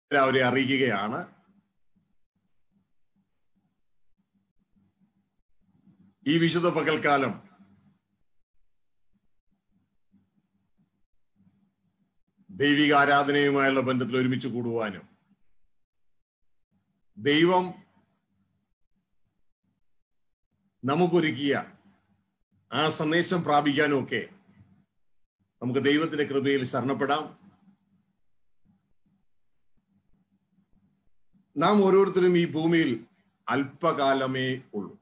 എല്ലാവരെയും അറിയിക്കുകയാണ് ഈ വിശുദ്ധ പകൽക്കാലം ദൈവിക ആരാധനയുമായുള്ള ബന്ധത്തിൽ ഒരുമിച്ച് കൂടുവാനും ദൈവം നമുക്കൊരുക്കിയ ആ സന്ദേശം പ്രാപിക്കാനും ഒക്കെ നമുക്ക് ദൈവത്തിന്റെ കൃപയിൽ ശരണപ്പെടാം നാം ഓരോരുത്തരും ഈ ഭൂമിയിൽ അല്പകാലമേ ഉള്ളൂ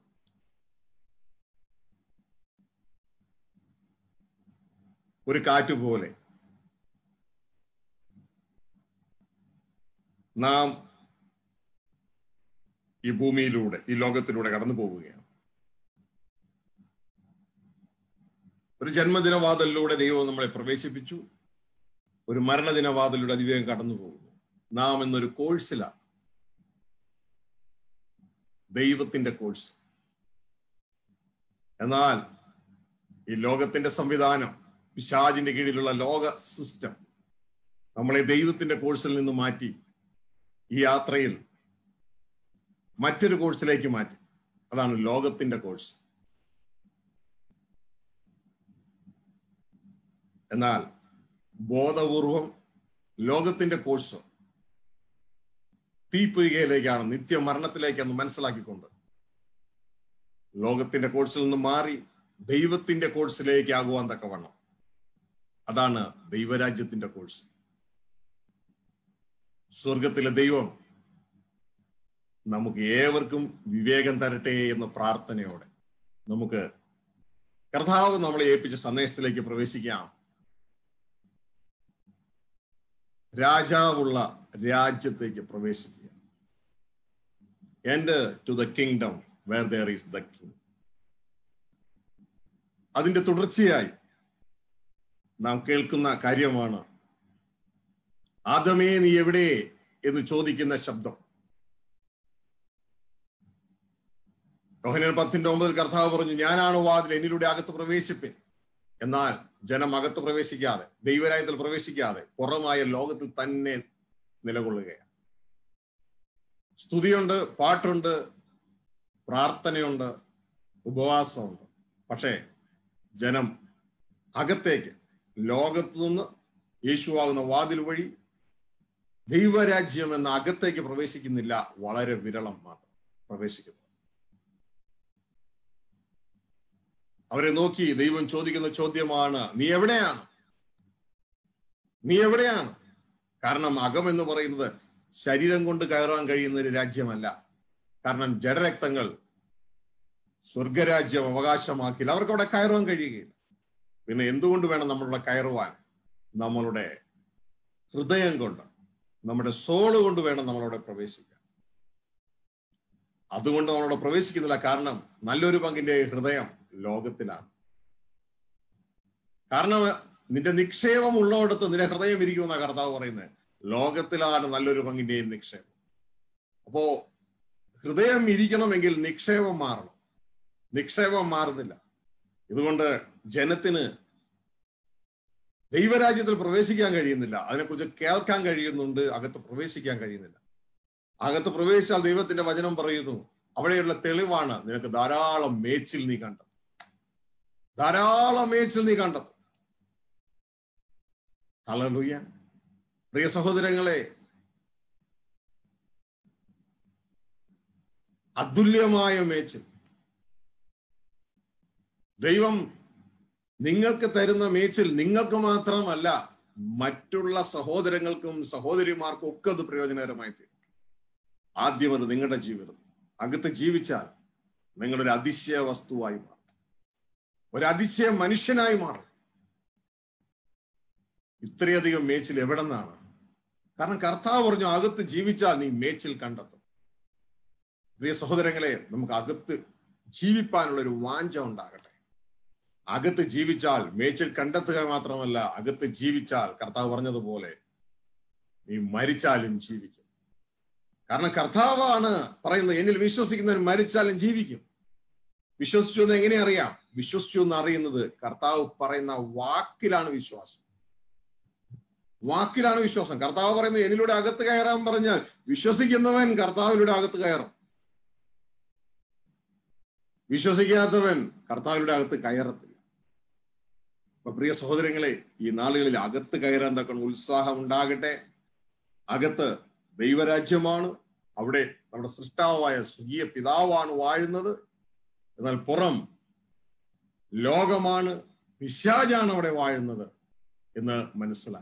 ഒരു കാറ്റ് പോലെ നാം ഈ ഭൂമിയിലൂടെ ഈ ലോകത്തിലൂടെ കടന്നു പോവുകയാണ് ഒരു ജന്മദിനവാദലിലൂടെ ദൈവം നമ്മളെ പ്രവേശിപ്പിച്ചു ഒരു മരണദിനവാദലിലൂടെ അതിവേഗം കടന്നു പോകുന്നു നാം എന്നൊരു കോഴ്സിലാണ് ദൈവത്തിന്റെ കോഴ്സ് എന്നാൽ ഈ ലോകത്തിന്റെ സംവിധാനം പിശാജിന്റെ കീഴിലുള്ള ലോക സിസ്റ്റം നമ്മളെ ദൈവത്തിന്റെ കോഴ്സിൽ നിന്ന് മാറ്റി ഈ യാത്രയിൽ മറ്റൊരു കോഴ്സിലേക്ക് മാറ്റി അതാണ് ലോകത്തിന്റെ കോഴ്സ് എന്നാൽ ബോധപൂർവം ലോകത്തിന്റെ കോഴ്സ് തീപ്പൊയ്കയിലേക്കാണ് നിത്യമരണത്തിലേക്കാണ് മനസ്സിലാക്കിക്കൊണ്ട് ലോകത്തിന്റെ കോഴ്സിൽ നിന്ന് മാറി ദൈവത്തിന്റെ കോഴ്സിലേക്ക് ആകുവാൻ തക്കവണ്ണം അതാണ് ദൈവരാജ്യത്തിന്റെ കോഴ്സ് സ്വർഗത്തിലെ ദൈവം നമുക്ക് ഏവർക്കും വിവേകം തരട്ടെ എന്ന പ്രാർത്ഥനയോടെ നമുക്ക് കർത്താവ് നമ്മളെ ഏൽപ്പിച്ച സന്ദേശത്തിലേക്ക് പ്രവേശിക്കാം രാജാവുള്ള രാജ്യത്തേക്ക് പ്രവേശിക്കുക enter the kingdom where there is the king അതിന്റെ തുടർച്ചയായി നാം കേൾക്കുന്ന കാര്യമാണ് ആദമേ നീ എവിടെ എന്ന് ചോദിക്കുന്ന ശബ്ദം യോഹനൻ പത്തിന്റെ ഒമ്പതിൽ കർത്താവ് പറഞ്ഞു ഞാനാണ് വാതിൽ എന്നിലൂടെ അകത്ത് പ്രവേശിപ്പിൻ എന്നാൽ ജനം അകത്ത് പ്രവേശിക്കാതെ ദൈവരായത്തിൽ പ്രവേശിക്കാതെ പുറമായ ലോകത്തിൽ തന്നെ നിലകൊള്ളുകയാണ് സ്തുതിയുണ്ട് പാട്ടുണ്ട് പ്രാർത്ഥനയുണ്ട് ഉപവാസമുണ്ട് പക്ഷേ ജനം അകത്തേക്ക് ലോകത്തു നിന്ന് യേശുവാകുന്ന വാതിൽ വഴി ദൈവരാജ്യം എന്ന അകത്തേക്ക് പ്രവേശിക്കുന്നില്ല വളരെ വിരളം മാത്രം പ്രവേശിക്കുന്നു അവരെ നോക്കി ദൈവം ചോദിക്കുന്ന ചോദ്യമാണ് നീ എവിടെയാണ് നീ എവിടെയാണ് കാരണം അകം എന്ന് പറയുന്നത് ശരീരം കൊണ്ട് കയറാൻ കഴിയുന്ന ഒരു രാജ്യമല്ല കാരണം ജഡരക്തങ്ങൾ സ്വർഗരാജ്യം അവകാശമാക്കില്ല അവർക്ക് അവിടെ കയറാൻ കഴിയുകയില്ല പിന്നെ എന്തുകൊണ്ട് വേണം നമ്മളുടെ കയറുവാൻ നമ്മളുടെ ഹൃദയം കൊണ്ട് നമ്മുടെ സോള് കൊണ്ട് വേണം നമ്മളവിടെ പ്രവേശിക്കാൻ അതുകൊണ്ട് നമ്മളവിടെ പ്രവേശിക്കുന്നില്ല കാരണം നല്ലൊരു പങ്കിന്റെ ഹൃദയം ലോകത്തിലാണ് കാരണം നിന്റെ നിക്ഷേപം ഉള്ളിടത്ത് നിന്റെ ഹൃദയം ഇരിക്കുമെന്ന കർത്താവ് പറയുന്നത് ലോകത്തിലാണ് നല്ലൊരു പങ്കിന്റെയും നിക്ഷേപം അപ്പോ ഹൃദയം ഇരിക്കണമെങ്കിൽ നിക്ഷേപം മാറണം നിക്ഷേപം മാറുന്നില്ല ഇതുകൊണ്ട് ജനത്തിന് ദൈവരാജ്യത്തിൽ പ്രവേശിക്കാൻ കഴിയുന്നില്ല അതിനെക്കുറിച്ച് കേൾക്കാൻ കഴിയുന്നുണ്ട് അകത്ത് പ്രവേശിക്കാൻ കഴിയുന്നില്ല അകത്ത് പ്രവേശിച്ചാൽ ദൈവത്തിന്റെ വചനം പറയുന്നു അവിടെയുള്ള തെളിവാണ് നിനക്ക് ധാരാളം മേച്ചിൽ നീ കണ്ടത് ധാരാളം മേച്ചിൽ നീ കണ്ടത് ഹല്ലേലൂയ പ്രിയ സഹോദരങ്ങളെ അതുല്യമായ മേച്ചിൽ ദൈവം നിങ്ങൾക്ക് തരുന്ന മേച്ചിൽ നിങ്ങൾക്ക് മാത്രമല്ല മറ്റുള്ള സഹോദരങ്ങൾക്കും സഹോദരിമാർക്കും ഒക്കെ അത് പ്രയോജനകരമായി തീരും ആദ്യം അത് നിങ്ങളുടെ ജീവിതം അകത്ത് ജീവിച്ചാൽ നിങ്ങളൊരു അതിശയ വസ്തുവായി മാറും ഒരു അതിശയ മനുഷ്യനായി മാറും ഇത്രയധികം മേച്ചിൽ എവിടെ നിന്നാണ് കാരണം കർത്താവ് പറഞ്ഞു അകത്ത് ജീവിച്ചാൽ നീ മേച്ചിൽ കണ്ടെത്തും പ്രിയ സഹോദരങ്ങളെ നമുക്ക് അകത്ത് ജീവിപ്പാനുള്ള ഒരു വാഞ്ച ഉണ്ടാകട്ടെ അകത്ത് ജീവിച്ചാൽ മേച്ചിൽ കണ്ടെത്തുക മാത്രമല്ല അകത്ത് ജീവിച്ചാൽ കർത്താവ് പറഞ്ഞതുപോലെ നീ മരിച്ചാലും ജീവിക്കും കാരണം കർത്താവാണ് പറയുന്നത് എന്നിൽ വിശ്വസിക്കുന്നവൻ മരിച്ചാലും ജീവിക്കും വിശ്വസിച്ചു എന്ന് എങ്ങനെ അറിയാം വിശ്വസിച്ചു എന്ന് അറിയുന്നത് കർത്താവ് പറയുന്ന വാക്കിലാണ് വിശ്വാസം വാക്കിലാണ് വിശ്വാസം കർത്താവ് പറയുന്നത് എന്നിലൂടെ അകത്ത് കയറാൻ പറഞ്ഞാൽ വിശ്വസിക്കുന്നവൻ കർത്താവിലൂടെ അകത്ത് കയറും വിശ്വസിക്കാത്തവൻ കർത്താവിലൂടെ അകത്ത് കയറത്തില്ല അപ്പൊ പ്രിയ സഹോദരങ്ങളെ ഈ നാളുകളിൽ അകത്ത് കയറാൻ തക്ക ഉത്സാഹം ഉണ്ടാകട്ടെ അകത്ത് ദൈവരാജ്യമാണ് അവിടെ നമ്മുടെ സൃഷ്ടാവായ സ്വർഗീയ പിതാവാണ് വാഴുന്നത് എന്നാൽ പുറം ലോകമാണ് പിശാജാണ് അവിടെ വാഴുന്നത് എന്ന് മനസ്സിലാക്കുക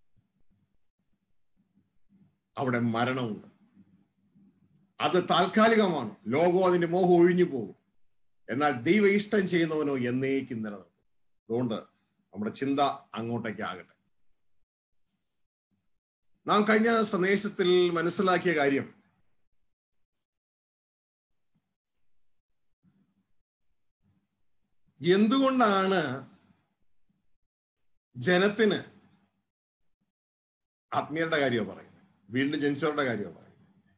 അവിടെ മരണമുണ്ട് അത് താൽക്കാലികമാണ് ലോകവും അതിന്റെ മോഹം ഒഴിഞ്ഞു പോകും എന്നാൽ ദൈവ ഇഷ്ടം ചെയ്യുന്നവനോ എന്നേക്കും നിലനിൽക്കും അതുകൊണ്ട് നമ്മുടെ ചിന്ത അങ്ങോട്ടേക്ക് ആകട്ടെ നാം കഴിഞ്ഞ സന്ദേശത്തിൽ മനസ്സിലാക്കിയ കാര്യം എന്തുകൊണ്ടാണ് ജനത്തിന് ആത്മീയരുടെ കാര്യമോ പറയുന്നത് വീണ്ടും ജനിച്ചവരുടെ കാര്യമോ പറയുന്നത്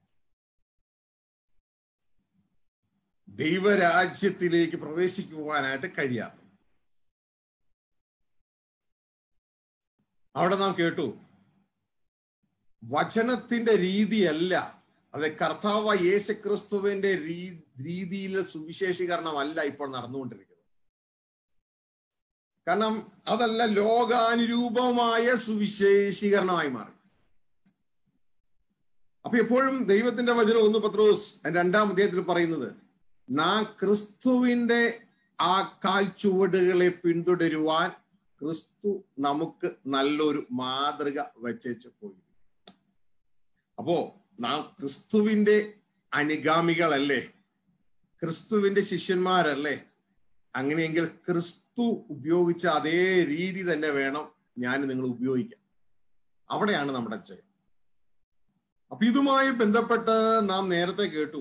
ദൈവരാജ്യത്തിലേക്ക് പ്രവേശിക്കുവാനായിട്ട് കഴിയാത്ത അവിടെ നാം കേട്ടു വചനത്തിന്റെ രീതിയല്ല അതെ കർത്താവ് യേശുക്രിസ്തുവിന്റെ രീതിയിലെ സുവിശേഷീകരണമല്ല ഇപ്പോൾ നടന്നുകൊണ്ടിരിക്കുന്നത് കാരണം അതല്ല ലോകാനുരൂപമായ സുവിശേഷീകരണമായി മാറി അപ്പൊ എപ്പോഴും ദൈവത്തിന്റെ വചനം ഒന്ന് പത്രോസ് രണ്ടാം അധ്യായത്തിൽ പറയുന്നത് നാം ക്രിസ്തുവിന്റെ ആ കാൽച്ചുവടുകളെ പിന്തുടരുവാൻ ക്രിസ്തു നമുക്ക് നല്ലൊരു മാതൃക വച്ചേച്ച് പോയി അപ്പോ നാം ക്രിസ്തുവിന്റെ അനുഗാമികളല്ലേ ക്രിസ്തുവിന്റെ ശിഷ്യന്മാരല്ലേ അങ്ങനെയെങ്കിൽ ക്രിസ്തു ഉപയോഗിച്ച അതേ രീതി തന്നെ വേണം ഞാൻ നിങ്ങൾ ഉപയോഗിക്കാൻ അവിടെയാണ് നമ്മുടെ ജയം അപ്പൊ ഇതുമായി ബന്ധപ്പെട്ട് നാം നേരത്തെ കേട്ടു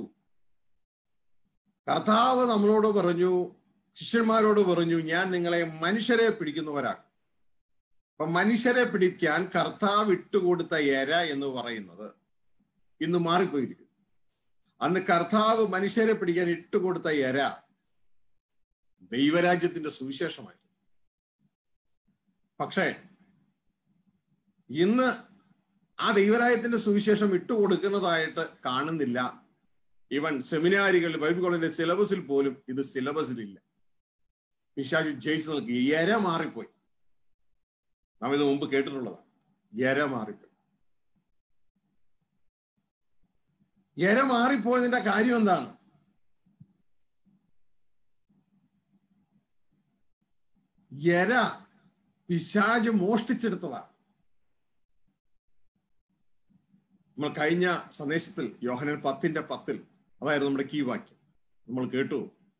കർത്താവ് നമ്മളോട് പറഞ്ഞു ശിഷ്യന്മാരോട് പറഞ്ഞു ഞാൻ നിങ്ങളെ മനുഷ്യരെ പിടിക്കുന്നവരാക്കും അപ്പൊ മനുഷ്യരെ പിടിക്കാൻ കർത്താവ് ഇട്ടുകൊടുത്ത എര എന്ന് പറയുന്നത് ഇന്ന് മാറിപ്പോയിരിക്കും അന്ന് കർത്താവ് മനുഷ്യരെ പിടിക്കാൻ ഇട്ടുകൊടുത്ത എര ദൈവരാജ്യത്തിന്റെ സുവിശേഷമായിരുന്നു പക്ഷേ ഇന്ന് ആ ദൈവരാജ്യത്തിന്റെ സുവിശേഷം ഇട്ടുകൊടുക്കുന്നതായിട്ട് കാണുന്നില്ല ഈവൻ സെമിനാരികൾ ബൈബിൾ കോളേജിന്റെ സിലബസിൽ പോലും ഇത് സിലബസിലില്ല പിശാജി ജയിച്ചു നിൽക്കുക എര മാറിപ്പോയി നാം ഇത് മുമ്പ് കേട്ടിട്ടുള്ളതാണ് എര മാറിപ്പോയി എര മാറിപ്പോയതിന്റെ കാര്യം എന്താണ് എര പിശാജ് മോഷ്ടിച്ചെടുത്തതാണ് നമ്മൾ കഴിഞ്ഞ സന്ദേശത്തിൽ യോഹനൻ പത്തിന്റെ പത്തിൽ അതായിരുന്നു നമ്മുടെ കീ വാക്യം നമ്മൾ കേട്ടു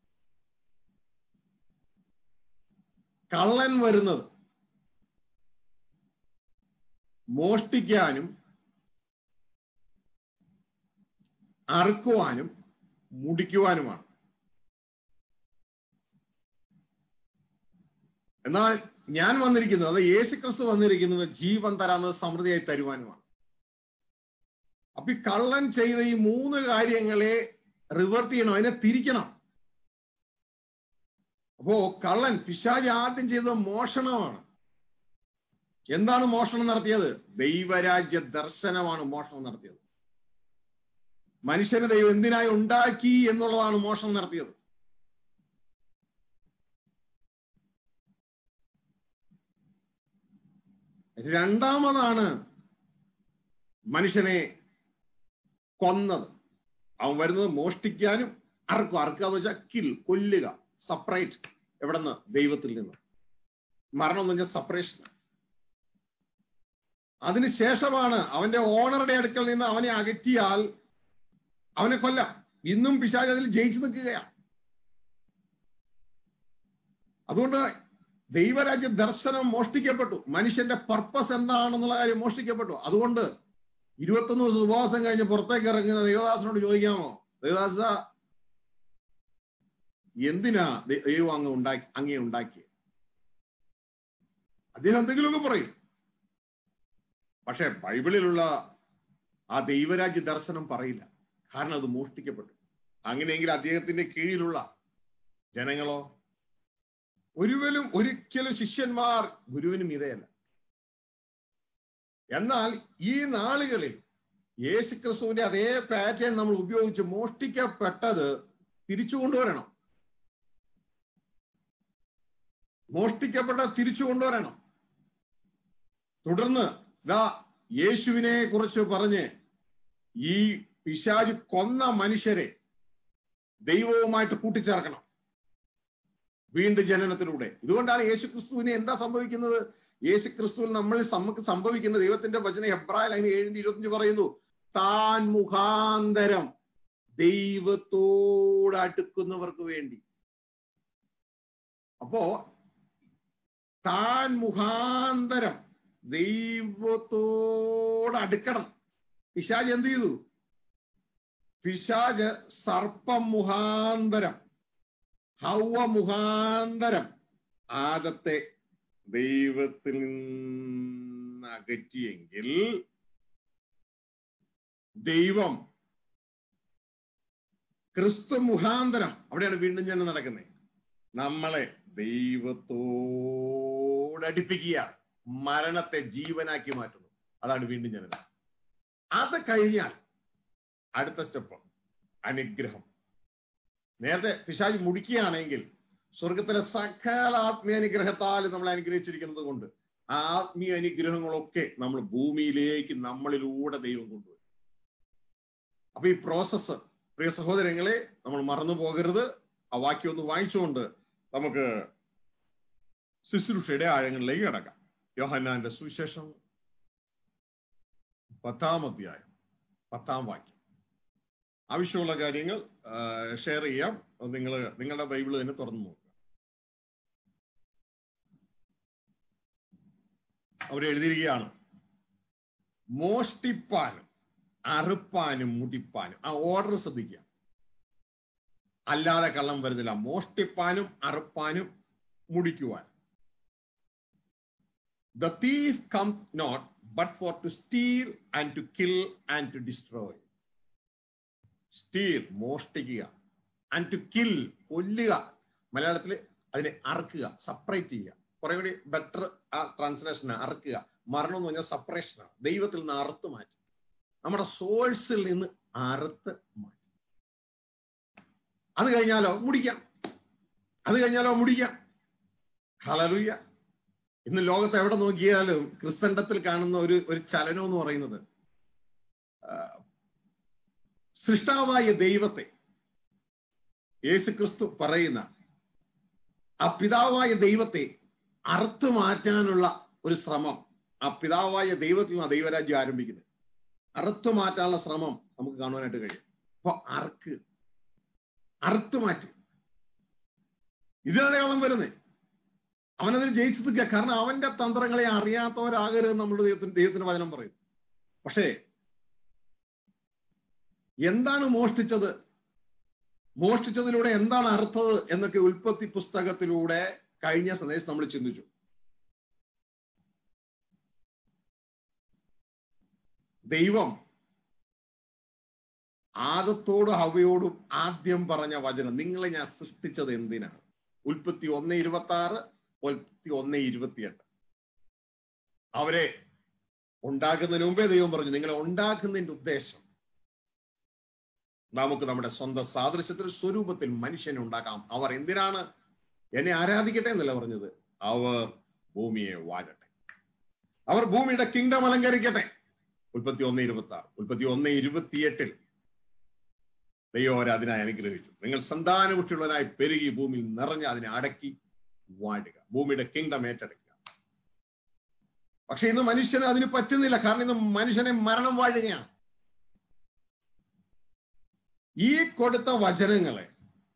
കള്ളൻ വരുന്നത് മോഷ്ടിക്കാനും അറുക്കുവാനും മുടിക്കുവാനുമാണ് എന്നാൽ ഞാൻ വന്നിരിക്കുന്നത് അത് യേശുക്രിസ്തു വന്നിരിക്കുന്നത് ജീവൻ തരാമെന്ന് സമൃദ്ധിയായി തരുവാനുമാണ് അപ്പൊ ഈ കള്ളൻ ചെയ്ത ഈ മൂന്ന് കാര്യങ്ങളെ റിവേർട്ട് ചെയ്യണം അതിനെ തിരിക്കണം അപ്പോ കള്ളൻ പിശാജ് ആദ്യം ചെയ്തത് മോഷണമാണ് എന്താണ് മോഷണം നടത്തിയത് ദൈവരാജ്യ ദർശനമാണ് മോഷണം നടത്തിയത് മനുഷ്യനെ ദൈവം എന്തിനായി ഉണ്ടാക്കി എന്നുള്ളതാണ് മോഷണം നടത്തിയത് രണ്ടാമതാണ് മനുഷ്യനെ കൊന്നത് അവൻ വരുന്നത് മോഷ്ടിക്കാനും അറക്കും അറക്കുക എന്ന് വെച്ചാൽ കിൽ കൊല്ലുക സപ്പറേറ്റ് എവിടെ നിന്ന് ദൈവത്തിൽ നിന്ന് മരണം എന്ന് വെച്ചാൽ സപ്പറേഷൻ അതിനുശേഷമാണ് അവന്റെ ഓണറുടെ അടുക്കൽ നിന്ന് അവനെ അകറ്റിയാൽ അവനെ കൊല്ലാം ഇന്നും പിശാജ് അതിൽ ജയിച്ചു നിൽക്കുകയാണ് അതുകൊണ്ട് ദൈവരാജ്യ ദർശനം മോഷ്ടിക്കപ്പെട്ടു മനുഷ്യന്റെ പർപ്പസ് എന്താണെന്നുള്ള കാര്യം മോഷ്ടിക്കപ്പെട്ടു അതുകൊണ്ട് ഇരുപത്തൊന്ന് ദിവസം ഉപവാസം കഴിഞ്ഞ് പുറത്തേക്ക് ഇറങ്ങുന്ന ദൈവദാസനോട് ചോദിക്കാമോ ദൈവദാസ എന്തിനാ ദൈവം അങ്ങ് ഉണ്ടാക്കി അങ്ങേ ഉണ്ടാക്കിയത് അദ്ദേഹം എന്തെങ്കിലുമൊക്കെ പറയും പക്ഷെ ബൈബിളിലുള്ള ആ ദൈവരാജ്യ ദർശനം പറയില്ല കാരണം അത് മോഷ്ടിക്കപ്പെട്ടു അങ്ങനെയെങ്കിൽ അദ്ദേഹത്തിന്റെ കീഴിലുള്ള ജനങ്ങളോ ഒരുവനും ഒരിക്കലും ശിഷ്യന്മാർ ഗുരുവിനും ഇതയല്ല എന്നാൽ ഈ നാളുകളിൽ യേശുക്രിസ്തുവിന്റെ അതേ പാറ്റേൺ നമ്മൾ ഉപയോഗിച്ച് മോഷ്ടിക്കപ്പെട്ടത് തിരിച്ചു കൊണ്ടുവരണം മോഷ്ടിക്കപ്പെട്ട തിരിച്ചു കൊണ്ടുവരണം തുടർന്ന് ദാ യേശുവിനെ കുറിച്ച് പറഞ്ഞ് ഈ പിശാജ് കൊന്ന മനുഷ്യരെ ദൈവവുമായിട്ട് കൂട്ടിച്ചേർക്കണം വീണ്ടും ജനനത്തിലൂടെ ഇതുകൊണ്ടാണ് യേശു ക്രിസ്തുവിന് എന്താ സംഭവിക്കുന്നത് യേശു ക്രിസ്തുവിൽ നമ്മൾ നമുക്ക് സംഭവിക്കുന്ന ദൈവത്തിന്റെ വചന ഹെബ്രായ അതിന് ഏഴിന്റെ ഇരുപത്തിയഞ്ച് പറയുന്നു താൻ മുഖാന്തരം ദൈവത്തോട് അടുക്കുന്നവർക്ക് വേണ്ടി അപ്പോ താൻ മുഖാന്തരം ദൈവത്തോട് അടുക്കണം പിശാജ് എന്ത് ചെയ്തു പിശാജ് സർപ്പം മുഖാന്തരം ഹൗവ മുഖാന്തരം ആദത്തെ ദൈവത്തിൽ നിന്ന് അകറ്റിയെങ്കിൽ ദൈവം ക്രിസ്തു മുഖാന്തരം അവിടെയാണ് വീണ്ടും ജനം നടക്കുന്നത് നമ്മളെ ദൈവത്തോട് അടുപ്പിക്കുകയാണ് മരണത്തെ ജീവനാക്കി മാറ്റുന്നു അതാണ് വീണ്ടും ജനനം അത് കഴിഞ്ഞാൽ അടുത്ത സ്റ്റെപ്പ് അനുഗ്രഹം നേരത്തെ പിശാജ് മുടിക്കുകയാണെങ്കിൽ സ്വർഗത്തിലെ സകല ആത്മീയ അനുഗ്രഹത്താൽ നമ്മൾ അനുഗ്രഹിച്ചിരിക്കുന്നത് കൊണ്ട് ആ ആത്മീയ അനുഗ്രഹങ്ങളൊക്കെ നമ്മൾ ഭൂമിയിലേക്ക് നമ്മളിലൂടെ ദൈവം കൊണ്ടുവരും അപ്പൊ ഈ പ്രോസസ്സ് പ്രിയ സഹോദരങ്ങളെ നമ്മൾ മറന്നു പോകരുത് ആ വാക്യം ഒന്ന് വായിച്ചുകൊണ്ട് നമുക്ക് ശുശ്രൂഷയുടെ ആഴങ്ങളിലേക്ക് കിടക്കാം യോഹന്നാന്റെ സുവിശേഷം പത്താം അധ്യായം പത്താം വാക്യം ആവശ്യമുള്ള കാര്യങ്ങൾ ഷെയർ ചെയ്യാം നിങ്ങൾ നിങ്ങളുടെ ബൈബിൾ തന്നെ തുറന്നു നോക്കുക അവിടെ എഴുതിയിരിക്കുകയാണ് മോഷ്ടിപ്പാനും അറുപ്പാനും മുടിപ്പാനും ആ ഓർഡർ ശ്രദ്ധിക്കുക അല്ലാതെ കള്ളം വരുന്നില്ല മോഷ്ടിപ്പാനും അറുപ്പാനും മുടിക്കുവാനും the thief come not but for to steal and to kill and to destroy steal മോഷ്ടിക്കുക ആൻഡ് ടു കിൽ കൊല്ലുക മലയാളത്തിൽ അതിനെ അറക്കുക സെപ്പറേറ്റ് ചെയ്യുക കുറെ കൂടി ബെറ്റർ ആ ട്രാൻസ്ലേഷനാണ് അറക്കുക മരണം എന്ന് പറഞ്ഞാൽ സെപ്പറേഷനാണ് ദൈവത്തിൽ നിന്ന് അറുത്ത് മാറ്റി നമ്മുടെ സോഴ്സിൽ നിന്ന് അറുത്ത് മാറ്റി അത് കഴിഞ്ഞാലോ മുടിക്കാം അത് കഴിഞ്ഞാലോ മുടിക്കാം ഹലലുയ്യ ഇന്ന് ലോകത്ത് എവിടെ നോക്കിയാലും ക്രിസ്തണ്ടത്തിൽ കാണുന്ന ഒരു ഒരു ചലനം എന്ന് പറയുന്നത് സൃഷ്ടാവായ ദൈവത്തെ യേശുക്രിസ്തു പറയുന്ന ആ പിതാവായ ദൈവത്തെ അറുത്തു മാറ്റാനുള്ള ഒരു ശ്രമം ആ പിതാവായ ദൈവത്തിൽ നിന്ന് ദൈവരാജ്യം ആരംഭിക്കുന്നത് അറുത്തു മാറ്റാനുള്ള ശ്രമം നമുക്ക് കാണുവാനായിട്ട് കഴിയും അപ്പൊ അർക്ക് അറുത്തു മാറ്റി ഇതിനാണ് കള്ളം വരുന്നത് അവനതിൽ ജയിച്ചു നിൽക്കുക കാരണം അവന്റെ തന്ത്രങ്ങളെ അറിയാത്തവരാകരുത് നമ്മുടെ ദൈവത്തിന് ദൈവത്തിന്റെ വചനം പറയുന്നു പക്ഷേ എന്താണ് മോഷ്ടിച്ചത് മോഷ്ടിച്ചതിലൂടെ എന്താണ് അർത്ഥത് എന്നൊക്കെ ഉൽപ്പത്തി പുസ്തകത്തിലൂടെ കഴിഞ്ഞ സന്ദേശം നമ്മൾ ചിന്തിച്ചു ദൈവം ആദത്തോടും ഹവയോടും ആദ്യം പറഞ്ഞ വചനം നിങ്ങളെ ഞാൻ സൃഷ്ടിച്ചത് എന്തിനാണ് ഉൽപ്പത്തി ഒന്ന് ഇരുപത്തി ആറ് ഉൽപ്പത്തി ഒന്ന് ഇരുപത്തിയെട്ട് അവരെ ഉണ്ടാക്കുന്നതിന് മുമ്പേ ദൈവം പറഞ്ഞു നിങ്ങളെ ഉണ്ടാക്കുന്നതിന്റെ ഉദ്ദേശം നമുക്ക് നമ്മുടെ സ്വന്തം സാദൃശ്യത്തിൽ സ്വരൂപത്തിൽ മനുഷ്യനെ ഉണ്ടാക്കാം അവർ എന്തിനാണ് എന്നെ ആരാധിക്കട്ടെ എന്നല്ല പറഞ്ഞത് അവർ ഭൂമിയെ വാഴട്ടെ അവർ ഭൂമിയുടെ കിങ്ഡം അലങ്കരിക്കട്ടെ ഉൽപ്പത്തി ഒന്ന് ഇരുപത്തി ആറ് ഉൽപ്പത്തി ഒന്ന് ഇരുപത്തിയെട്ടിൽ ദൈവം അവരെ അതിനായി അനുഗ്രഹിച്ചു നിങ്ങൾ സന്താനപുഷ്ടിയുള്ളവനായി പെരുകി ഭൂമിയിൽ നിറഞ്ഞ് അതിനെ അടക്കി വാഴുക ഭൂമിയുടെ കിങ്ഡം ഏറ്റെടുക്കുക പക്ഷെ ഇന്ന് മനുഷ്യന് അതിന് പറ്റുന്നില്ല കാരണം ഇന്ന് മനുഷ്യനെ മരണം വാഴുകയാണ് ഈ കൊടുത്ത വചനങ്ങളെ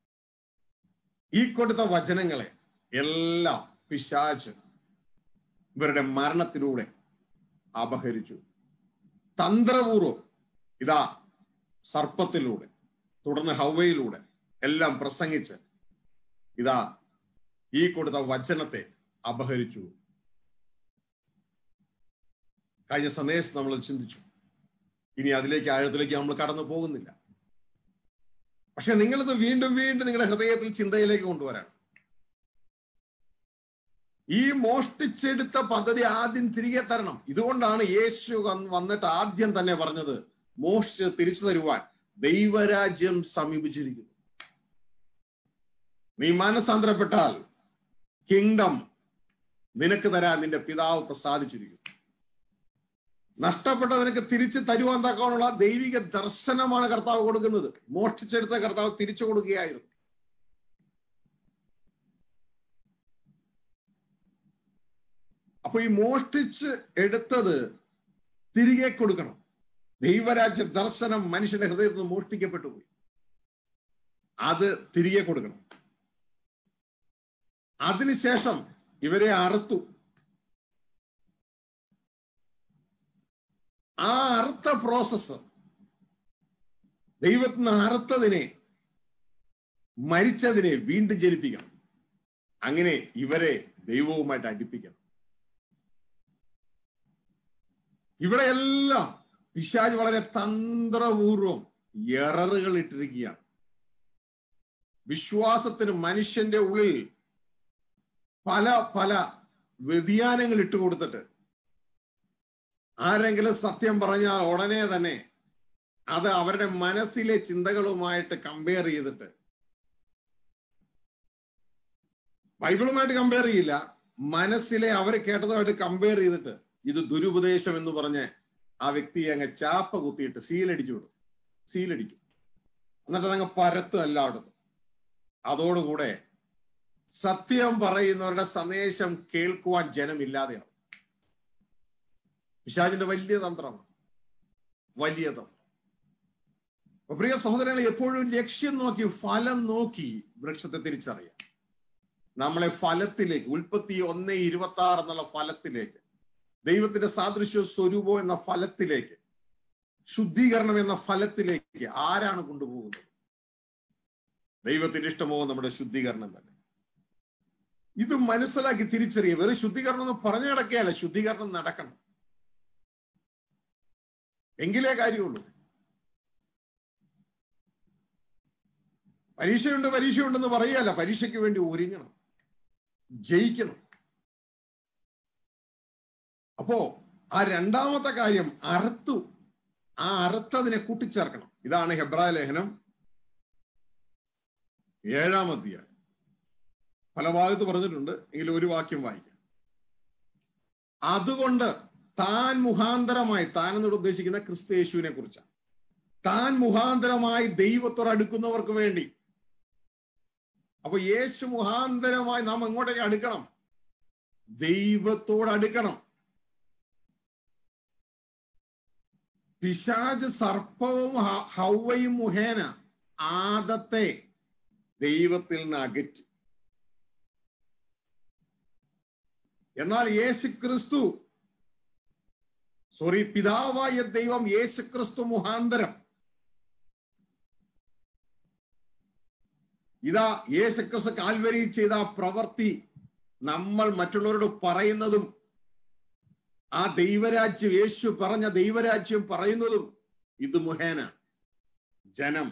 ഈ കൊടുത്ത വചനങ്ങളെ എല്ലാം പിശാച്ച് ഇവരുടെ മരണത്തിലൂടെ അപഹരിച്ചു തന്ത്രപൂർവം ഇതാ സർപ്പത്തിലൂടെ തുടർന്ന് ഹവയിലൂടെ എല്ലാം പ്രസംഗിച്ച് ഇതാ ഈ കൊടുത്ത വചനത്തെ അപഹരിച്ചു കഴിഞ്ഞ സന്ദേശം നമ്മൾ ചിന്തിച്ചു ഇനി അതിലേക്ക് ആഴത്തിലേക്ക് നമ്മൾ കടന്നു പോകുന്നില്ല പക്ഷെ നിങ്ങളിത് വീണ്ടും വീണ്ടും നിങ്ങളുടെ ഹൃദയത്തിൽ ചിന്തയിലേക്ക് കൊണ്ടുവരാൻ ഈ മോഷ്ടിച്ചെടുത്ത പദ്ധതി ആദ്യം തിരികെ തരണം ഇതുകൊണ്ടാണ് യേശു വന്ന് വന്നിട്ട് ആദ്യം തന്നെ പറഞ്ഞത് മോഷ്ടിച്ച് തിരിച്ചു തരുവാൻ ദൈവരാജ്യം സമീപിച്ചിരിക്കുന്നു നീ മനസാന്തരപ്പെട്ടാൽ കിങ്ഡം നിനക്ക് തരാൻ നിന്റെ പിതാവ് പ്രസാദിച്ചിരിക്കുന്നു നഷ്ടപ്പെട്ട നിനക്ക് തിരിച്ചു തരുവാൻ തക്കമുള്ള ദൈവിക ദർശനമാണ് കർത്താവ് കൊടുക്കുന്നത് മോഷ്ടിച്ചെടുത്ത കർത്താവ് തിരിച്ചു കൊടുക്കുകയായിരുന്നു അപ്പൊ ഈ മോഷ്ടിച്ച് എടുത്തത് തിരികെ കൊടുക്കണം ദൈവരാജ്യ ദർശനം മനുഷ്യന്റെ ഹൃദയത്തിൽ നിന്ന് മോഷ്ടിക്കപ്പെട്ടു പോയി അത് തിരികെ കൊടുക്കണം അതിനുശേഷം ഇവരെ അറുത്തു ആ അറുത്ത പ്രോസസ് ദൈവത്തിന് അറുത്തതിനെ മരിച്ചതിനെ വീണ്ടും ജനിപ്പിക്കണം അങ്ങനെ ഇവരെ ദൈവവുമായിട്ട് അടുപ്പിക്കണം ഇവിടെയെല്ലാം പിശാജ് വളരെ തന്ത്രപൂർവം എററുകൾ ഇട്ടിരിക്കുകയാണ് വിശ്വാസത്തിന് മനുഷ്യന്റെ ഉള്ളിൽ പല പല വ്യതിയാനങ്ങൾ ഇട്ടുകൊടുത്തിട്ട് ആരെങ്കിലും സത്യം പറഞ്ഞാൽ ഉടനെ തന്നെ അത് അവരുടെ മനസ്സിലെ ചിന്തകളുമായിട്ട് കമ്പയർ ചെയ്തിട്ട് ബൈബിളുമായിട്ട് കമ്പയർ ചെയ്യില്ല മനസ്സിലെ അവർ കേട്ടതുമായിട്ട് കമ്പയർ ചെയ്തിട്ട് ഇത് ദുരുപദേശം എന്ന് പറഞ്ഞ് ആ വ്യക്തിയെ അങ്ങ് ചാപ്പ കുത്തിയിട്ട് സീലടിച്ചു വിടും സീലടിക്കും എന്നിട്ട് അതങ്ങ് പരത്തും എല്ലായിടത്തും അതോടുകൂടെ സത്യം പറയുന്നവരുടെ സന്ദേശം കേൾക്കുവാൻ ജനമില്ലാതെയാവും പിശാചിന്റെ വലിയ തന്ത്രമാണ് വലിയ തന്ത്രം അപ്പൊ പ്രിയ സഹോദരങ്ങളെ എപ്പോഴും ലക്ഷ്യം നോക്കി ഫലം നോക്കി വൃക്ഷത്തെ തിരിച്ചറിയാം നമ്മളെ ഫലത്തിലേക്ക് ഉൽപ്പത്തി ഒന്ന് ഇരുപത്തി ആറ് എന്നുള്ള ഫലത്തിലേക്ക് ദൈവത്തിന്റെ സാദൃശ്യ സ്വരൂപം എന്ന ഫലത്തിലേക്ക് ശുദ്ധീകരണം എന്ന ഫലത്തിലേക്ക് ആരാണ് കൊണ്ടുപോകുന്നത് ദൈവത്തിന്റെ ഇഷ്ടമോ നമ്മുടെ ശുദ്ധീകരണം തന്നെ ഇത് മനസ്സിലാക്കി തിരിച്ചറിയുക വെറും ശുദ്ധീകരണം എന്ന് പറഞ്ഞു കിടക്കുകയല്ല ശുദ്ധീകരണം നടക്കണം എങ്കിലേ കാര്യമുള്ളൂ പരീക്ഷയുണ്ട് പരീക്ഷയുണ്ടെന്ന് പറയുകയല്ല പരീക്ഷയ്ക്ക് വേണ്ടി ഒരുങ്ങണം ജയിക്കണം അപ്പോ ആ രണ്ടാമത്തെ കാര്യം അറുത്തു ആ അറുത്തതിനെ കൂട്ടിച്ചേർക്കണം ഇതാണ് ഹെബ്രായ ലേഖനം ഏഴാം അധ്യായം പല ഭാഗത്ത് പറഞ്ഞിട്ടുണ്ട് എങ്കിലും ഒരു വാക്യം വായിക്കാം അതുകൊണ്ട് താൻ മുഖാന്തരമായി താൻ എന്നോട് ഉദ്ദേശിക്കുന്ന ക്രിസ്തു യേശുവിനെ കുറിച്ചാണ് താൻ മുഖാന്തരമായി ദൈവത്തോട് അടുക്കുന്നവർക്ക് വേണ്ടി അപ്പൊ യേശു മുഖാന്തരമായി നാം എങ്ങോട്ടേക്ക് അടുക്കണം ദൈവത്തോട് അടുക്കണം പിശാജ് സർപ്പവും ഹൗവയും മുഖേന ആദത്തെ ദൈവത്തിൽ നിന്ന് അകറ്റി എന്നാൽ യേശു ക്രിസ്തു സോറി പിതാവായ ദൈവം യേശു ക്രിസ്തു മുഖാന്തരം ഇതാ യേശു ക്രിസ്തു കാൽവരി ചെയ്ത ആ പ്രവൃത്തി നമ്മൾ മറ്റുള്ളവരോട് പറയുന്നതും ആ ദൈവരാജ്യം യേശു പറഞ്ഞ ദൈവരാജ്യം പറയുന്നതും ഇത് മുഖേന ജനം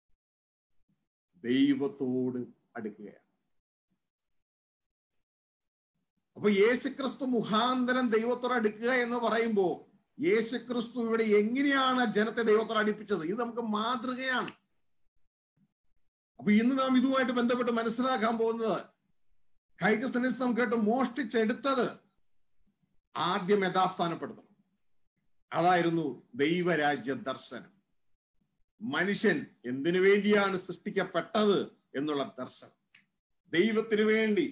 ദൈവത്തോട് അടുക്കുകയാണ് അപ്പൊ യേശുക്രിസ്തു മുഖാന്തരം ദൈവത്തോട് അടുക്കുക എന്ന് പറയുമ്പോ യേശുക്രിസ്തു ഇവിടെ എങ്ങനെയാണ് ജനത്തെ ദൈവത്തോട് അടുപ്പിച്ചത് ഇത് നമുക്ക് മാതൃകയാണ് അപ്പൊ ഇന്ന് നാം ഇതുമായിട്ട് ബന്ധപ്പെട്ട് മനസ്സിലാക്കാൻ പോകുന്നത് കൈകസ്ഥനിസം കേട്ട് മോഷ്ടിച്ചെടുത്തത് ആദ്യം യഥാസ്ഥാനപ്പെടുത്തണം അതായിരുന്നു ദൈവരാജ്യ ദർശനം മനുഷ്യൻ എന്തിനു വേണ്ടിയാണ് സൃഷ്ടിക്കപ്പെട്ടത് എന്നുള്ള ദർശനം ദൈവത്തിനു വേണ്ടി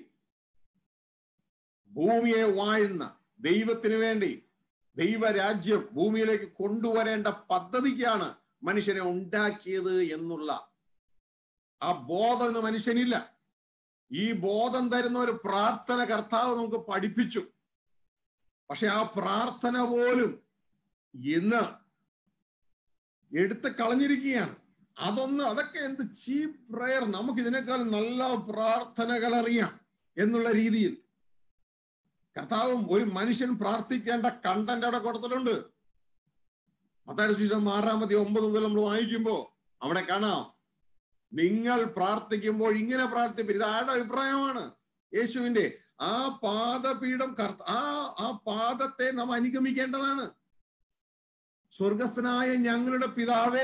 ഭൂമിയെ വാഴുന്ന ദൈവത്തിനു വേണ്ടി ദൈവരാജ്യം ഭൂമിയിലേക്ക് കൊണ്ടുവരേണ്ട പദ്ധതിക്കാണ് മനുഷ്യനെ ഉണ്ടാക്കിയത് എന്നുള്ള ആ ബോധം ഇന്ന് മനുഷ്യനില്ല ഈ ബോധം തരുന്ന ഒരു പ്രാർത്ഥന കർത്താവ് നമുക്ക് പഠിപ്പിച്ചു പക്ഷെ ആ പ്രാർത്ഥന പോലും ഇന്ന് എടുത്ത് കളഞ്ഞിരിക്കുകയാണ് അതൊന്ന് അതൊക്കെ എന്ത് ചീപ്പ് പ്രയർ നമുക്ക് ഇതിനേക്കാൾ നല്ല പ്രാർത്ഥനകൾ അറിയാം എന്നുള്ള രീതിയിൽ കർത്താവും ഒരു മനുഷ്യൻ പ്രാർത്ഥിക്കേണ്ട കണ്ടന്റ് അവിടെ കൊടുത്തിട്ടുണ്ട് മത്തായ ശീഷം ആറാമതി ഒമ്പത് മുതൽ നമ്മൾ വായിക്കുമ്പോ അവിടെ കാണാം നിങ്ങൾ പ്രാർത്ഥിക്കുമ്പോൾ ഇങ്ങനെ പ്രാർത്ഥിപ്പിൻ ഇത് ആരുടെ അഭിപ്രായമാണ് യേശുവിന്റെ ആ പാദപീഠം കർത്ത ആ ആ പാദത്തെ നാം അനുഗമിക്കേണ്ടതാണ് സ്വർഗസ്ഥനായ ഞങ്ങളുടെ പിതാവേ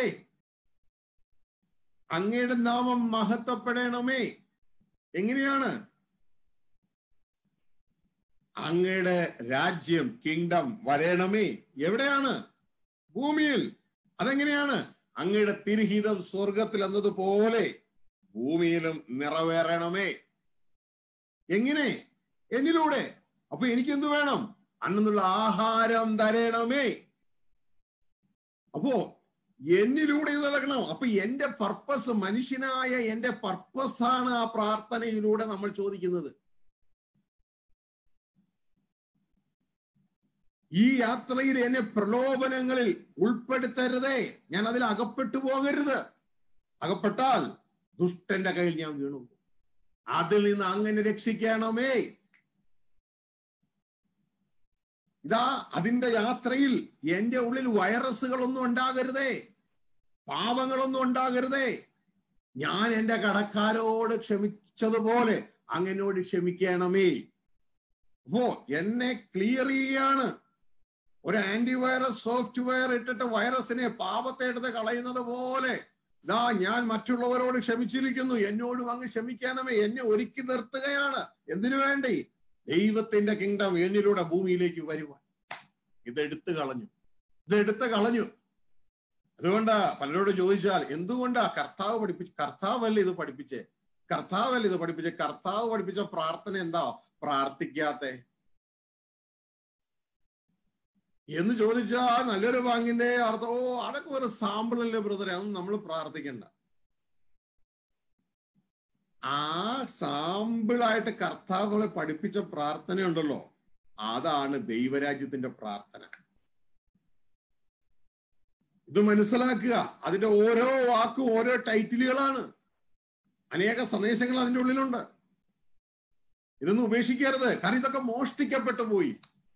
അങ്ങയുടെ നാമം മഹത്വപ്പെടണമേ എങ്ങനെയാണ് അങ്ങയുടെ രാജ്യം കിങ്ഡം വരയണമേ എവിടെയാണ് ഭൂമിയിൽ അതെങ്ങനെയാണ് അങ്ങയുടെ തിരുഹിതം സ്വർഗത്തിൽ എന്നതുപോലെ ഭൂമിയിലും നിറവേറണമേ എങ്ങനെ എന്നിലൂടെ അപ്പൊ എനിക്ക് എന്ത് വേണം അന്നുള്ള ആഹാരം തരണമേ അപ്പോ എന്നിലൂടെ ഇത് നടക്കണം അപ്പൊ എന്റെ പർപ്പസ് മനുഷ്യനായ എന്റെ പർപ്പസാണ് ആ പ്രാർത്ഥനയിലൂടെ നമ്മൾ ചോദിക്കുന്നത് ഈ യാത്രയിൽ എന്നെ പ്രലോഭനങ്ങളിൽ ഉൾപ്പെടുത്തരുതേ ഞാൻ അതിൽ അകപ്പെട്ടു പോകരുത് അകപ്പെട്ടാൽ ദുഷ്ടന്റെ കയ്യിൽ ഞാൻ വീണു അതിൽ നിന്ന് അങ്ങനെ രക്ഷിക്കണമേ ഇതാ അതിന്റെ യാത്രയിൽ എന്റെ ഉള്ളിൽ വൈറസുകളൊന്നും ഉണ്ടാകരുതേ പാപങ്ങളൊന്നും ഉണ്ടാകരുതേ ഞാൻ എന്റെ കടക്കാരോട് ക്ഷമിച്ചതുപോലെ അങ്ങനോട് ക്ഷമിക്കണമേ അപ്പോ എന്നെ ക്ലിയർ ചെയ്യാണ് ഒരു ആന്റിവൈറസ് സോഫ്റ്റ്വെയർ ഇട്ടിട്ട് വൈറസിനെ പാപത്തെ എടുത്ത് കളയുന്നത് പോലെ ദാ ഞാൻ മറ്റുള്ളവരോട് ക്ഷമിച്ചിരിക്കുന്നു എന്നോടും അങ്ങ് ക്ഷമിക്കണമേ എന്നെ ഒരുക്കി നിർത്തുകയാണ് എന്തിനു വേണ്ടി ദൈവത്തിന്റെ കിങ്ഡം എന്നിലൂടെ ഭൂമിയിലേക്ക് വരുവാൻ ഇതെടുത്തു കളഞ്ഞു ഇതെടുത്ത് കളഞ്ഞു അതുകൊണ്ടാ പലരോട് ചോദിച്ചാൽ എന്തുകൊണ്ടാ കർത്താവ് പഠിപ്പിച്ച് കർത്താവല്ല ഇത് പഠിപ്പിച്ചേ കർത്താവല്ല ഇത് പഠിപ്പിച്ചേ കർത്താവ് പഠിപ്പിച്ച പ്രാർത്ഥന എന്താ പ്രാർത്ഥിക്കാത്തെ എന്ന് ചോദിച്ചാൽ നല്ലൊരു ബാങ്കിന്റെ അർത്ഥം ഓ അതൊക്കെ ഒരു സാമ്പിൾ അല്ലേ ബ്രദറെ അതൊന്നും നമ്മൾ പ്രാർത്ഥിക്കണ്ട ആ സാമ്പിളായിട്ട് കർത്താവുകളെ പഠിപ്പിച്ച പ്രാർത്ഥനയുണ്ടല്ലോ അതാണ് ദൈവരാജ്യത്തിന്റെ പ്രാർത്ഥന ഇത് മനസ്സിലാക്കുക അതിന്റെ ഓരോ വാക്കും ഓരോ ടൈറ്റിലുകളാണ് അനേക സന്ദേശങ്ങൾ അതിന്റെ ഉള്ളിലുണ്ട് ഇതൊന്നും ഉപേക്ഷിക്കരുത് കാരണം ഇതൊക്കെ മോഷ്ടിക്കപ്പെട്ടു പോയി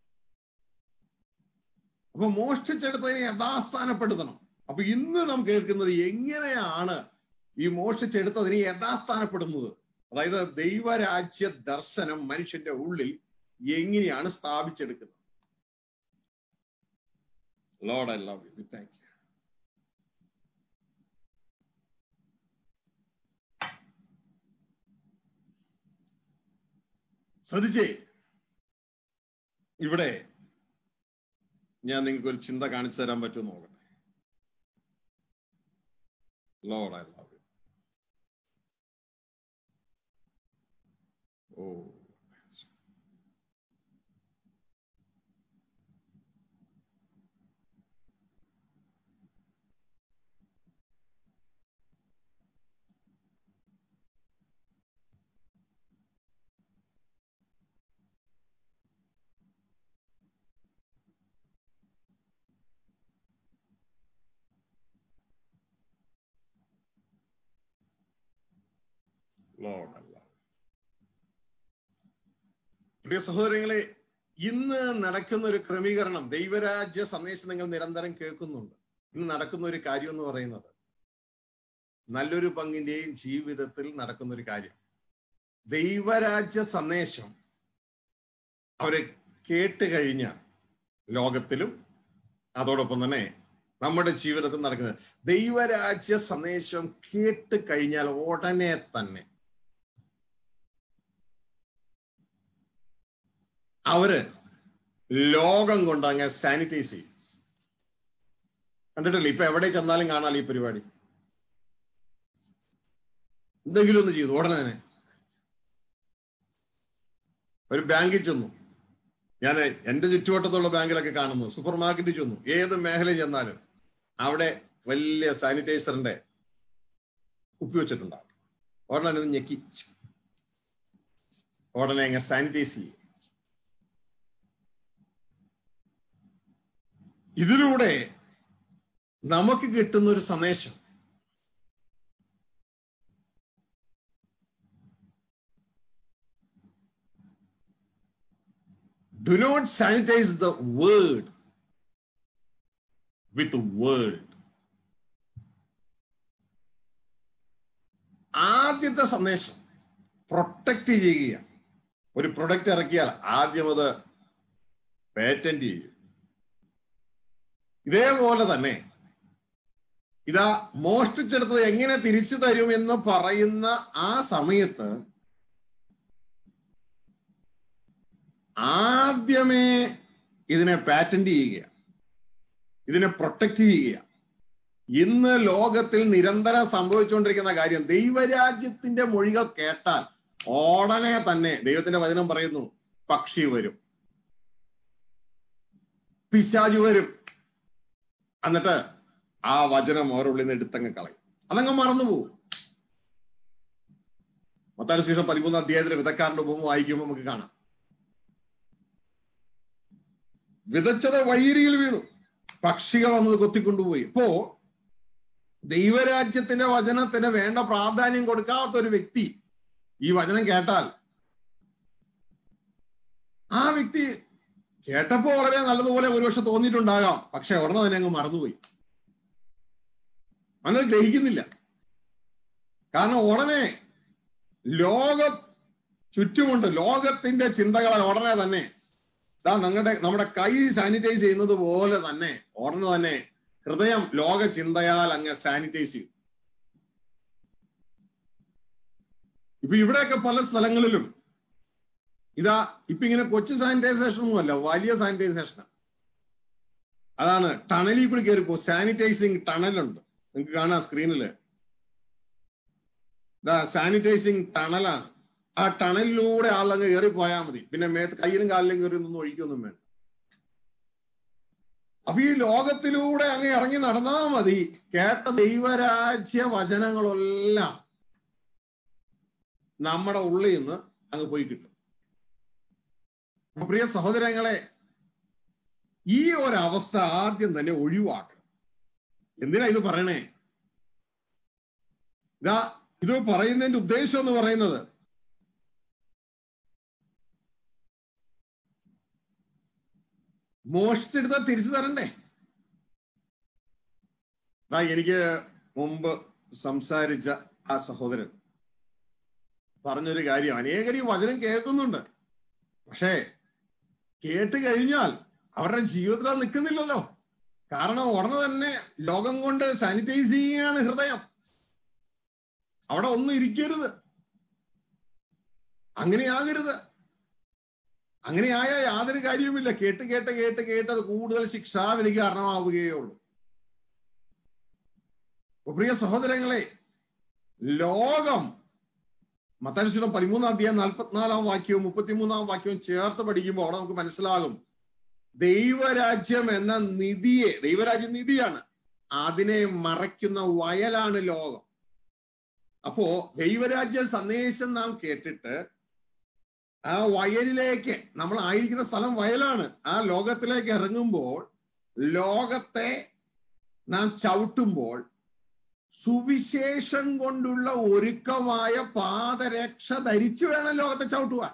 അപ്പൊ മോഷ്ടിച്ചെടുത്തതിനെ യഥാസ്ഥാനപ്പെടുത്തണം അപ്പൊ ഇന്ന് നാം കേൾക്കുന്നത് എങ്ങനെയാണ് ഈ മോഷ്ടിച്ചെടുത്തതിനെ യഥാസ്ഥാനപ്പെടുന്നത് അതായത് ദൈവരാജ്യ ദർശനം മനുഷ്യന്റെ ഉള്ളിൽ എങ്ങനെയാണ് സ്ഥാപിച്ചെടുക്കുന്നത് Lord I love you thank you ശ്രദ്ധിച്ചേ ഇവിടെ ഞാൻ നിങ്ങൾക്ക് ഒരു ചിന്ത കാണിച്ചു തരാൻ പറ്റുമോ നോക്കട്ടെ Lord I love you oh Lord Allah. പ്രിയ സഹോദരങ്ങളെ ഇന്ന് നടക്കുന്ന ഒരു ക്രമീകരണം ദൈവരാജ്യ സന്ദേശം നിങ്ങൾ നിരന്തരം കേൾക്കുന്നുണ്ട് ഇന്ന് നടക്കുന്ന ഒരു കാര്യം എന്ന് പറയുന്നത് നല്ലൊരു പങ്കിന്റെയും ജീവിതത്തിൽ നടക്കുന്ന ഒരു കാര്യം ദൈവരാജ്യ സന്ദേശം അവരെ കേട്ട് കഴിഞ്ഞ ലോകത്തിലും അതോടൊപ്പം തന്നെ നമ്മുടെ ജീവിതത്തിൽ നടക്കുന്നത് ദൈവരാജ്യ സന്ദേശം കേട്ട് കഴിഞ്ഞാൽ ഉടനെ തന്നെ അവര് ലോകം കൊണ്ട് അങ്ങ് സാനിറ്റൈസ് ചെയ്യും കണ്ടിട്ടില്ല ഇപ്പൊ എവിടെ ചെന്നാലും കാണാലോ ഈ പരിപാടി എന്തെങ്കിലും ഒന്ന് ചെയ്തു ഉടനെ തന്നെ ഒരു ബാങ്കിൽ ചെന്നു ഞാൻ എന്റെ ചുറ്റുവട്ടത്തുള്ള ബാങ്കിലൊക്കെ കാണുന്നു സൂപ്പർ മാർക്കറ്റിൽ ചെന്നു ഏത് മേഖലയിൽ ചെന്നാലും അവിടെ വലിയ സാനിറ്റൈസറിന്റെ കുപ്പി വെച്ചിട്ടുണ്ടാവും ഉടനെ ഒന്ന് ഞെക്കി ഉടനെ അങ്ങ് സാനിറ്റൈസ് ചെയ്യും ഇതിലൂടെ നമുക്ക് കിട്ടുന്ന ഒരു സന്ദേശം do not sanitize the word with the world ആദ്യത്തെ സന്ദേശം പ്രൊട്ടക്ട് ചെയ്യുക ഒരു പ്രൊഡക്റ്റ് ഇറക്കിയാൽ ആദ്യം അത് പേറ്റന്റ് ചെയ്യും ഇതേപോലെ തന്നെ ഇതാ മോഷ്ടിച്ചെടുത്തത് എങ്ങനെ തിരിച്ചു തരും എന്ന് പറയുന്ന ആ സമയത്ത് ആദ്യമേ ഇതിനെ പാറ്റന്റ് ചെയ്യുക ഇതിനെ പ്രൊട്ടക്ട് ചെയ്യുക ഇന്ന് ലോകത്തിൽ നിരന്തരം സംഭവിച്ചുകൊണ്ടിരിക്കുന്ന കാര്യം ദൈവരാജ്യത്തിന്റെ മൊഴികൾ കേട്ടാൽ ഉടനെ തന്നെ ദൈവത്തിന്റെ വചനം പറയുന്നു പക്ഷി വരും പിശാജ് വരും എന്നിട്ട് ആ വചനം ഓരോള്ളിൽ നിന്ന് എടുത്തങ്ങ് കളയും അതങ്ങ് മറന്നുപോകും മത്തായ ശേഷം പതിമൂന്നാം അധ്യായത്തിലെ വിധക്കാരന്റെ ഉപമ വായിക്കുമ്പോൾ നമുക്ക് കാണാം വിതച്ചത് വൈരിയിൽ വീണു പക്ഷികൾ വന്നത് കൊത്തിക്കൊണ്ടുപോയി ഇപ്പോ ദൈവരാജ്യത്തിന്റെ വചനത്തിന് വേണ്ട പ്രാധാന്യം കൊടുക്കാത്ത ഒരു വ്യക്തി ഈ വചനം കേട്ടാൽ ആ വ്യക്തി കേട്ടപ്പോ വളരെ നല്ലതുപോലെ ഒരുപക്ഷെ തോന്നിയിട്ടുണ്ടാകാം പക്ഷെ ഉടനെ തന്നെ അങ്ങ് മറന്നുപോയി അങ്ങനെ ഗ്രഹിക്കുന്നില്ല കാരണം ഉടനെ ലോകം ചുറ്റുമുണ്ട് ലോകത്തിന്റെ ചിന്തകളാൽ ഉടനെ തന്നെ ദാ നിങ്ങളുടെ നമ്മുടെ കൈ സാനിറ്റൈസ് ചെയ്യുന്നത് പോലെ തന്നെ ഉടനെ തന്നെ ഹൃദയം ലോക ചിന്തയാൽ അങ്ങ് സാനിറ്റൈസ് ചെയ്യും ഇപ്പൊ ഇവിടെയൊക്കെ പല സ്ഥലങ്ങളിലും ഇതാ ഇപ്പൊ ഇങ്ങനെ കൊച്ചു സാനിറ്റൈസേഷൻ ഒന്നുമല്ല വലിയ സാനിറ്റൈസേഷൻ അതാണ് ടണലിൽ കൂടി കയറിപ്പോ സാനിറ്റൈസിങ് ടണലുണ്ട് നിങ്ങൾക്ക് കാണാം സ്ക്രീനില് ഇതാ സാനിറ്റൈസിങ് ടണലാണ് ആ ടണലിലൂടെ ആളങ്ങ് കയറി പോയാൽ മതി പിന്നെ മേത്ത് കയ്യിലും കാലിലും കയറി ഒന്നും ഒഴിക്കൊന്നും വേണ്ട അപ്പൊ ഈ ലോകത്തിലൂടെ അങ്ങ് ഇറങ്ങി നടന്നാ മതി കേട്ട ദൈവരാജ്യ വചനങ്ങളെല്ലാം നമ്മുടെ ഉള്ളിൽ നിന്ന് അങ്ങ് പോയി കിട്ടും അപ്പൊ പ്രിയ സഹോദരങ്ങളെ ഈ ഒരവസ്ഥ ആദ്യം തന്നെ ഒഴിവാക്കണം എന്തിനാ ഇത് പറയണേ ഇതാ ഇത് പറയുന്നതിന്റെ ഉദ്ദേശം എന്ന് പറയുന്നത് മോഷ്ടിച്ചെടുത്താൽ തിരിച്ചു തരണ്ടേ ആ എനിക്ക് മുമ്പ് സംസാരിച്ച ആ സഹോദരൻ പറഞ്ഞൊരു കാര്യം അനേകർ ഈ വചനം കേൾക്കുന്നുണ്ട് പക്ഷേ കേട്ട് കഴിഞ്ഞാൽ അവരുടെ ജീവിതത്തിൽ അത് നിൽക്കുന്നില്ലല്ലോ കാരണം ഉടനെ തന്നെ ലോകം കൊണ്ട് സാനിറ്റൈസ് ചെയ്യുകയാണ് ഹൃദയം അവിടെ ഒന്നും ഇരിക്കരുത് അങ്ങനെയാകരുത് അങ്ങനെയായ യാതൊരു കാര്യവുമില്ല കേട്ട് കേട്ട് കേട്ട് കേട്ട് അത് കൂടുതൽ ശിക്ഷാവിധിക്ക് കാരണമാവുകയേ ഉള്ളൂ അപ്പൊ പ്രിയ സഹോദരങ്ങളെ ലോകം മത്താഴ്ചയുടെ പതിമൂന്നാം അധ്യായം നാൽപ്പത്തിനാലാം വാക്യവും മുപ്പത്തിമൂന്നാം വാക്യവും ചേർത്ത് പഠിക്കുമ്പോൾ അവിടെ നമുക്ക് മനസ്സിലാകും ദൈവരാജ്യം എന്ന നിധിയെ ദൈവരാജ്യം നിധിയാണ് അതിനെ മറയ്ക്കുന്ന വയലാണ് ലോകം അപ്പോ ദൈവരാജ്യ സന്ദേശം നാം കേട്ടിട്ട് ആ വയലിലേക്ക് നമ്മൾ ആയിരിക്കുന്ന സ്ഥലം വയലാണ് ആ ലോകത്തിലേക്ക് ഇറങ്ങുമ്പോൾ ലോകത്തെ നാം ചവിട്ടുമ്പോൾ സുവിശേഷം കൊണ്ടുള്ള ഒരുക്കമായ പാദരക്ഷ ധരിച്ചു വേണം ലോകത്തെ ചവിട്ടുവാൻ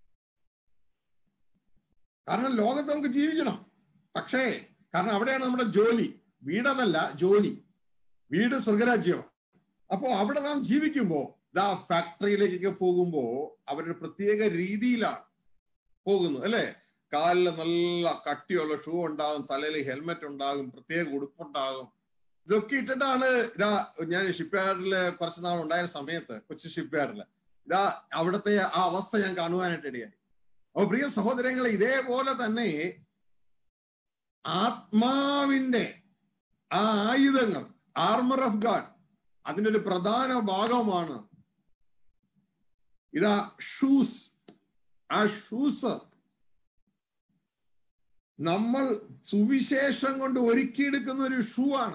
കാരണം ലോകത്ത് നമുക്ക് ജീവിക്കണം പക്ഷേ കാരണം അവിടെയാണ് നമ്മുടെ ജോലി വീടതല്ല ജോലി വീട് സ്വർഗരാജ്യമാണ് അപ്പോ അവിടെ നാം ജീവിക്കുമ്പോ ഇതാ ഫാക്ടറിയിലേക്കൊക്കെ പോകുമ്പോ അവരുടെ പ്രത്യേക രീതിയിലാണ് പോകുന്നത് അല്ലെ കാലിൽ നല്ല കട്ടിയുള്ള ഷൂ ഉണ്ടാകും തലയിൽ ഹെൽമെറ്റ് ഉണ്ടാകും പ്രത്യേക ഉടുപ്പുണ്ടാകും ഇതൊക്കെ ഇട്ടിട്ടാണ് ഇതാ ഞാൻ ഷിപ്പ്യാർഡില് കുറച്ച് നാൾ ഉണ്ടായ സമയത്ത് കൊച്ചി ഷിപ്പ്യാർഡില് ഇതാ അവിടുത്തെ ആ അവസ്ഥ ഞാൻ കാണുവാനായിട്ട് ഇടയായി അപ്പൊ പ്രിയ സഹോദരങ്ങളെ ഇതേപോലെ തന്നെ ആത്മാവിന്റെ ആ ആയുധങ്ങൾ ആർമർ ഓഫ് ഗാഡ് അതിന്റെ ഒരു പ്രധാന ഭാഗമാണ് ഇതാ ഷൂസ് ആ ഷൂസ് നമ്മൾ സുവിശേഷം കൊണ്ട് ഒരുക്കിയെടുക്കുന്ന ഒരു ഷൂ ആണ്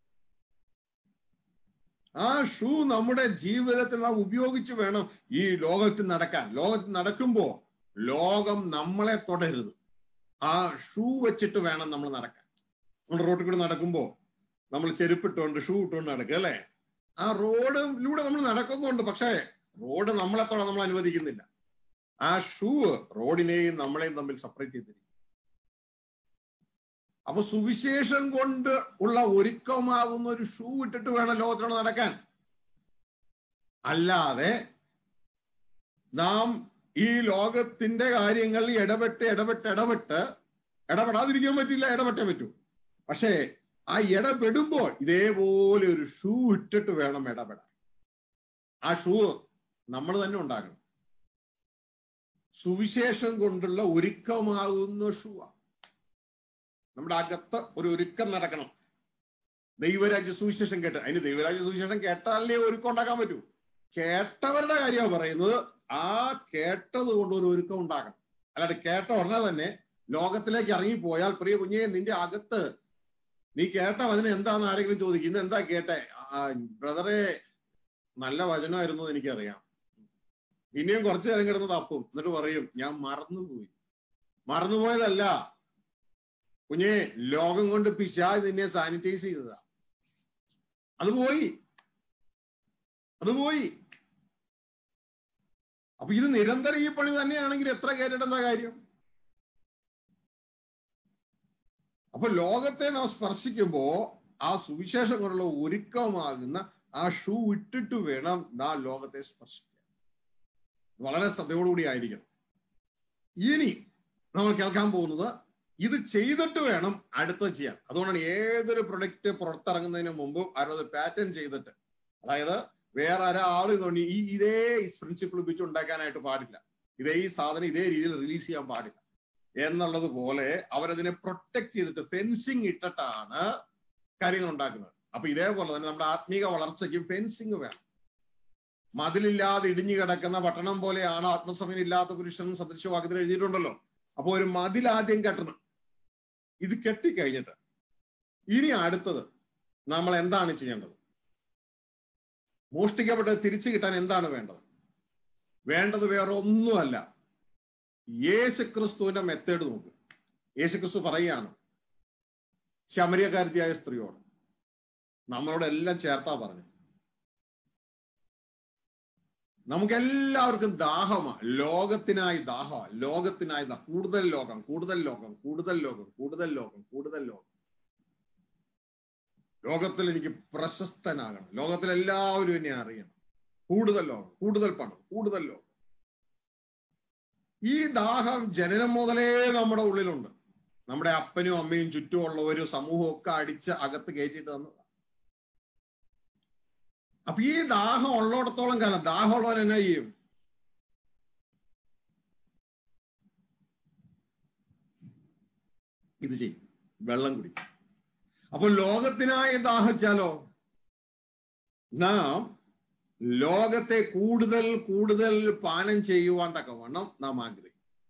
ആ ഷൂ നമ്മുടെ ജീവിതത്തിൽ നാം ഉപയോഗിച്ച് വേണം ഈ ലോകത്തിൽ നടക്കാൻ ലോകത്തിൽ നടക്കുമ്പോ ലോകം നമ്മളെ തുടരുത് ആ ഷൂ വെച്ചിട്ട് വേണം നമ്മൾ നടക്കാൻ നമ്മൾ റോഡിൽ കൂടെ നടക്കുമ്പോ നമ്മൾ ചെരുപ്പിട്ടുകൊണ്ട് ഷൂ ഇട്ടുകൊണ്ട് നടക്കുക അല്ലെ ആ റോഡിലൂടെ നമ്മൾ നടക്കുന്നുണ്ട് പക്ഷേ റോഡ് നമ്മളെ തൊടാൻ നമ്മൾ അനുവദിക്കുന്നില്ല ആ ഷൂ റോഡിനെയും നമ്മളെയും തമ്മിൽ സെപ്പറേറ്റ് ചെയ്തിരിക്കും അപ്പൊ സുവിശേഷം കൊണ്ട് ഉള്ള ഒരുക്കമാകുന്ന ഒരു ഷൂ ഇട്ടിട്ട് വേണം ലോകത്തിലൂടെ നടക്കാൻ അല്ലാതെ നാം ഈ ലോകത്തിന്റെ കാര്യങ്ങളിൽ ഇടപെട്ട് ഇടപെട്ട് ഇടപെട്ട് ഇടപെടാതിരിക്കാൻ പറ്റില്ല ഇടപെട്ടേ പറ്റൂ പക്ഷേ ആ ഇടപെടുമ്പോൾ ഇതേപോലെ ഒരു ഷൂ ഇട്ടിട്ട് വേണം ഇടപെടാൻ ആ ഷൂ നമ്മൾ തന്നെ ഉണ്ടാക്കണം സുവിശേഷം കൊണ്ടുള്ള ഒരുക്കമാകുന്ന ഷൂ നമ്മുടെ അകത്ത് ഒരു ഒരുക്കം നടക്കണം ദൈവരാജ്യ സുവിശേഷം കേട്ട് അതിന് ദൈവരാജ്യ സുവിശേഷം കേട്ടാലേ ഒരുക്കം ഉണ്ടാക്കാൻ പറ്റൂ കേട്ടവരുടെ കാര്യമാണ് പറയുന്നത് ആ കേട്ടത് കൊണ്ട് ഒരു ഒരുക്കം ഉണ്ടാക്കണം അല്ലാണ്ട് കേട്ട ഉടനെ തന്നെ ലോകത്തിലേക്ക് ഇറങ്ങിപ്പോയാൽ പ്രിയ കുഞ്ഞെ നിന്റെ അകത്ത് നീ കേട്ട വചനം എന്താന്ന് ആരെങ്കിലും ചോദിക്കും ഇന്ന് എന്താ കേട്ടെ ആ ബ്രദറെ നല്ല വചനമായിരുന്നു എന്ന് എനിക്കറിയാം പിന്നെയും കുറച്ചു നേരം കിടന്ന് തപ്പും എന്നിട്ട് പറയും ഞാൻ മറന്നുപോയി മറന്നുപോയതല്ല കുഞ്ഞെ ലോകം കൊണ്ട് പിശാജ് നിന്നെ സാനിറ്റൈസ് ചെയ്തതാ അത് പോയി അത് പോയി അപ്പൊ ഇത് നിരന്തരം ഈ പണി തന്നെയാണെങ്കിൽ എത്ര കേട്ടിട്ട് എന്താ കാര്യം അപ്പൊ ലോകത്തെ നാം സ്പർശിക്കുമ്പോ ആ സുവിശേഷം കൊണ്ടുള്ള ഒരുക്കമാകുന്ന ആ ഷൂ ഇട്ടിട്ട് വേണം നാം ലോകത്തെ സ്പർശിക്കാൻ വളരെ ശ്രദ്ധയോടുകൂടി ആയിരിക്കണം ഇനി നമ്മൾ കേൾക്കാൻ പോകുന്നത് ഇത് ചെയ്തിട്ട് വേണം അടുത്തത് ചെയ്യാൻ അതുകൊണ്ടാണ് ഏതൊരു പ്രൊഡക്റ്റ് പുറത്തിറങ്ങുന്നതിന് മുമ്പ് അവരത് പാറ്റേൺ ചെയ്തിട്ട് അതായത് വേറെ ഒരാൾ ഇതുകൊണ്ട് ഈ ഇതേ പ്രിൻസിപ്പിൾ ഉപയോഗിച്ച് ഉണ്ടാക്കാനായിട്ട് പാടില്ല ഇതേ ഈ സാധനം ഇതേ രീതിയിൽ റിലീസ് ചെയ്യാൻ പാടില്ല എന്നുള്ളത് പോലെ അവരതിനെ പ്രൊട്ടക്ട് ചെയ്തിട്ട് ഫെൻസിങ് ഇട്ടിട്ടാണ് കാര്യങ്ങൾ ഉണ്ടാക്കുന്നത് അപ്പൊ ഇതേപോലെ തന്നെ നമ്മുടെ ആത്മീക വളർച്ചയ്ക്കും ഫെൻസിങ് വേണം മതിലില്ലാതെ ഇടിഞ്ഞു കിടക്കുന്ന പട്ടണം പോലെയാണ് ആത്മസമയം ഇല്ലാത്ത പുരുഷൻ സദൃശവാക്യത്തിൽ എഴുതിയിട്ടുണ്ടല്ലോ അപ്പൊ ഒരു മതിൽ ആദ്യം കെട്ടണം ഇത് കെട്ടിക്കഴിഞ്ഞിട്ട് ഇനി അടുത്തത് നമ്മൾ എന്താണ് ചെയ്യേണ്ടത് മോഷ്ടിക്കപ്പെട്ടത് തിരിച്ചു കിട്ടാൻ എന്താണ് വേണ്ടത് വേണ്ടത് വേറെ ഒന്നുമല്ല യേശുക്രിസ്തുവിന്റെ മെത്തേഡ് നോക്ക് യേശുക്രിസ്തു പറയുകയാണ് ശമരിയക്കാരത്തിയായ സ്ത്രീയോട് നമ്മളോട് എല്ലാം ചേർത്താ പറഞ്ഞു നമുക്കെല്ലാവർക്കും ദാഹമാണ് ലോകത്തിനായി ദാഹമാണ് ലോകത്തിനായി ദാ- കൂടുതൽ ലോകം കൂടുതൽ ലോകം കൂടുതൽ ലോകം കൂടുതൽ ലോകം കൂടുതൽ ലോകം ലോകത്തിൽ എനിക്ക് പ്രശസ്തനാകണം ലോകത്തിൽ എല്ലാവരും എന്നെ അറിയണം കൂടുതൽ ലോകം കൂടുതൽ പണം കൂടുതൽ ലോകം ഈ ദാഹം ജനനം മുതലേ നമ്മുടെ ഉള്ളിലുണ്ട് നമ്മുടെ അപ്പനും അമ്മയും ചുറ്റുമുള്ളവരും സമൂഹവും ഒക്കെ അടിച്ച് അകത്ത് കയറ്റിയിട്ട് തന്നതാണ് അപ്പൊ ഈ ദാഹം ഉള്ളിടത്തോളം കാലം ദാഹമുള്ളവൻ എന്നാ ചെയ്യും ഇത് ചെയ്യും വെള്ളം കുടിക്കും അപ്പൊ ലോകത്തിനായി ദാഹിച്ചാലോ നാം ലോകത്തെ കൂടുതൽ കൂടുതൽ പാനം ചെയ്യുവാൻ തക്കവണ്ണം നാം ആഗ്രഹിക്കും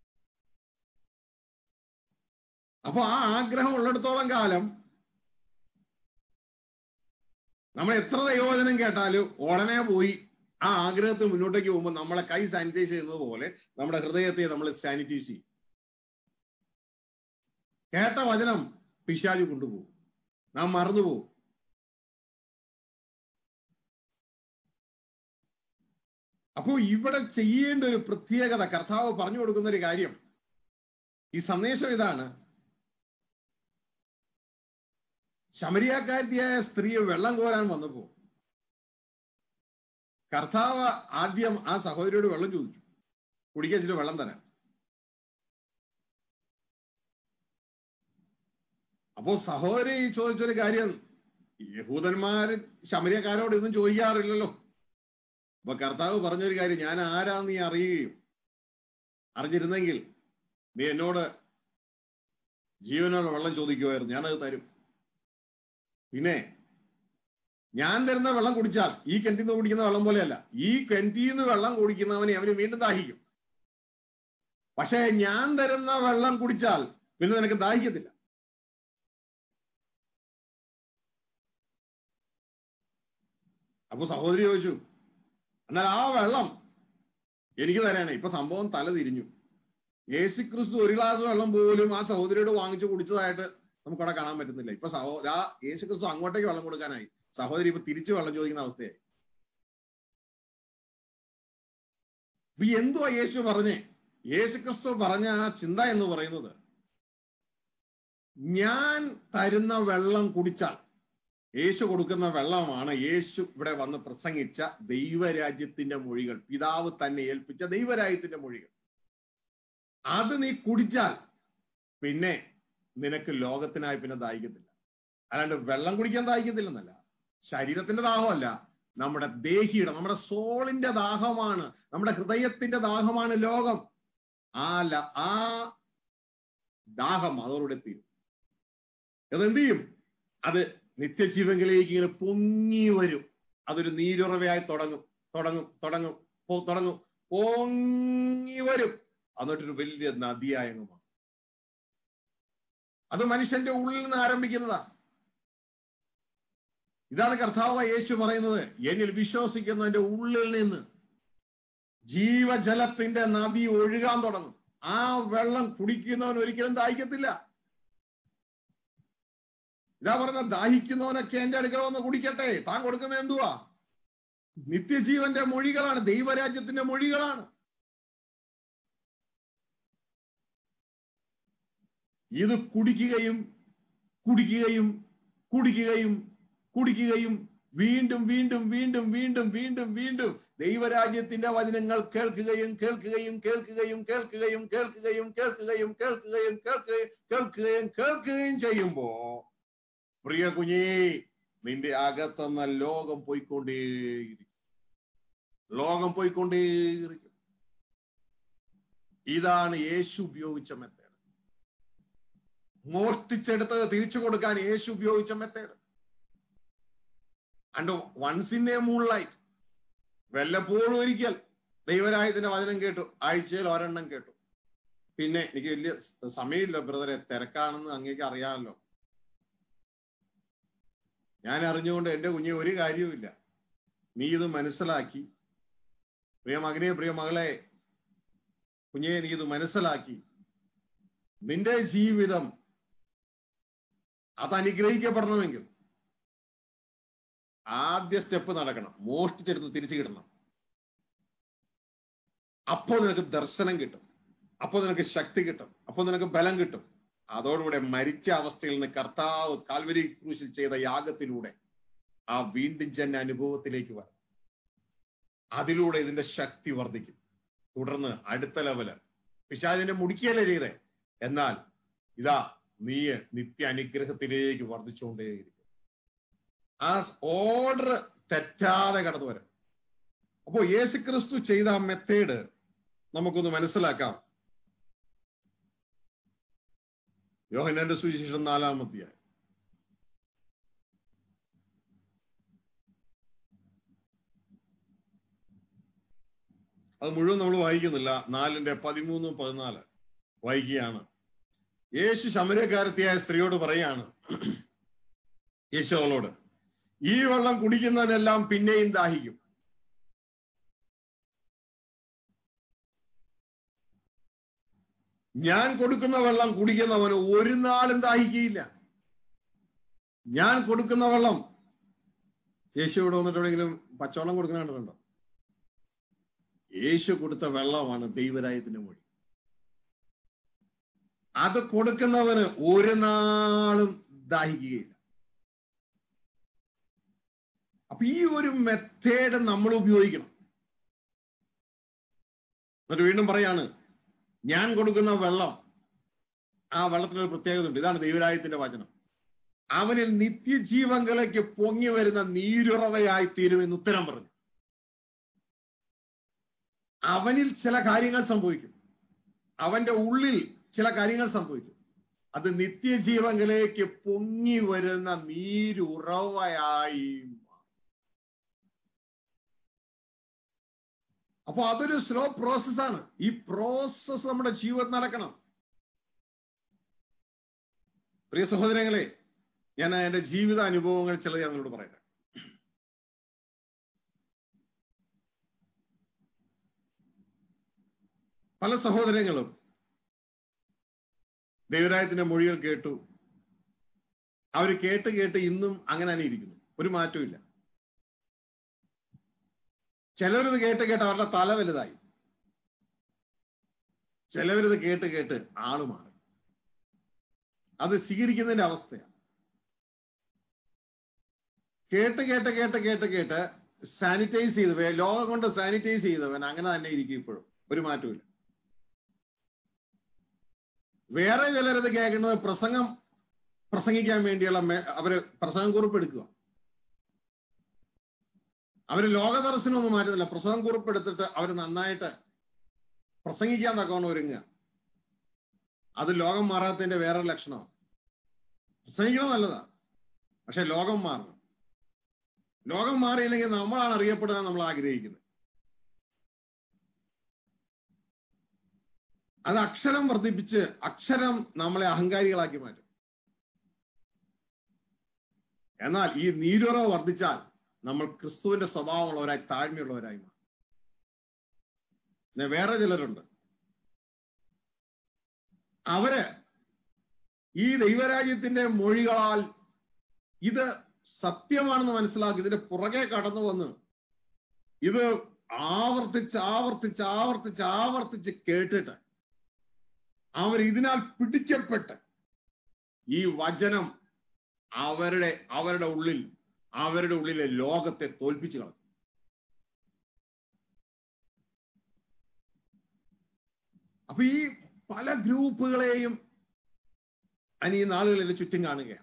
അപ്പൊ ആ ആഗ്രഹം ഉള്ളിടത്തോളം കാലം നമ്മൾ എത്ര ദൈവവചനം കേട്ടാലും ഉടനെ പോയി ആ ആഗ്രഹത്തിൽ മുന്നോട്ടേക്ക് പോകുമ്പോൾ നമ്മളെ കൈ സാനിറ്റൈസ് ചെയ്യുന്നത് പോലെ നമ്മുടെ ഹൃദയത്തെ നമ്മൾ സാനിറ്റൈസ് ചെയ്യും കേട്ട വചനം പിശാജ് കൊണ്ടുപോകും നാം മറന്നുപോകും അപ്പോ ഇവിടെ ചെയ്യേണ്ട ഒരു പ്രത്യേകത കർത്താവ് പറഞ്ഞു കൊടുക്കുന്ന ഒരു കാര്യം ഈ സന്ദേശം ഇതാണ് ശമരിയാക്കാരിയായ സ്ത്രീയെ വെള്ളം കോരാൻ വന്നപ്പോ കർത്താവ് ആദ്യം ആ സഹോദരിയോട് വെള്ളം ചോദിച്ചു കുടിക്കച്ചിട്ട് വെള്ളം തരാം അപ്പോ സഹോദരി ചോദിച്ചൊരു കാര്യം യഹൂദന്മാര് ശമരിയക്കാരോട് ഇതൊന്നും ചോദിക്കാറില്ലല്ലോ അപ്പൊ കർത്താവ് പറഞ്ഞൊരു കാര്യം ഞാൻ ആരാന്ന് നീ അറിയുകയും അറിഞ്ഞിരുന്നെങ്കിൽ നീ എന്നോട് ജീവനോട് വെള്ളം ചോദിക്കുമായിരുന്നു ഞാനത് തരും പിന്നെ ഞാൻ തരുന്ന വെള്ളം കുടിച്ചാൽ ഈ കിണറ്റിൽ നിന്ന് കുടിക്കുന്ന വെള്ളം പോലെയല്ല ഈ കിണറ്റിൽ നിന്ന് വെള്ളം കുടിക്കുന്നവനെ അവന് വീണ്ടും ദാഹിക്കും പക്ഷേ ഞാൻ തരുന്ന വെള്ളം കുടിച്ചാൽ പിന്നെ നിനക്ക് ദാഹിക്കത്തില്ല അപ്പൊ സഹോദരി ചോദിച്ചു എന്നാൽ ആ വെള്ളം എനിക്ക് തരാനേ ഇപ്പൊ സംഭവം തല തിരിഞ്ഞു യേശുക്രിസ്തു ഒരു ഗ്ലാസ് വെള്ളം പോലും ആ സഹോദരിയോട് വാങ്ങിച്ചു കുടിച്ചതായിട്ട് നമുക്കവിടെ കാണാൻ പറ്റുന്നില്ല ഇപ്പൊ സഹോ ആ യേശുക്രിസ്തു അങ്ങോട്ടേക്ക് വെള്ളം കൊടുക്കാനായി സഹോദരി ഇപ്പൊ തിരിച്ചു വെള്ളം ചോദിക്കുന്ന അവസ്ഥയായി അപ്പൊ എന്തുവാ യേശു പറഞ്ഞേ യേശുക്രിസ്തു പറഞ്ഞ ആ ചിന്ത എന്ന് പറയുന്നത് ഞാൻ തരുന്ന വെള്ളം കുടിച്ചാൽ യേശു കൊടുക്കുന്ന വെള്ളമാണ് യേശു ഇവിടെ വന്ന് പ്രസംഗിച്ച ദൈവരാജ്യത്തിന്റെ മൊഴികൾ പിതാവ് തന്നെ ഏൽപ്പിച്ച ദൈവരാജ്യത്തിന്റെ മൊഴികൾ അത് നീ കുടിച്ചാൽ പിന്നെ നിനക്ക് ലോകത്തിനായി പിന്നെ ദാഹിക്കത്തില്ല അല്ലാണ്ട് വെള്ളം കുടിക്കാൻ ദാഹിക്കത്തില്ലെന്നല്ല ശരീരത്തിന്റെ ദാഹമല്ല നമ്മുടെ ദേഹിയുടെ നമ്മുടെ സോളിന്റെ ദാഹമാണ് നമ്മുടെ ഹൃദയത്തിന്റെ ദാഹമാണ് ലോകം ആ ല- ആ ദാഹം അതോടെ തീരും അതെന്ത് ചെയ്യും അത് നിത്യജീവങ്കിലേക്ക് ഇങ്ങനെ പൊങ്ങി വരും അതൊരു നീരുറവയായി തുടങ്ങും തുടങ്ങും തുടങ്ങും പോ- തുടങ്ങും പൊങ്ങി വരും എന്നിട്ടൊരു വലിയ നദിയായി അങ്ങ് മാറും അത് മനുഷ്യന്റെ ഉള്ളിൽ നിന്ന് ആരംഭിക്കുന്നതാ ഇതാണ് കർത്താവ് യേശു പറയുന്നത് എന്നിൽ വിശ്വസിക്കുന്നതിന്റെ ഉള്ളിൽ നിന്ന് ജീവജലത്തിന്റെ നദി ഒഴുകാൻ തുടങ്ങും ആ വെള്ളം കുടിക്കുന്നവൻ ഒരിക്കലും ദാഹിക്കത്തില്ല ഇതാ പറഞ്ഞ ദാഹിക്കുന്നവനൊക്കെ എന്റെ അടുക്കള വന്ന് കുടിക്കട്ടെ താൻ കൊടുക്കുന്നത് എന്തുവാ നിത്യജീവന്റെ മൊഴികളാണ് ദൈവരാജ്യത്തിന്റെ മൊഴികളാണ് ഇത് കുടിക്കുകയും കുടിക്കുകയും കുടിക്കുകയും കുടിക്കുകയും വീണ്ടും വീണ്ടും വീണ്ടും വീണ്ടും വീണ്ടും വീണ്ടും ദൈവരാജ്യത്തിന്റെ വചനങ്ങൾ കേൾക്കുകയും കേൾക്കുകയും കേൾക്കുകയും കേൾക്കുകയും കേൾക്കുകയും കേൾക്കുകയും കേൾക്കുകയും കേൾക്കുകയും കേൾക്കുകയും കേൾക്കുകയും ചെയ്യുമ്പോ പ്രിയ കുഞ്ഞേ നിന്റെ അകത്തുന്ന ലോകം പോയിക്കൊണ്ടേയിരിക്കും ലോകം പോയിക്കൊണ്ടേയിരിക്കും ഇതാണ് യേശു ഉപയോഗിച്ച മെത്തേഡ് മോഷ്ടിച്ചെടുത്തത് തിരിച്ചു കൊടുക്കാൻ യേശു ഉപയോഗിച്ച method and once in a moon light വല്ലപ്പോഴും ഒരിക്കൽ ദൈവരായത്തിന്റെ വചനം കേട്ടു ആഴ്ചയിൽ ഒരെണ്ണം കേട്ടു പിന്നെ എനിക്ക് വലിയ സമയമില്ല ബ്രദറെ തിരക്കാണെന്ന് അങ്ങേക്ക് അറിയാമല്ലോ ഞാൻ അറിഞ്ഞുകൊണ്ട് എന്റെ കുഞ്ഞെ ഒരു കാര്യവുമില്ല നീ ഇത് മനസ്സിലാക്കി പ്രിയ മകനെ പ്രിയ മകളെ കുഞ്ഞെ നീ ഇത് മനസ്സിലാക്കി നിന്റെ ജീവിതം അത് അനുഗ്രഹിക്കപ്പെടണമെങ്കിൽ ആദ്യ സ്റ്റെപ്പ് നടക്കണം മോഷ്ടിച്ചെടുത്ത് തിരിച്ചു കിട്ടണം അപ്പോൾ നിനക്ക് ദർശനം കിട്ടും അപ്പോൾ നിനക്ക് ശക്തി കിട്ടും അപ്പോൾ നിനക്ക് ബലം കിട്ടും അതോടുകൂടെ മരിച്ച അവസ്ഥയിൽ നിന്ന് കർത്താവ് കാൽവരി ക്രൂശിൽ ചെയ്ത യാഗത്തിലൂടെ ആ വീണ്ടും ജന അനുഭവത്തിലേക്ക് വരും അതിലൂടെ ഇതിന്റെ ശക്തി വർദ്ധിക്കും തുടർന്ന് അടുത്ത ലെവല് പിശാചിനെ മുടിക്കുകയല്ലേ ചെയ്തേ എന്നാൽ ഇതാ നീ നിത്യ അനുഗ്രഹത്തിലേക്ക് വർദ്ധിച്ചുകൊണ്ടേയിരിക്കും ആ ഓർഡർ തെറ്റാതെ കടന്നു വരും അപ്പോ യേശു ക്രിസ്തു ചെയ്ത ആ മെത്തേഡ് നമുക്കൊന്ന് മനസ്സിലാക്കാം യോഹനന്റെ സുവിശേഷം നാലാമധ്യായ അത് മുഴുവൻ നമ്മൾ വായിക്കുന്നില്ല നാലിന്റെ പതിമൂന്നും പതിനാല് വായിക്കുകയാണ് യേശു ശമരക്കാരത്തിയായ സ്ത്രീയോട് പറയാണ് യേശു അവളോട് ഈ വെള്ളം കുടിക്കുന്നവനെല്ലാം പിന്നെയും ദാഹിക്കും ഞാൻ കൊടുക്കുന്ന വെള്ളം കുടിക്കുന്നവന് ഒരു നാളും ദാഹിക്കുകയില്ല ഞാൻ കൊടുക്കുന്ന വെള്ളം യേശു ഇവിടെ വന്നിട്ട് എവിടെയെങ്കിലും പച്ചവെള്ളം കൊടുക്കുന്ന കണ്ടിട്ടുണ്ടോ യേശു കൊടുത്ത വെള്ളമാണ് ദൈവരായത്തിന്റെ മൊഴി അത് കൊടുക്കുന്നവന് ഒരു നാളും ദാഹിക്കുകയില്ല അപ്പൊ ഈ ഒരു മെത്തേഡ് നമ്മൾ ഉപയോഗിക്കണം എന്നിട്ട് വീണ്ടും പറയാണ് ഞാൻ കൊടുക്കുന്ന വെള്ളം ആ വെള്ളത്തിനൊരു പ്രത്യേകത ഉണ്ട് ഇതാണ് ദൈവരായത്തിന്റെ വചനം അവനിൽ നിത്യജീവങ്കലേക്ക് പൊങ്ങി വരുന്ന നീരുറവയായി തീരുമെന്ന് ഉത്തരം പറഞ്ഞു അവനിൽ ചില കാര്യങ്ങൾ സംഭവിക്കും അവന്റെ ഉള്ളിൽ ചില കാര്യങ്ങൾ സംഭവിക്കും അത് നിത്യജീവങ്കലേക്ക് പൊങ്ങി വരുന്ന നീരുറവയായി അപ്പൊ അതൊരു സ്ലോ പ്രോസസ്സാണ് ഈ പ്രോസസ് നമ്മുടെ ജീവിതത്തിൽ നടക്കണം പ്രിയ സഹോദരങ്ങളെ ഞാൻ എന്റെ ജീവിത അനുഭവങ്ങൾ ചിലത് ഞാൻ നിങ്ങളോട് പറയട്ടെ പല സഹോദരങ്ങളും ദൈവരായത്തിന്റെ മൊഴികൾ കേട്ടു അവർ കേട്ട് കേട്ട് ഇന്നും അങ്ങനെ തന്നെ ഇരിക്കുന്നു ഒരു മാറ്റവും ഇല്ല ചിലവരിത് കേട്ട് കേട്ട് അവരുടെ തല വലുതായി ചിലവരിത് കേട്ട് കേട്ട് ആള് മാറി അത് സ്വീകരിക്കുന്നതിന്റെ അവസ്ഥയാണ് കേട്ട് കേട്ട് കേട്ട് കേട്ട് കേട്ട് സാനിറ്റൈസ് ചെയ്ത് ലോകം കൊണ്ട് സാനിറ്റൈസ് ചെയ്തവൻ അങ്ങനെ തന്നെ ഇരിക്കും ഇപ്പോഴും ഒരു മാറ്റവും വേറെ ചിലരത് കേൾക്കുന്നത് പ്രസംഗം പ്രസംഗിക്കാൻ വേണ്ടിയുള്ള മേ- അവര് പ്രസംഗം കുറിപ്പ് എടുക്കുക അവര് ലോകദർശനമൊന്നും മാറ്റുന്നില്ല പ്രസംഗം കുറിപ്പ് എടുത്തിട്ട് അവർ നന്നായിട്ട് പ്രസംഗിക്കാൻ തക്കവണ്ണം ഒരുങ്ങുക അത് ലോകം മാറാത്തതിന്റെ വേറെ ലക്ഷണമാണ് പ്രസംഗിക്കണം നല്ലതാ പക്ഷെ ലോകം മാറണം ലോകം മാറിയില്ലെങ്കിൽ നമ്മളാണ് അറിയപ്പെടുന്നത് നമ്മൾ ആഗ്രഹിക്കുന്നത് അത് അക്ഷരം വർദ്ധിപ്പിച്ച് അക്ഷരം നമ്മളെ അഹങ്കാരികളാക്കി മാറ്റും എന്നാൽ ഈ നീരുറവ് വർദ്ധിച്ചാൽ നമ്മൾ ക്രിസ്തുവിന്റെ സ്വഭാവമുള്ളവരായി താഴ്മയുള്ളവരായി മാറും പിന്നെ വേറെ ചിലരുണ്ട് അവര് ഈ ദൈവരാജ്യത്തിന്റെ മൊഴികളാൽ ഇത് സത്യമാണെന്ന് മനസ്സിലാക്കി ഇതിന്റെ പുറകെ കടന്നു വന്ന് ഇത് ആവർത്തിച്ച് ആവർത്തിച്ച് ആവർത്തിച്ച് ആവർത്തിച്ച് കേട്ടിട്ട് അവർ ഇതിനാൽ പിടിക്കപ്പെട്ട് ഈ വചനം അവരുടെ അവരുടെ ഉള്ളിൽ അവരുടെ ഉള്ളിലെ ലോകത്തെ തോൽപ്പിച്ചു കളഞ്ഞു അപ്പൊ ഈ പല ഗ്രൂപ്പുകളെയും ഞാൻ ഈ നാളുകളിൽ ചുറ്റും കാണുകയാണ്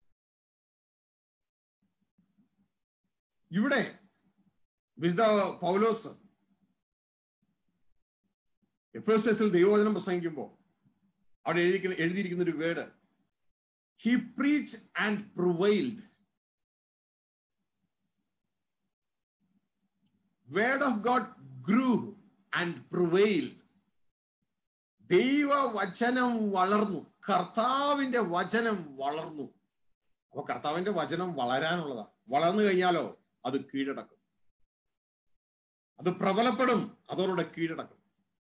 ഇവിടെ വിശുദ്ധ പൗലോസ് എഫേസസിൽ ദൈവവചനം പ്രസംഗിക്കുമ്പോൾ അവിടെ എഴുതി എഴുതിയിരിക്കുന്ന ഒരു word he preach and prevailed word of God grew and prevailed ദൈവവചനം വളർന്നു കർത്താവിന്റെ വചനം വളർന്നു അപ്പൊ കർത്താവിന്റെ വചനം വളരാനുള്ളതാ വളർന്നു കഴിഞ്ഞാലോ അത് കീഴടക്കും അത് പ്രബലപ്പെടും അതോടെ കീഴടക്കും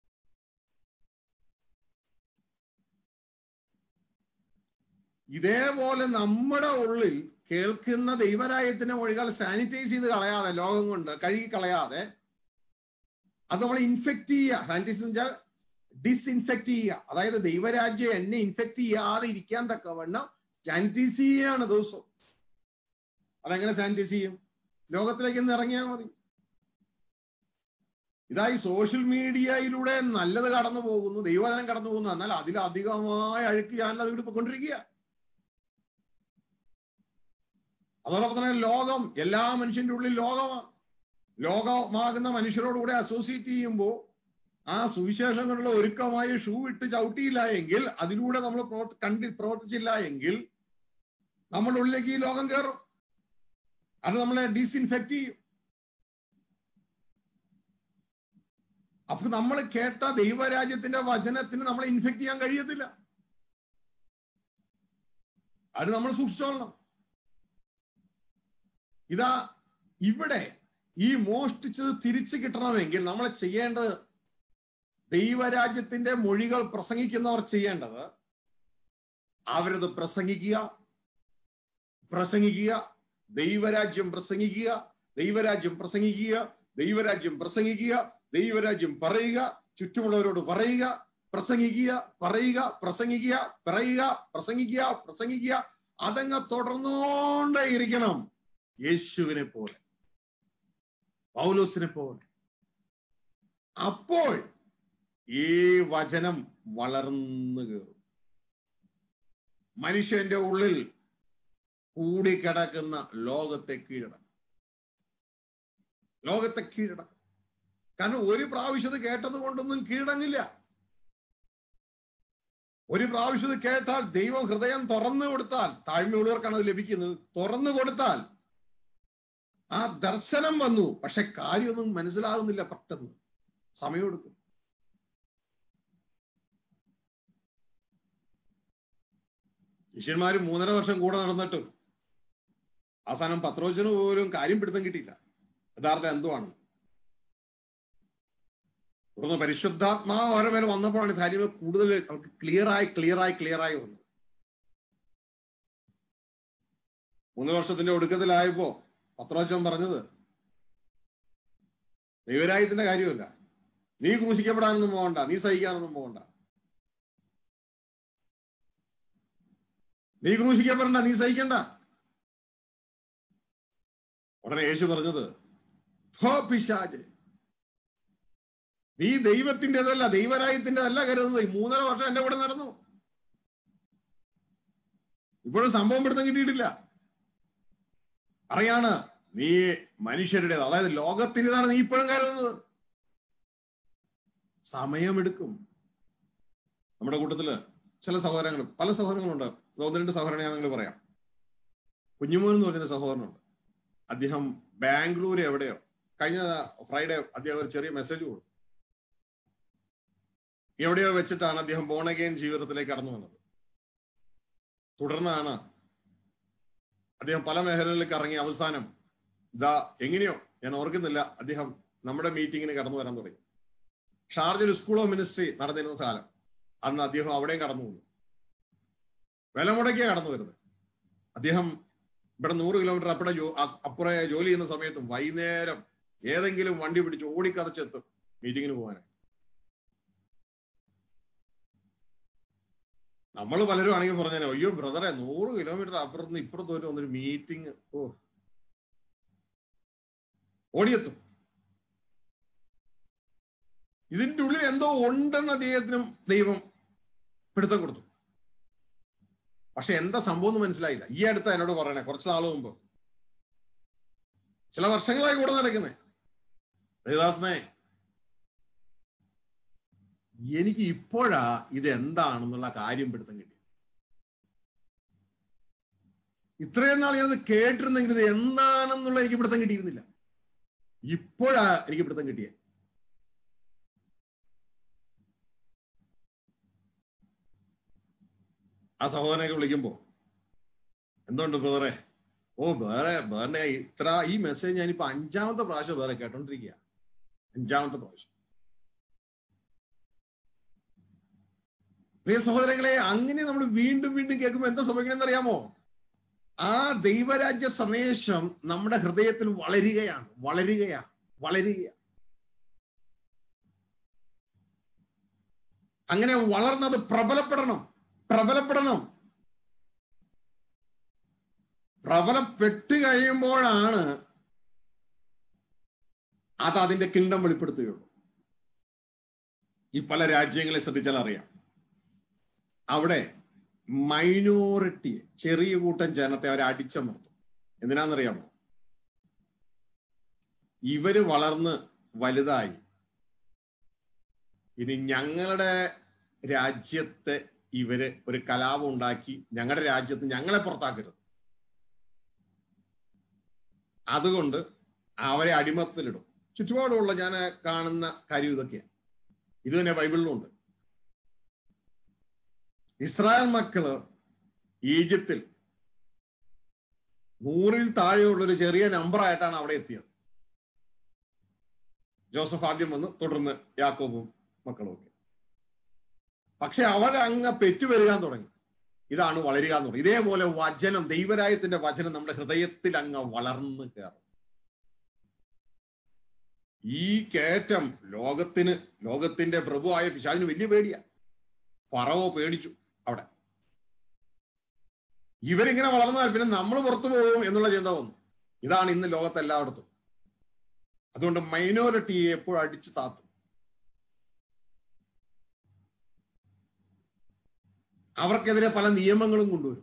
ഇതേപോലെ നമ്മുടെ ഉള്ളിൽ കേൾക്കുന്ന ദൈവരായത്തിന്റെ മൊഴികൾ സാനിറ്റൈസ് ചെയ്ത് കളയാതെ ലോകം കൊണ്ട് കഴുകി കളയാതെ അത് നമ്മൾ ഇൻഫെക്ട് ചെയ്യുക സാനിറ്റൈസ് വെച്ചാൽ ഡിസ്ഇൻഫെക്ട് ചെയ്യുക അതായത് ദൈവരാജ്യം എന്നെ ഇൻഫെക്ട് ചെയ്യാതെ ഇരിക്കാൻ തക്കവണ്ണം സാനിറ്റൈസ് ചെയ്യുകയാണ് ദിവസവും അതെങ്ങനെ സാനിറ്റൈസ് ചെയ്യും ലോകത്തിലേക്ക് ഒന്ന് ഇറങ്ങിയാൽ മതി ഇതായി സോഷ്യൽ മീഡിയയിലൂടെ നല്ലത് കടന്നു പോകുന്നു ദൈവവചനം കടന്നു പോകുന്നു എന്നാൽ അതിലധികമായ അഴുക്ക് ചാനൽ അത് കൊണ്ടിരിക്കുക അതോടൊപ്പം തന്നെ ലോകം എല്ലാ മനുഷ്യന്റെ ഉള്ളിൽ ലോകമാണ് ലോകമാകുന്ന മനുഷ്യരോടുകൂടെ അസോസിയേറ്റ് ചെയ്യുമ്പോൾ ആ സുവിശേഷങ്ങളുള്ള ഒരുക്കമായി ഷൂ ഇട്ട് ചവിട്ടിയില്ല എങ്കിൽ അതിലൂടെ നമ്മൾ കണ്ടി പ്രവർത്തിച്ചില്ല എങ്കിൽ നമ്മുടെ ഉള്ളിലേക്ക് ഈ ലോകം കയറും അത് നമ്മളെ ഡിസ്ഇൻഫെക്ട് ചെയ്യും അപ്പൊ നമ്മൾ കേട്ട ദൈവരാജ്യത്തിന്റെ വചനത്തിന് നമ്മളെ ഇൻഫെക്ട് ചെയ്യാൻ കഴിയത്തില്ല അത് നമ്മൾ സൂക്ഷിച്ചോളണം ഇതാ ഇവിടെ ഈ മോഷ്ടിച്ചത് തിരിച്ചു കിട്ടണമെങ്കിൽ നമ്മൾ ചെയ്യേണ്ടത് ദൈവരാജ്യത്തിന്റെ മൊഴികൾ പ്രസംഗിക്കുന്നവർ ചെയ്യേണ്ടത് അവരത് പ്രസംഗിക്കുക പ്രസംഗിക്കുക ദൈവരാജ്യം പ്രസംഗിക്കുക ദൈവരാജ്യം പ്രസംഗിക്കുക ദൈവരാജ്യം പ്രസംഗിക്കുക ദൈവരാജ്യം പറയുക ചുറ്റുമുള്ളവരോട് പറയുക പ്രസംഗിക്കുക പറയുക പ്രസംഗിക്കുക പറയുക പ്രസംഗിക്കുക പ്രസംഗിക്കുക അതങ്ങ് തുടർന്നുകൊണ്ടേ ഇരിക്കണം യേശുവിനെ പോലെ പൗലോസിനെ പോലെ അപ്പോൾ ഈ വചനം വളർന്നു കയറും മനുഷ്യന്റെ ഉള്ളിൽ കൂടിക്കിടക്കുന്ന ലോകത്തെ കീഴടക്കും ലോകത്തെ കീഴടക്കും കാരണം ഒരു പ്രാവശ്യം ഇത് കേട്ടത് കൊണ്ടൊന്നും കീഴടങ്ങില്ല ഒരു പ്രാവശ്യം ഇത് കേട്ടാൽ ദൈവം ഹൃദയം തുറന്നു കൊടുത്താൽ താഴ്മയുള്ളവർക്കാണ് അത് ലഭിക്കുന്നത് തുറന്നു കൊടുത്താൽ ആ ദർശനം വന്നു പക്ഷെ കാര്യമൊന്നും മനസ്സിലാകുന്നില്ല പെട്ടെന്ന് സമയമെടുക്കും ശിഷ്യന്മാര് മൂന്നര വർഷം കൂടെ നടന്നിട്ടും അവസാനം പത്രോചന് പോലും കാര്യം പിടുത്തം കിട്ടിയില്ല യഥാർത്ഥം എന്തുവാണ് തുടർന്ന് പരിശുദ്ധാത്മാവ് അവരുടെ മേലെ വന്നപ്പോഴാണ് കാര്യങ്ങൾ കൂടുതൽ അവർക്ക് ക്ലിയർ ആയി ക്ലിയർ ആയി ക്ലിയർ ആയി വന്നത് മൂന്ന് വർഷത്തിന്റെ ഒടുക്കത്തിലായപ്പോ പത്രോച്ചൻ പറഞ്ഞത് ദൈവരായത്തിന്റെ കാര്യമല്ല നീ ക്രൂശിക്കപ്പെടാനൊന്നും പോകണ്ട നീ സഹിക്കാനൊന്നും പോകണ്ട നീ ക്രൂശിക്കപ്പെടണ്ട നീ സഹിക്കണ്ട ഉടനെ യേശു പറഞ്ഞത് ഹോ പിശാജ് നീ ദൈവത്തിൻ്റെതല്ല ദൈവരായത്തിൻ്റെതല്ല കരുതുന്നത് ഈ മൂന്നര വർഷം എന്റെ കൂടെ നടന്നു ഇപ്പോഴും സംഭവം പിടുത്തം കിട്ടിയിട്ടില്ല പറയാണ് നീ മനുഷ്യരുടെ അതായത് ലോകത്തിൻ്റെതാണ് നീ ഇപ്പോഴും കരുതുന്നത് സമയമെടുക്കും നമ്മുടെ കൂട്ടത്തില് ചില സഹോദരങ്ങൾ പല സഹോദരങ്ങളുണ്ട് ഒന്ന് രണ്ട് സഹോദരനെ ഞാൻ നിങ്ങൾ പറയാം കുഞ്ഞുമോൻ എന്ന് പറഞ്ഞൊരു സഹോദരനുണ്ട് അദ്ദേഹം ബാംഗ്ലൂർ എവിടെയോ കഴിഞ്ഞ ഫ്രൈഡേ അദ്ദേഹം ഒരു ചെറിയ മെസ്സേജ് കൊടുത്തു എവിടെയോ വെച്ചിട്ടാണ് അദ്ദേഹം ബോണഗെയിൻ ജീവിതത്തിലേക്ക് കടന്നു വന്നത് തുടർന്നാണ് അദ്ദേഹം പല മേഖലകളിലേക്ക് ഇറങ്ങി അവസാനം ഇതാ എങ്ങനെയോ ഞാൻ ഓർക്കുന്നില്ല അദ്ദേഹം നമ്മുടെ മീറ്റിങ്ങിന് കടന്നു വരാൻ തുടങ്ങി ഷാർജയിൽ സ്കൂൾ ഓഫ് മിനിസ്ട്രി നടന്നിരുന്ന കാലം അന്ന് അദ്ദേഹം അവിടെയും കടന്നു വന്നു വില മുടക്കിയാണ് കടന്നു വരുന്നത് അദ്ദേഹം ഇവിടെ നൂറ് കിലോമീറ്റർ അപ്പുറം ജോ അപ്പുറം ജോലി ചെയ്യുന്ന സമയത്തും വൈകുന്നേരം ഏതെങ്കിലും വണ്ടി പിടിച്ച് ഓടിക്കതച്ചെത്തും മീറ്റിങ്ങിന് പോകാനായി നമ്മൾ പലരും ആണെങ്കിൽ പറഞ്ഞാൽ അയ്യോ ബ്രദറെ നൂറ് കിലോമീറ്റർ അപ്പുറത്ത് നിന്ന് ഇപ്പുറത്ത് വരും വന്നൊരു മീറ്റിംഗ് ഓ ഓടിയെത്തും ഇതിന്റെ ഉള്ളിൽ എന്തോ ഉണ്ടെന്ന് അദ്ദേഹത്തിനും ദൈവം പിടുത്തം കൊടുത്തു പക്ഷെ എന്താ സംഭവം എന്ന് മനസ്സിലായില്ല ഈ അടുത്ത എന്നോട് പറയണേ കുറച്ച് നാൾ മുമ്പ് ചില വർഷങ്ങളായി കൂടെ നടക്കുന്നേ ദേവദാസനെ എനിക്ക് ഇപ്പോഴാ ഇത് എന്താണെന്നുള്ള കാര്യം പിടുത്തം കിട്ടി ഇത്രയും നാൾ ഞാനത് കേട്ടിരുന്നെങ്കിൽ ഇത് എന്താണെന്നുള്ള എനിക്ക് പിടുത്തം കിട്ടിയിരുന്നില്ല ഇപ്പോഴാ എനിക്ക് പിടുത്തം കിട്ടിയത് ആ സഹോദരനൊക്കെ വിളിക്കുമ്പോ എന്തുണ്ട് ബ്രദറെ ഓ വേറെ വേറെ ഇത്ര ഈ മെസ്സേജ് ഞാനിപ്പോ അഞ്ചാമത്തെ പ്രാവശ്യം വേറെ കേട്ടോണ്ടിരിക്കുക അഞ്ചാമത്തെ പ്രാവശ്യം പ്രിയ സഹോദരങ്ങളെ അങ്ങനെ നമ്മൾ വീണ്ടും വീണ്ടും കേൾക്കുമ്പോൾ എന്താ സംഭവിക്കണമെന്ന് അറിയാമോ ആ ദൈവരാജ്യ സന്ദേശം നമ്മുടെ ഹൃദയത്തിൽ വളരുകയാണ് വളരുകയാണ് വളരുകയാണ് അങ്ങനെ വളർന്നത് പ്രബലപ്പെടണം പ്രബലപ്പെടണം പ്രബലപ്പെട്ട് കഴിയുമ്പോഴാണ് അത് അതിന്റെ കിണ്ണം വെളിപ്പെടുത്തുകയുള്ളൂ ഈ പല രാജ്യങ്ങളെ ശ്രദ്ധിച്ചാൽ അറിയാം അവിടെ മൈനോറിറ്റിയെ ചെറിയ കൂട്ടം ജനത്തെ അവരെ അടിച്ചമർത്തും എന്തിനാണെന്നറിയാമോ ഇവര് വളർന്ന് വലുതായി ഇനി ഞങ്ങളുടെ രാജ്യത്തെ ഇവര് ഒരു കലാപം ഉണ്ടാക്കി ഞങ്ങളുടെ രാജ്യത്ത് ഞങ്ങളെ പുറത്താക്കരുത് അതുകൊണ്ട് അവരെ അടിമത്തിലിടും ചുറ്റുപാടുമുള്ള ഞാൻ കാണുന്ന കാര്യം ഇതൊക്കെയാണ് ഇത് തന്നെ ബൈബിളിലുണ്ട് ഇസ്രായേൽ മക്കള് ഈജിപ്തിൽ നൂറിൽ താഴെയുള്ള ഒരു ചെറിയ നമ്പറായിട്ടാണ് അവിടെ എത്തിയത് ജോസഫ് ആദ്യം വന്ന് തുടർന്ന് യാക്കോബും മക്കളും ഒക്കെ പക്ഷെ അവരങ്ങ് പെറ്റുവരുകാൻ തുടങ്ങി ഇതാണ് വളരുക എന്ന് പറയുന്നത് ഇതേപോലെ വചനം ദൈവരായത്തിന്റെ വചനം നമ്മുടെ ഹൃദയത്തിൽ അങ്ങ് വളർന്നു കയറും ഈ കയറ്റം ലോകത്തിന് ലോകത്തിന്റെ പ്രഭുവായ പിശാചിന് വലിയ പേടിയാ പറവോ പേടിച്ചു അവിടെ ഇവരിങ്ങനെ വളർന്നാൽ പിന്നെ നമ്മൾ പുറത്തു പോകും എന്നുള്ള ചിന്ത വന്നു ഇതാണ് ഇന്ന് ലോകത്ത് എല്ലായിടത്തും അതുകൊണ്ട് മൈനോറിറ്റിയെ എപ്പോഴും അടിച്ചു താത്തും അവർക്കെതിരെ പല നിയമങ്ങളും കൊണ്ടുവരും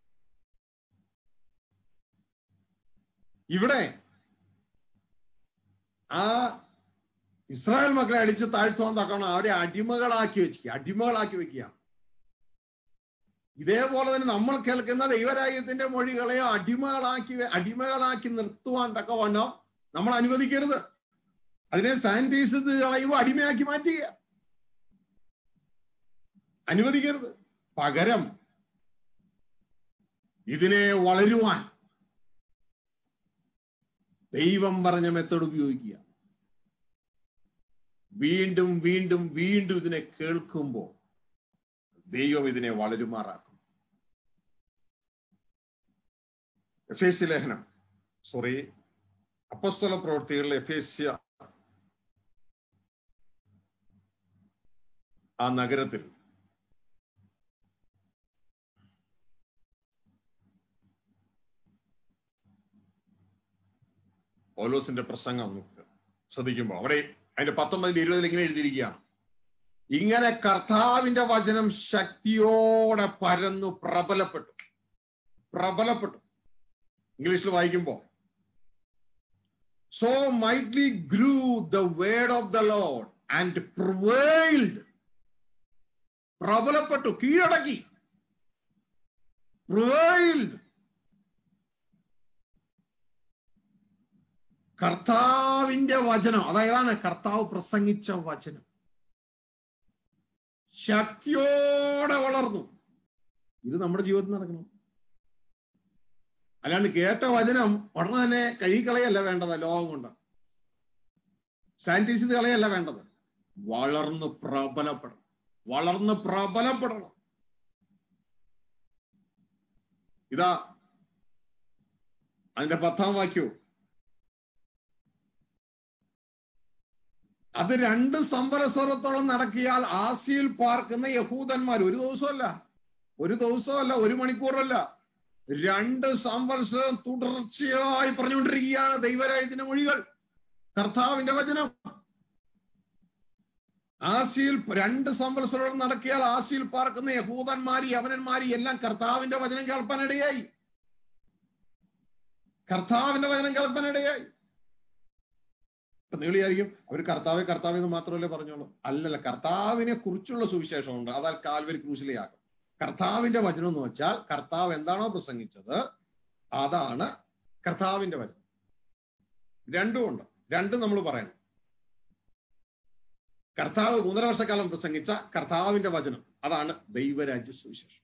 ഇവിടെ ആ ഇസ്രായേൽ മക്കളെ അടിച്ച് താഴ്ത്തുവാൻ തക്കണം അവരെ അടിമകളാക്കി വെക്കുക അടിമകളാക്കി വെക്കുക ഇതേപോലെ തന്നെ നമ്മൾ കേൾക്കുന്ന ദൈവരാജ്യത്തിന്റെ മൊഴികളെ അടിമകളാക്കി അടിമകളാക്കി നിർത്തുവാൻ തക്കവണ്ണം നമ്മൾ അനുവദിക്കരുത് അതിനെ സാനിറ്റൈസ് കളയുമ്പോൾ അടിമയാക്കി മാറ്റുക അനുവദിക്കരുത് പകരം ഇതിനെ വളരുവാൻ ദൈവം പറഞ്ഞ മെത്തേഡ് ഉപയോഗിക്കുക വീണ്ടും വീണ്ടും വീണ്ടും ഇതിനെ കേൾക്കുമ്പോൾ ദൈവം ഇതിനെ വളരുമാറാക്കും എഫ് എസ് സി ലേഖനം സോറി അപ്പസ്തല പ്രവൃത്തികളിലെ എഫ് എസ് സി ആ നഗരത്തിൽ പൗലോസിന്റെ പ്രസംഗം നമുക്ക് ശ്രദ്ധിക്കുമ്പോൾ അവിടെ അതിന്റെ പത്തൊമ്പതിന്റെ ഇരുപതിൽ ഇങ്ങനെ എഴുതിയിരിക്കുകയാണ് ഇങ്ങനെ കർത്താവിന്റെ വചനം ശക്തിയോടെ പരന്നു പ്രബലപ്പെട്ടു പ്രബലപ്പെട്ടു ഇംഗ്ലീഷിൽ വായിക്കുമ്പോ so mightily grew the word of the Lord and prevailed പ്രബലപ്പെട്ടു കീഴടക്കി പ്രിവൈൽഡ് കർത്താവിന്റെ വചനം അതായതാണ് കർത്താവ് പ്രസംഗിച്ച വചനം ശക്തിയോടെ വളർന്നു ഇത് നമ്മുടെ ജീവിതത്തിൽ നടക്കണം അല്ലാണ്ട് കേട്ട വചനം ഉടനെ തന്നെ കഴുകിക്കളയല്ല വേണ്ടത് ലോകം കൊണ്ട് സാനിറ്റൈസ് ചെയ്ത് കളയല്ല വേണ്ടത് വളർന്ന് പ്രബലപ്പെടണം വളർന്ന് പ്രബലപ്പെടണം ഇതാ അതിന്റെ പത്താം വാക്യവും അത് രണ്ട് സംവത്സരത്തോളം നടക്കിയാൽ ആസിയിൽ പാർക്കുന്ന യഹൂദന്മാർ ഒരു ദിവസമല്ല ഒരു ദിവസമല്ല ഒരു മണിക്കൂറല്ല രണ്ട് സംവത്സരം തുടർച്ചയായി പറഞ്ഞുകൊണ്ടിരിക്കുകയാണ് ദൈവരായത്തിന്റെ മൊഴികൾ കർത്താവിന്റെ വചനം ആസിയിൽ രണ്ട് സംവത്സരം നടക്കിയാൽ ആസിയിൽ പാർക്കുന്ന യഹൂദന്മാരി യവനന്മാരി എല്ലാം കർത്താവിന്റെ വചനം കേൾപ്പാനിടയായി കർത്താവിന്റെ വചനം കേൾപ്പാനിടയായി ഇപ്പൊ നിങ്ങൾ വിചാരിക്കും അവർ കർത്താവെ കർത്താവ് എന്ന് മാത്രമല്ലേ പറഞ്ഞോളൂ അല്ലല്ല കർത്താവിനെ കുറിച്ചുള്ള സുവിശേഷമുണ്ട് അതാൽ കാൽവരി ക്രൂശിലെയാക്കും കർത്താവിന്റെ വചനം എന്ന് വെച്ചാൽ കർത്താവ് എന്താണോ പ്രസംഗിച്ചത് അതാണ് കർത്താവിന്റെ വചനം രണ്ടും ഉണ്ട് രണ്ടും നമ്മൾ പറയണം കർത്താവ് മൂന്നര വർഷക്കാലം പ്രസംഗിച്ച കർത്താവിന്റെ വചനം അതാണ് ദൈവരാജ്യ സുവിശേഷം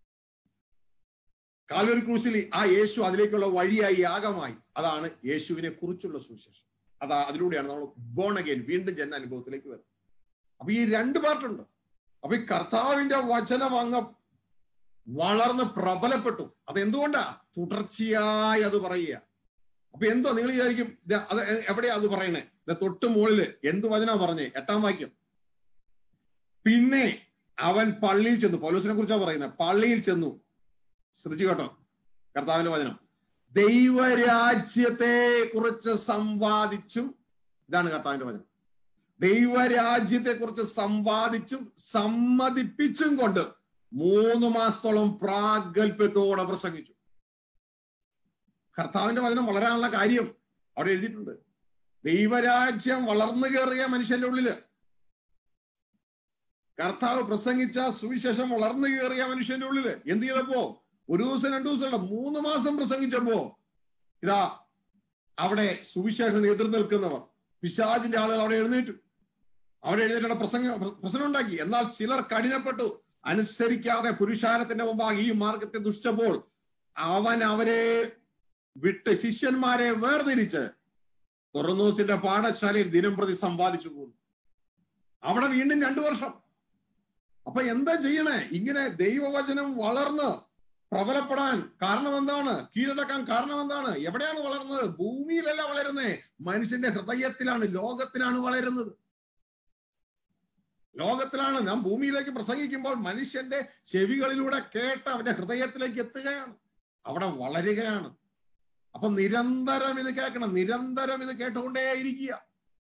കാൽവരി ക്രൂശിൽ ആ യേശു അതിലേക്കുള്ള വഴിയായി യാഗമായി അതാണ് യേശുവിനെ കുറിച്ചുള്ള സുവിശേഷം അതാ അതിലൂടെയാണ് നമ്മൾ ബോൺ അഗൈൻ വീണ്ടും ജന അനുഭവത്തിലേക്ക് വരുന്നത് അപ്പൊ ഈ രണ്ട് പാർട്ടുണ്ട് അപ്പൊ ഈ കർത്താവിന്റെ വചനം അങ്ങ് വളർന്ന് പ്രബലപ്പെട്ടു അത് എന്തുകൊണ്ടാ തുടർച്ചയായി അത് പറയുക അപ്പൊ എന്തോ നിങ്ങൾ വിചാരിക്കും ഇത് അത് എവിടെയാ അത് പറയണേ ഇത് തൊട്ട് മുകളില് എന്ത് വചനാ പറഞ്ഞേ എട്ടാം വാക്യം പിന്നെ അവൻ പള്ളിയിൽ ചെന്നു പൗലോസിനെ കുറിച്ചാ പറയുന്നത് പള്ളിയിൽ ചെന്നു ശ്രദ്ധിച്ചു കേട്ടോ കർത്താവിന്റെ വചനം ദൈവരാജ്യത്തെ കുറിച്ച് സംവാദിച്ചും ഇതാണ് കർത്താവിന്റെ വചനം ദൈവരാജ്യത്തെ കുറിച്ച് സംവാദിച്ചും സമ്മതിപ്പിച്ചും കൊണ്ട് മൂന്ന് മാസത്തോളം പ്രാഗൽഭ്യത്തോടെ പ്രസംഗിച്ചു കർത്താവിന്റെ വചനം വളരാനുള്ള കാര്യം അവിടെ എഴുതിയിട്ടുണ്ട് ദൈവരാജ്യം വളർന്നു കയറിയ മനുഷ്യന്റെ ഉള്ളില് കർത്താവ് പ്രസംഗിച്ച സുവിശേഷം വളർന്നു കയറിയ മനുഷ്യന്റെ ഉള്ളില് എന്ത് ചെയ്തപ്പോ ഒരു ദിവസം രണ്ടു ദിവസം അല്ല മൂന്ന് മാസം പ്രസംഗിച്ചപ്പോ ഇതാ അവിടെ സുവിശേഷം എതിർ നിൽക്കുന്നവർ പിശാചിന്റെ ആളുകൾ അവിടെ എഴുന്നേറ്റു അവിടെ എഴുന്നേറ്റുള്ള പ്രസംഗ പ്രശ്നം ഉണ്ടാക്കി എന്നാൽ ചിലർ കഠിനപ്പെട്ടു അനുസരിക്കാതെ പുരുഷാരത്തിന്റെ മുമ്പാകെ ഈ മാർഗത്തെ ദുഷ്ടപ്പോൾ അവൻ അവരെ വിട്ട് ശിഷ്യന്മാരെ വേർതിരിച്ച് തുറന്നൂസിന്റെ പാഠശാലയിൽ ദിനം പ്രതി സമ്പാദിച്ചു പോകുന്നു അവിടെ വീണ്ടും രണ്ടു വർഷം അപ്പൊ എന്താ ചെയ്യണേ ഇങ്ങനെ ദൈവവചനം വളർന്ന് പ്രബലപ്പെടാൻ കാരണം എന്താണ് കീഴടക്കാൻ കാരണം എന്താണ് എവിടെയാണ് വളർന്നത് ഭൂമിയിലല്ല വളരുന്നത് മനുഷ്യന്റെ ഹൃദയത്തിലാണ് ലോകത്തിലാണ് വളരുന്നത് ലോകത്തിലാണ് നാം ഭൂമിയിലേക്ക് പ്രസംഗിക്കുമ്പോൾ മനുഷ്യന്റെ ചെവികളിലൂടെ കേട്ട് അവന്റെ ഹൃദയത്തിലേക്ക് എത്തുകയാണ് അവിടെ വളരുകയാണ് അപ്പൊ നിരന്തരം ഇത് കേൾക്കണം നിരന്തരം ഇത് കേട്ടുകൊണ്ടേയിരിക്കുക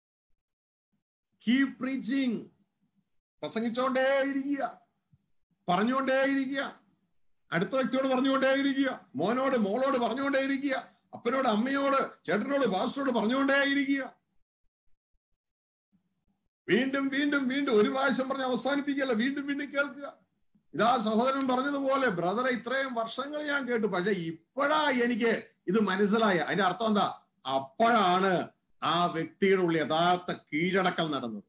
കീപ് പ്രീച്ചിങ് പ്രസംഗിച്ചുകൊണ്ടേയിരിക്കുക പറഞ്ഞുകൊണ്ടേയിരിക്കുക അടുത്ത വ്യക്തിയോട് പറഞ്ഞുകൊണ്ടേയിരിക്കുക മോനോട് മോളോട് പറഞ്ഞുകൊണ്ടേയിരിക്കുക അപ്പനോട് അമ്മയോട് ചേട്ടനോട് ഭാഷയോട് പറഞ്ഞുകൊണ്ടേയിരിക്കുക വീണ്ടും വീണ്ടും വീണ്ടും ഒരു പ്രാവശ്യം പറഞ്ഞ് അവസാനിപ്പിക്കല്ല വീണ്ടും വീണ്ടും കേൾക്കുക ഇതാ സഹോദരൻ പറഞ്ഞതുപോലെ ബ്രദറെ ഇത്രയും വർഷങ്ങൾ ഞാൻ കേട്ടു പക്ഷെ ഇപ്പോഴാ എനിക്ക് ഇത് മനസ്സിലായ അതിന്റെ അർത്ഥം എന്താ അപ്പോഴാണ് ആ വ്യക്തിയുടെ ഉള്ളിൽ യഥാർത്ഥ കീഴടക്കൽ നടന്നത്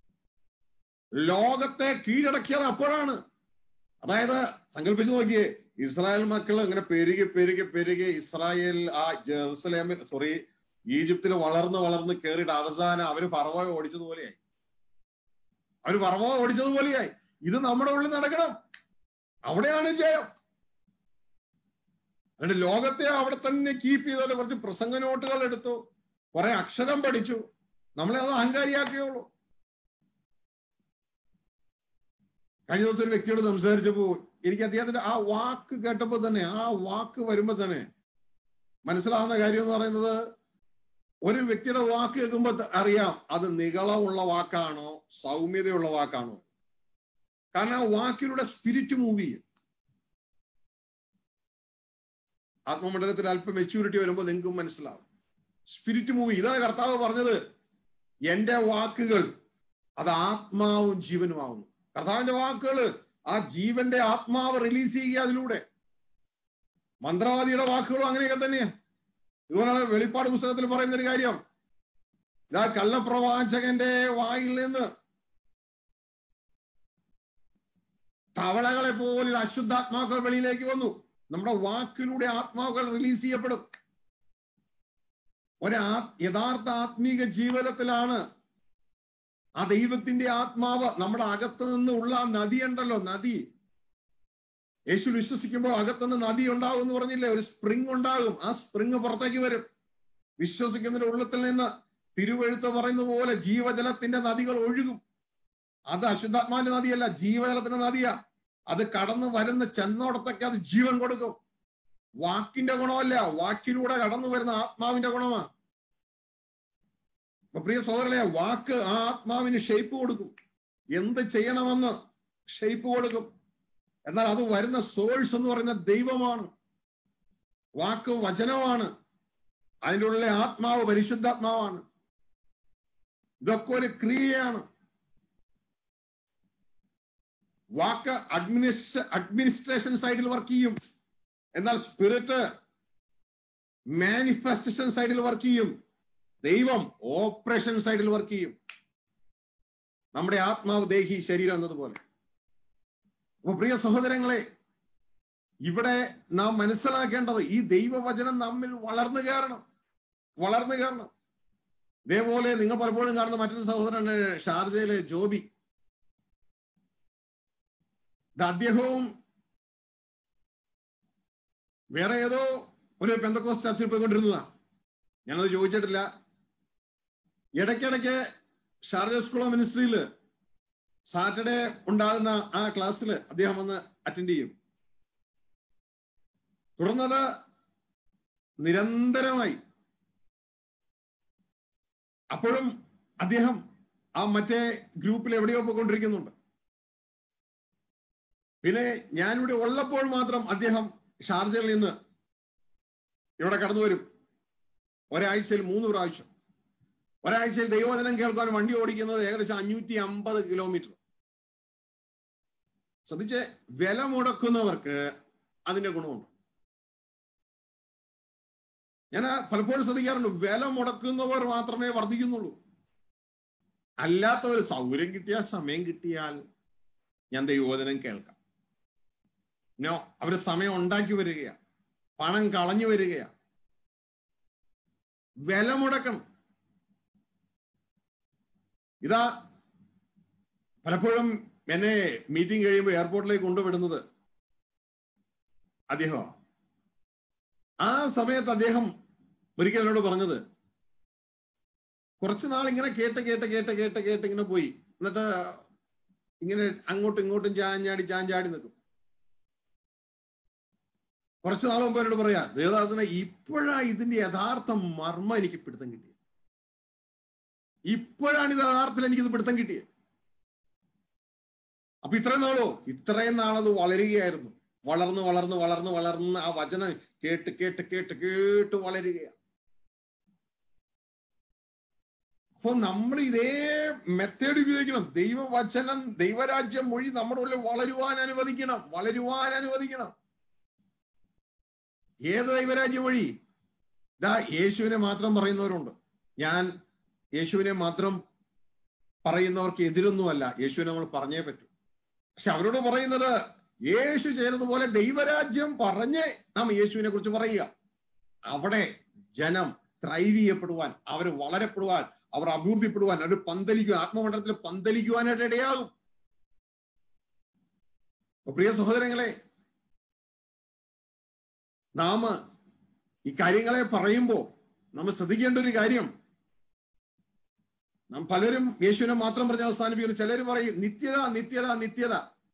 ലോകത്തെ കീഴടക്കിയത് അപ്പോഴാണ് അതായത് സങ്കല്പിച്ചു നോക്കിയേ ഇസ്രായേൽ മക്കൾ ഇങ്ങനെ പെരുകി പെരുകി പെരുകി ഇസ്രായേൽ ആ ജെറുസലേമിൽ സോറി ഈജിപ്തിൽ വളർന്ന് വളർന്ന് കയറിയിട്ട് അവസാനം അവര് പറവ ഓടിച്ചതുപോലെയായി അവര് പറവ ഓടിച്ചതുപോലെയായി ഇത് നമ്മുടെ ഉള്ളിൽ നടക്കണം അവിടെയാണ് ജയം അതുകൊണ്ട് ലോകത്തെ അവിടെ തന്നെ കീപ്പ് ചെയ്തോലെ കുറച്ച് പ്രസംഗ നോട്ടുകൾ എടുത്തു കുറെ അക്ഷരം പഠിച്ചു നമ്മളെ അത് അഹങ്കാരിയാക്കിയുള്ളൂ കഴിഞ്ഞ ദിവസം ഒരു വ്യക്തിയോട് സംസാരിച്ചപ്പോ എനിക്ക് അദ്ദേഹത്തിന്റെ ആ വാക്ക് കേട്ടപ്പോ തന്നെ ആ വാക്ക് വരുമ്പോ തന്നെ മനസ്സിലാവുന്ന കാര്യം എന്ന് പറയുന്നത് ഒരു വ്യക്തിയുടെ വാക്ക് കേൾക്കുമ്പോൾ അറിയാം അത് നികളമുള്ള വാക്കാണോ സൗമ്യതയുള്ള വാക്കാണോ കാരണം ആ വാക്കിലൂടെ സ്പിരിറ്റ് മൂവ് ചെയ്യും ആത്മമണ്ഡലത്തിൽ അല്പം മെച്യൂരിറ്റി വരുമ്പോൾ നിങ്ങൾക്കും മനസ്സിലാവും സ്പിരിറ്റ് മൂവി ഇതാണ് കർത്താവ് പറഞ്ഞത് എന്റെ വാക്കുകൾ അത് ആത്മാവും ജീവനുമാവുന്നു കർത്താവിന്റെ വാക്കുകൾ ആ ജീവന്റെ ആത്മാവ് റിലീസ് ചെയ്യുക അതിലൂടെ മന്ത്രവാദിയുടെ വാക്കുകളും അങ്ങനെയൊക്കെ തന്നെയാ ഇതുപോലാണ് വെളിപ്പാട് പുസ്തകത്തിൽ പറയുന്ന ഒരു കാര്യം ഇതാ കള്ളപ്രവാചകന്റെ വായിൽ നിന്ന് തവളകളെ പോലെ അശുദ്ധാത്മാക്കൾ വെളിയിലേക്ക് വന്നു നമ്മുടെ വാക്കിലൂടെ ആത്മാക്കൾ റിലീസ് ചെയ്യപ്പെടും ഒരാ യഥാർത്ഥ ആത്മീക ജീവിതത്തിലാണ് ആ ദൈവത്തിന്റെ ആത്മാവ് നമ്മുടെ അകത്ത് നിന്ന് ഉള്ള ആ നദിയുണ്ടല്ലോ നദി യേശു വിശ്വസിക്കുമ്പോൾ അകത്തുനിന്ന് നദി ഉണ്ടാകും എന്ന് പറഞ്ഞില്ലേ ഒരു സ്പ്രിങ് ഉണ്ടാകും ആ സ്പ്രിങ് പുറത്തേക്ക് വരും വിശ്വസിക്കുന്നതിന്റെ ഉള്ളത്തിൽ നിന്ന് തിരുവെഴുത്ത് പറയുന്ന പോലെ ജീവജലത്തിന്റെ നദികൾ ഒഴുകും അത് അശുദ്ധാത്മാവിന്റെ നദിയല്ല ജീവജലത്തിന്റെ നദിയാ അത് കടന്നു വരുന്ന ചെന്നോടത്തൊക്കെ അത് ജീവൻ കൊടുക്കും വാക്കിന്റെ ഗുണമല്ല വാക്കിലൂടെ കടന്നു വരുന്ന ആത്മാവിന്റെ ഗുണമാ അപ്പൊ പ്രിയ സഹോദരനെ വാക്ക് ആ ആത്മാവിന് ഷേപ്പ് കൊടുക്കും എന്ത് ചെയ്യണമെന്ന് ഷേപ്പ് കൊടുക്കും എന്നാൽ അത് വരുന്ന സോഴ്സ് എന്ന് പറയുന്ന ദൈവമാണ് വാക്ക് വചനമാണ് അതിൻ്റെ ഉള്ളിലെ ആത്മാവ് പരിശുദ്ധാത്മാവാണ് ഇതൊക്കെ ഒരു ക്രിയയാണ് വാക്ക് അഡ്മിനിസ്ട്ര അഡ്മിനിസ്ട്രേഷൻ സൈഡിൽ വർക്ക് ചെയ്യും എന്നാൽ സ്പിരിറ്റ് മാനിഫെസ്റ്റേഷൻ സൈഡിൽ വർക്ക് ചെയ്യും ദൈവം ഓപ്പറേഷൻ സൈഡിൽ വർക്ക് ചെയ്യും നമ്മുടെ ആത്മാവ് ദേഹി ശരീരം എന്നതുപോലെ അപ്പൊ പ്രിയ സഹോദരങ്ങളെ ഇവിടെ നാം മനസ്സിലാക്കേണ്ടത് ഈ ദൈവവചനം നമ്മിൽ വളർന്നു കയറണം വളർന്നു കയറണം ഇതേപോലെ നിങ്ങൾ പലപ്പോഴും കാണുന്ന മറ്റൊരു സഹോദരൻ ഷാർജയിലെ ജോബി ഇത് അദ്ദേഹവും വേറെ ഏതോ ഒരു പെന്തക്കോസ് ചർച്ചിൽ പോയിക്കൊണ്ടിരുന്നതാ ഞാനത് ചോദിച്ചിട്ടില്ല ഇടയ്ക്കിടയ്ക്ക് ഷാർജ സ്കൂൾ ഓഫ് മിനിസ്ട്രിയിൽ സാറ്റർഡേ ഉണ്ടാകുന്ന ആ ക്ലാസ്സിൽ അദ്ദേഹം വന്ന് അറ്റൻഡ് ചെയ്യും തുടർന്നത് നിരന്തരമായി അപ്പോഴും അദ്ദേഹം ആ മറ്റേ ഗ്രൂപ്പിൽ എവിടെയോ പോയിക്കൊണ്ടിരിക്കുന്നുണ്ട് പിന്നെ ഞാനിവിടെ ഉള്ളപ്പോൾ മാത്രം അദ്ദേഹം ഷാർജയിൽ നിന്ന് ഇവിടെ കടന്നു വരും ഒരാഴ്ചയിൽ മൂന്ന് പ്രാവശ്യം ഒരാഴ്ചയിൽ ദൈവവചനം കേൾക്കാൻ വണ്ടി ഓടിക്കുന്നത് ഏകദേശം അഞ്ഞൂറ്റി അമ്പത് കിലോമീറ്റർ ശ്രദ്ധിച്ച് വില മുടക്കുന്നവർക്ക് അതിന്റെ ഗുണമുണ്ട് ഞാൻ പലപ്പോഴും ശ്രദ്ധിക്കാറുണ്ട് വില മുടക്കുന്നവർ മാത്രമേ വർദ്ധിക്കുന്നുള്ളൂ അല്ലാത്തവർ സൗകര്യം കിട്ടിയാൽ സമയം കിട്ടിയാൽ ഞാൻ ദൈവോധനം കേൾക്കാം നോ അവര് സമയം ഉണ്ടാക്കി വരികയാ പണം കളഞ്ഞു വരികയാ വില മുടക്കണം ഇതാ പലപ്പോഴും എന്നെ മീറ്റിംഗ് കഴിയുമ്പോൾ എയർപോർട്ടിലേക്ക് കൊണ്ടുവിടുന്നത് അദ്ദേഹമാണ് ആ സമയത്ത് അദ്ദേഹം ഒരിക്കൽ എന്നോട് പറഞ്ഞത് കുറച്ചു നാൾ ഇങ്ങനെ കേട്ട് കേട്ട് കേട്ട് കേട്ട് കേട്ട് ഇങ്ങനെ പോയി എന്നിട്ട് ഇങ്ങനെ അങ്ങോട്ടും ഇങ്ങോട്ടും ചാഞ്ചാടി ചാഞ്ചാടി നിൽക്കും കുറച്ചു നാൾ മുമ്പ് എന്നോട് പറയാ ദേവദാസനെ ഇപ്പോഴാ ഇതിന്റെ യഥാർത്ഥ മർമ്മ എനിക്ക് പിടുത്തം കിട്ടിയത് ഇപ്പോഴാണ് ഇത് യഥാർത്ഥത്തിൽ എനിക്കിത് പിടുത്തം കിട്ടിയത് അപ്പൊ ഇത്രയും നാളോ ഇത്രയും നാളത് വളരുകയായിരുന്നു വളർന്ന് വളർന്ന് വളർന്ന് വളർന്ന് ആ വചനം കേട്ട് കേട്ട് കേട്ട് കേട്ട് വളരുകയാണ് അപ്പൊ നമ്മൾ ഇതേ മെത്തേഡ് ഉപയോഗിക്കണം ദൈവവചനം ദൈവരാജ്യം മൊഴി നമ്മുടെ ഉള്ളിൽ വളരുവാൻ അനുവദിക്കണം വളരുവാൻ അനുവദിക്കണം ഏത് ദൈവരാജ്യം വഴി ഇതാ യേശുവിനെ മാത്രം പറയുന്നവരുണ്ട് ഞാൻ യേശുവിനെ മാത്രം പറയുന്നവർക്ക് എതിരൊന്നുമല്ല യേശുവിനെ നമ്മൾ പറഞ്ഞേ പറ്റൂ പക്ഷെ അവരോട് പറയുന്നത് യേശു ചെയ്തതുപോലെ ദൈവരാജ്യം പറഞ്ഞ് നാം യേശുവിനെ കുറിച്ച് പറയുക അവിടെ ജനം ത്രൈവ് ചെയ്യപ്പെടുവാൻ അവർ വളരപ്പെടുവാൻ അവർ അഭിവൃദ്ധിപ്പെടുവാൻ അവർ പന്തലിക്കുവാൻ ആത്മമണ്ഡലത്തിൽ പന്തലിക്കുവാനായിട്ട് ഇടയാകും പ്രിയ സഹോദരങ്ങളെ നാം ഈ കാര്യങ്ങളെ പറയുമ്പോൾ നമ്മൾ ശ്രദ്ധിക്കേണ്ട ഒരു കാര്യം നാം പലരും യേശുവിനെ മാത്രം പറഞ്ഞ് അവസാനിപ്പിക്കുന്നു ചിലർ പറയും നിത്യത നിത്യത നിത്യത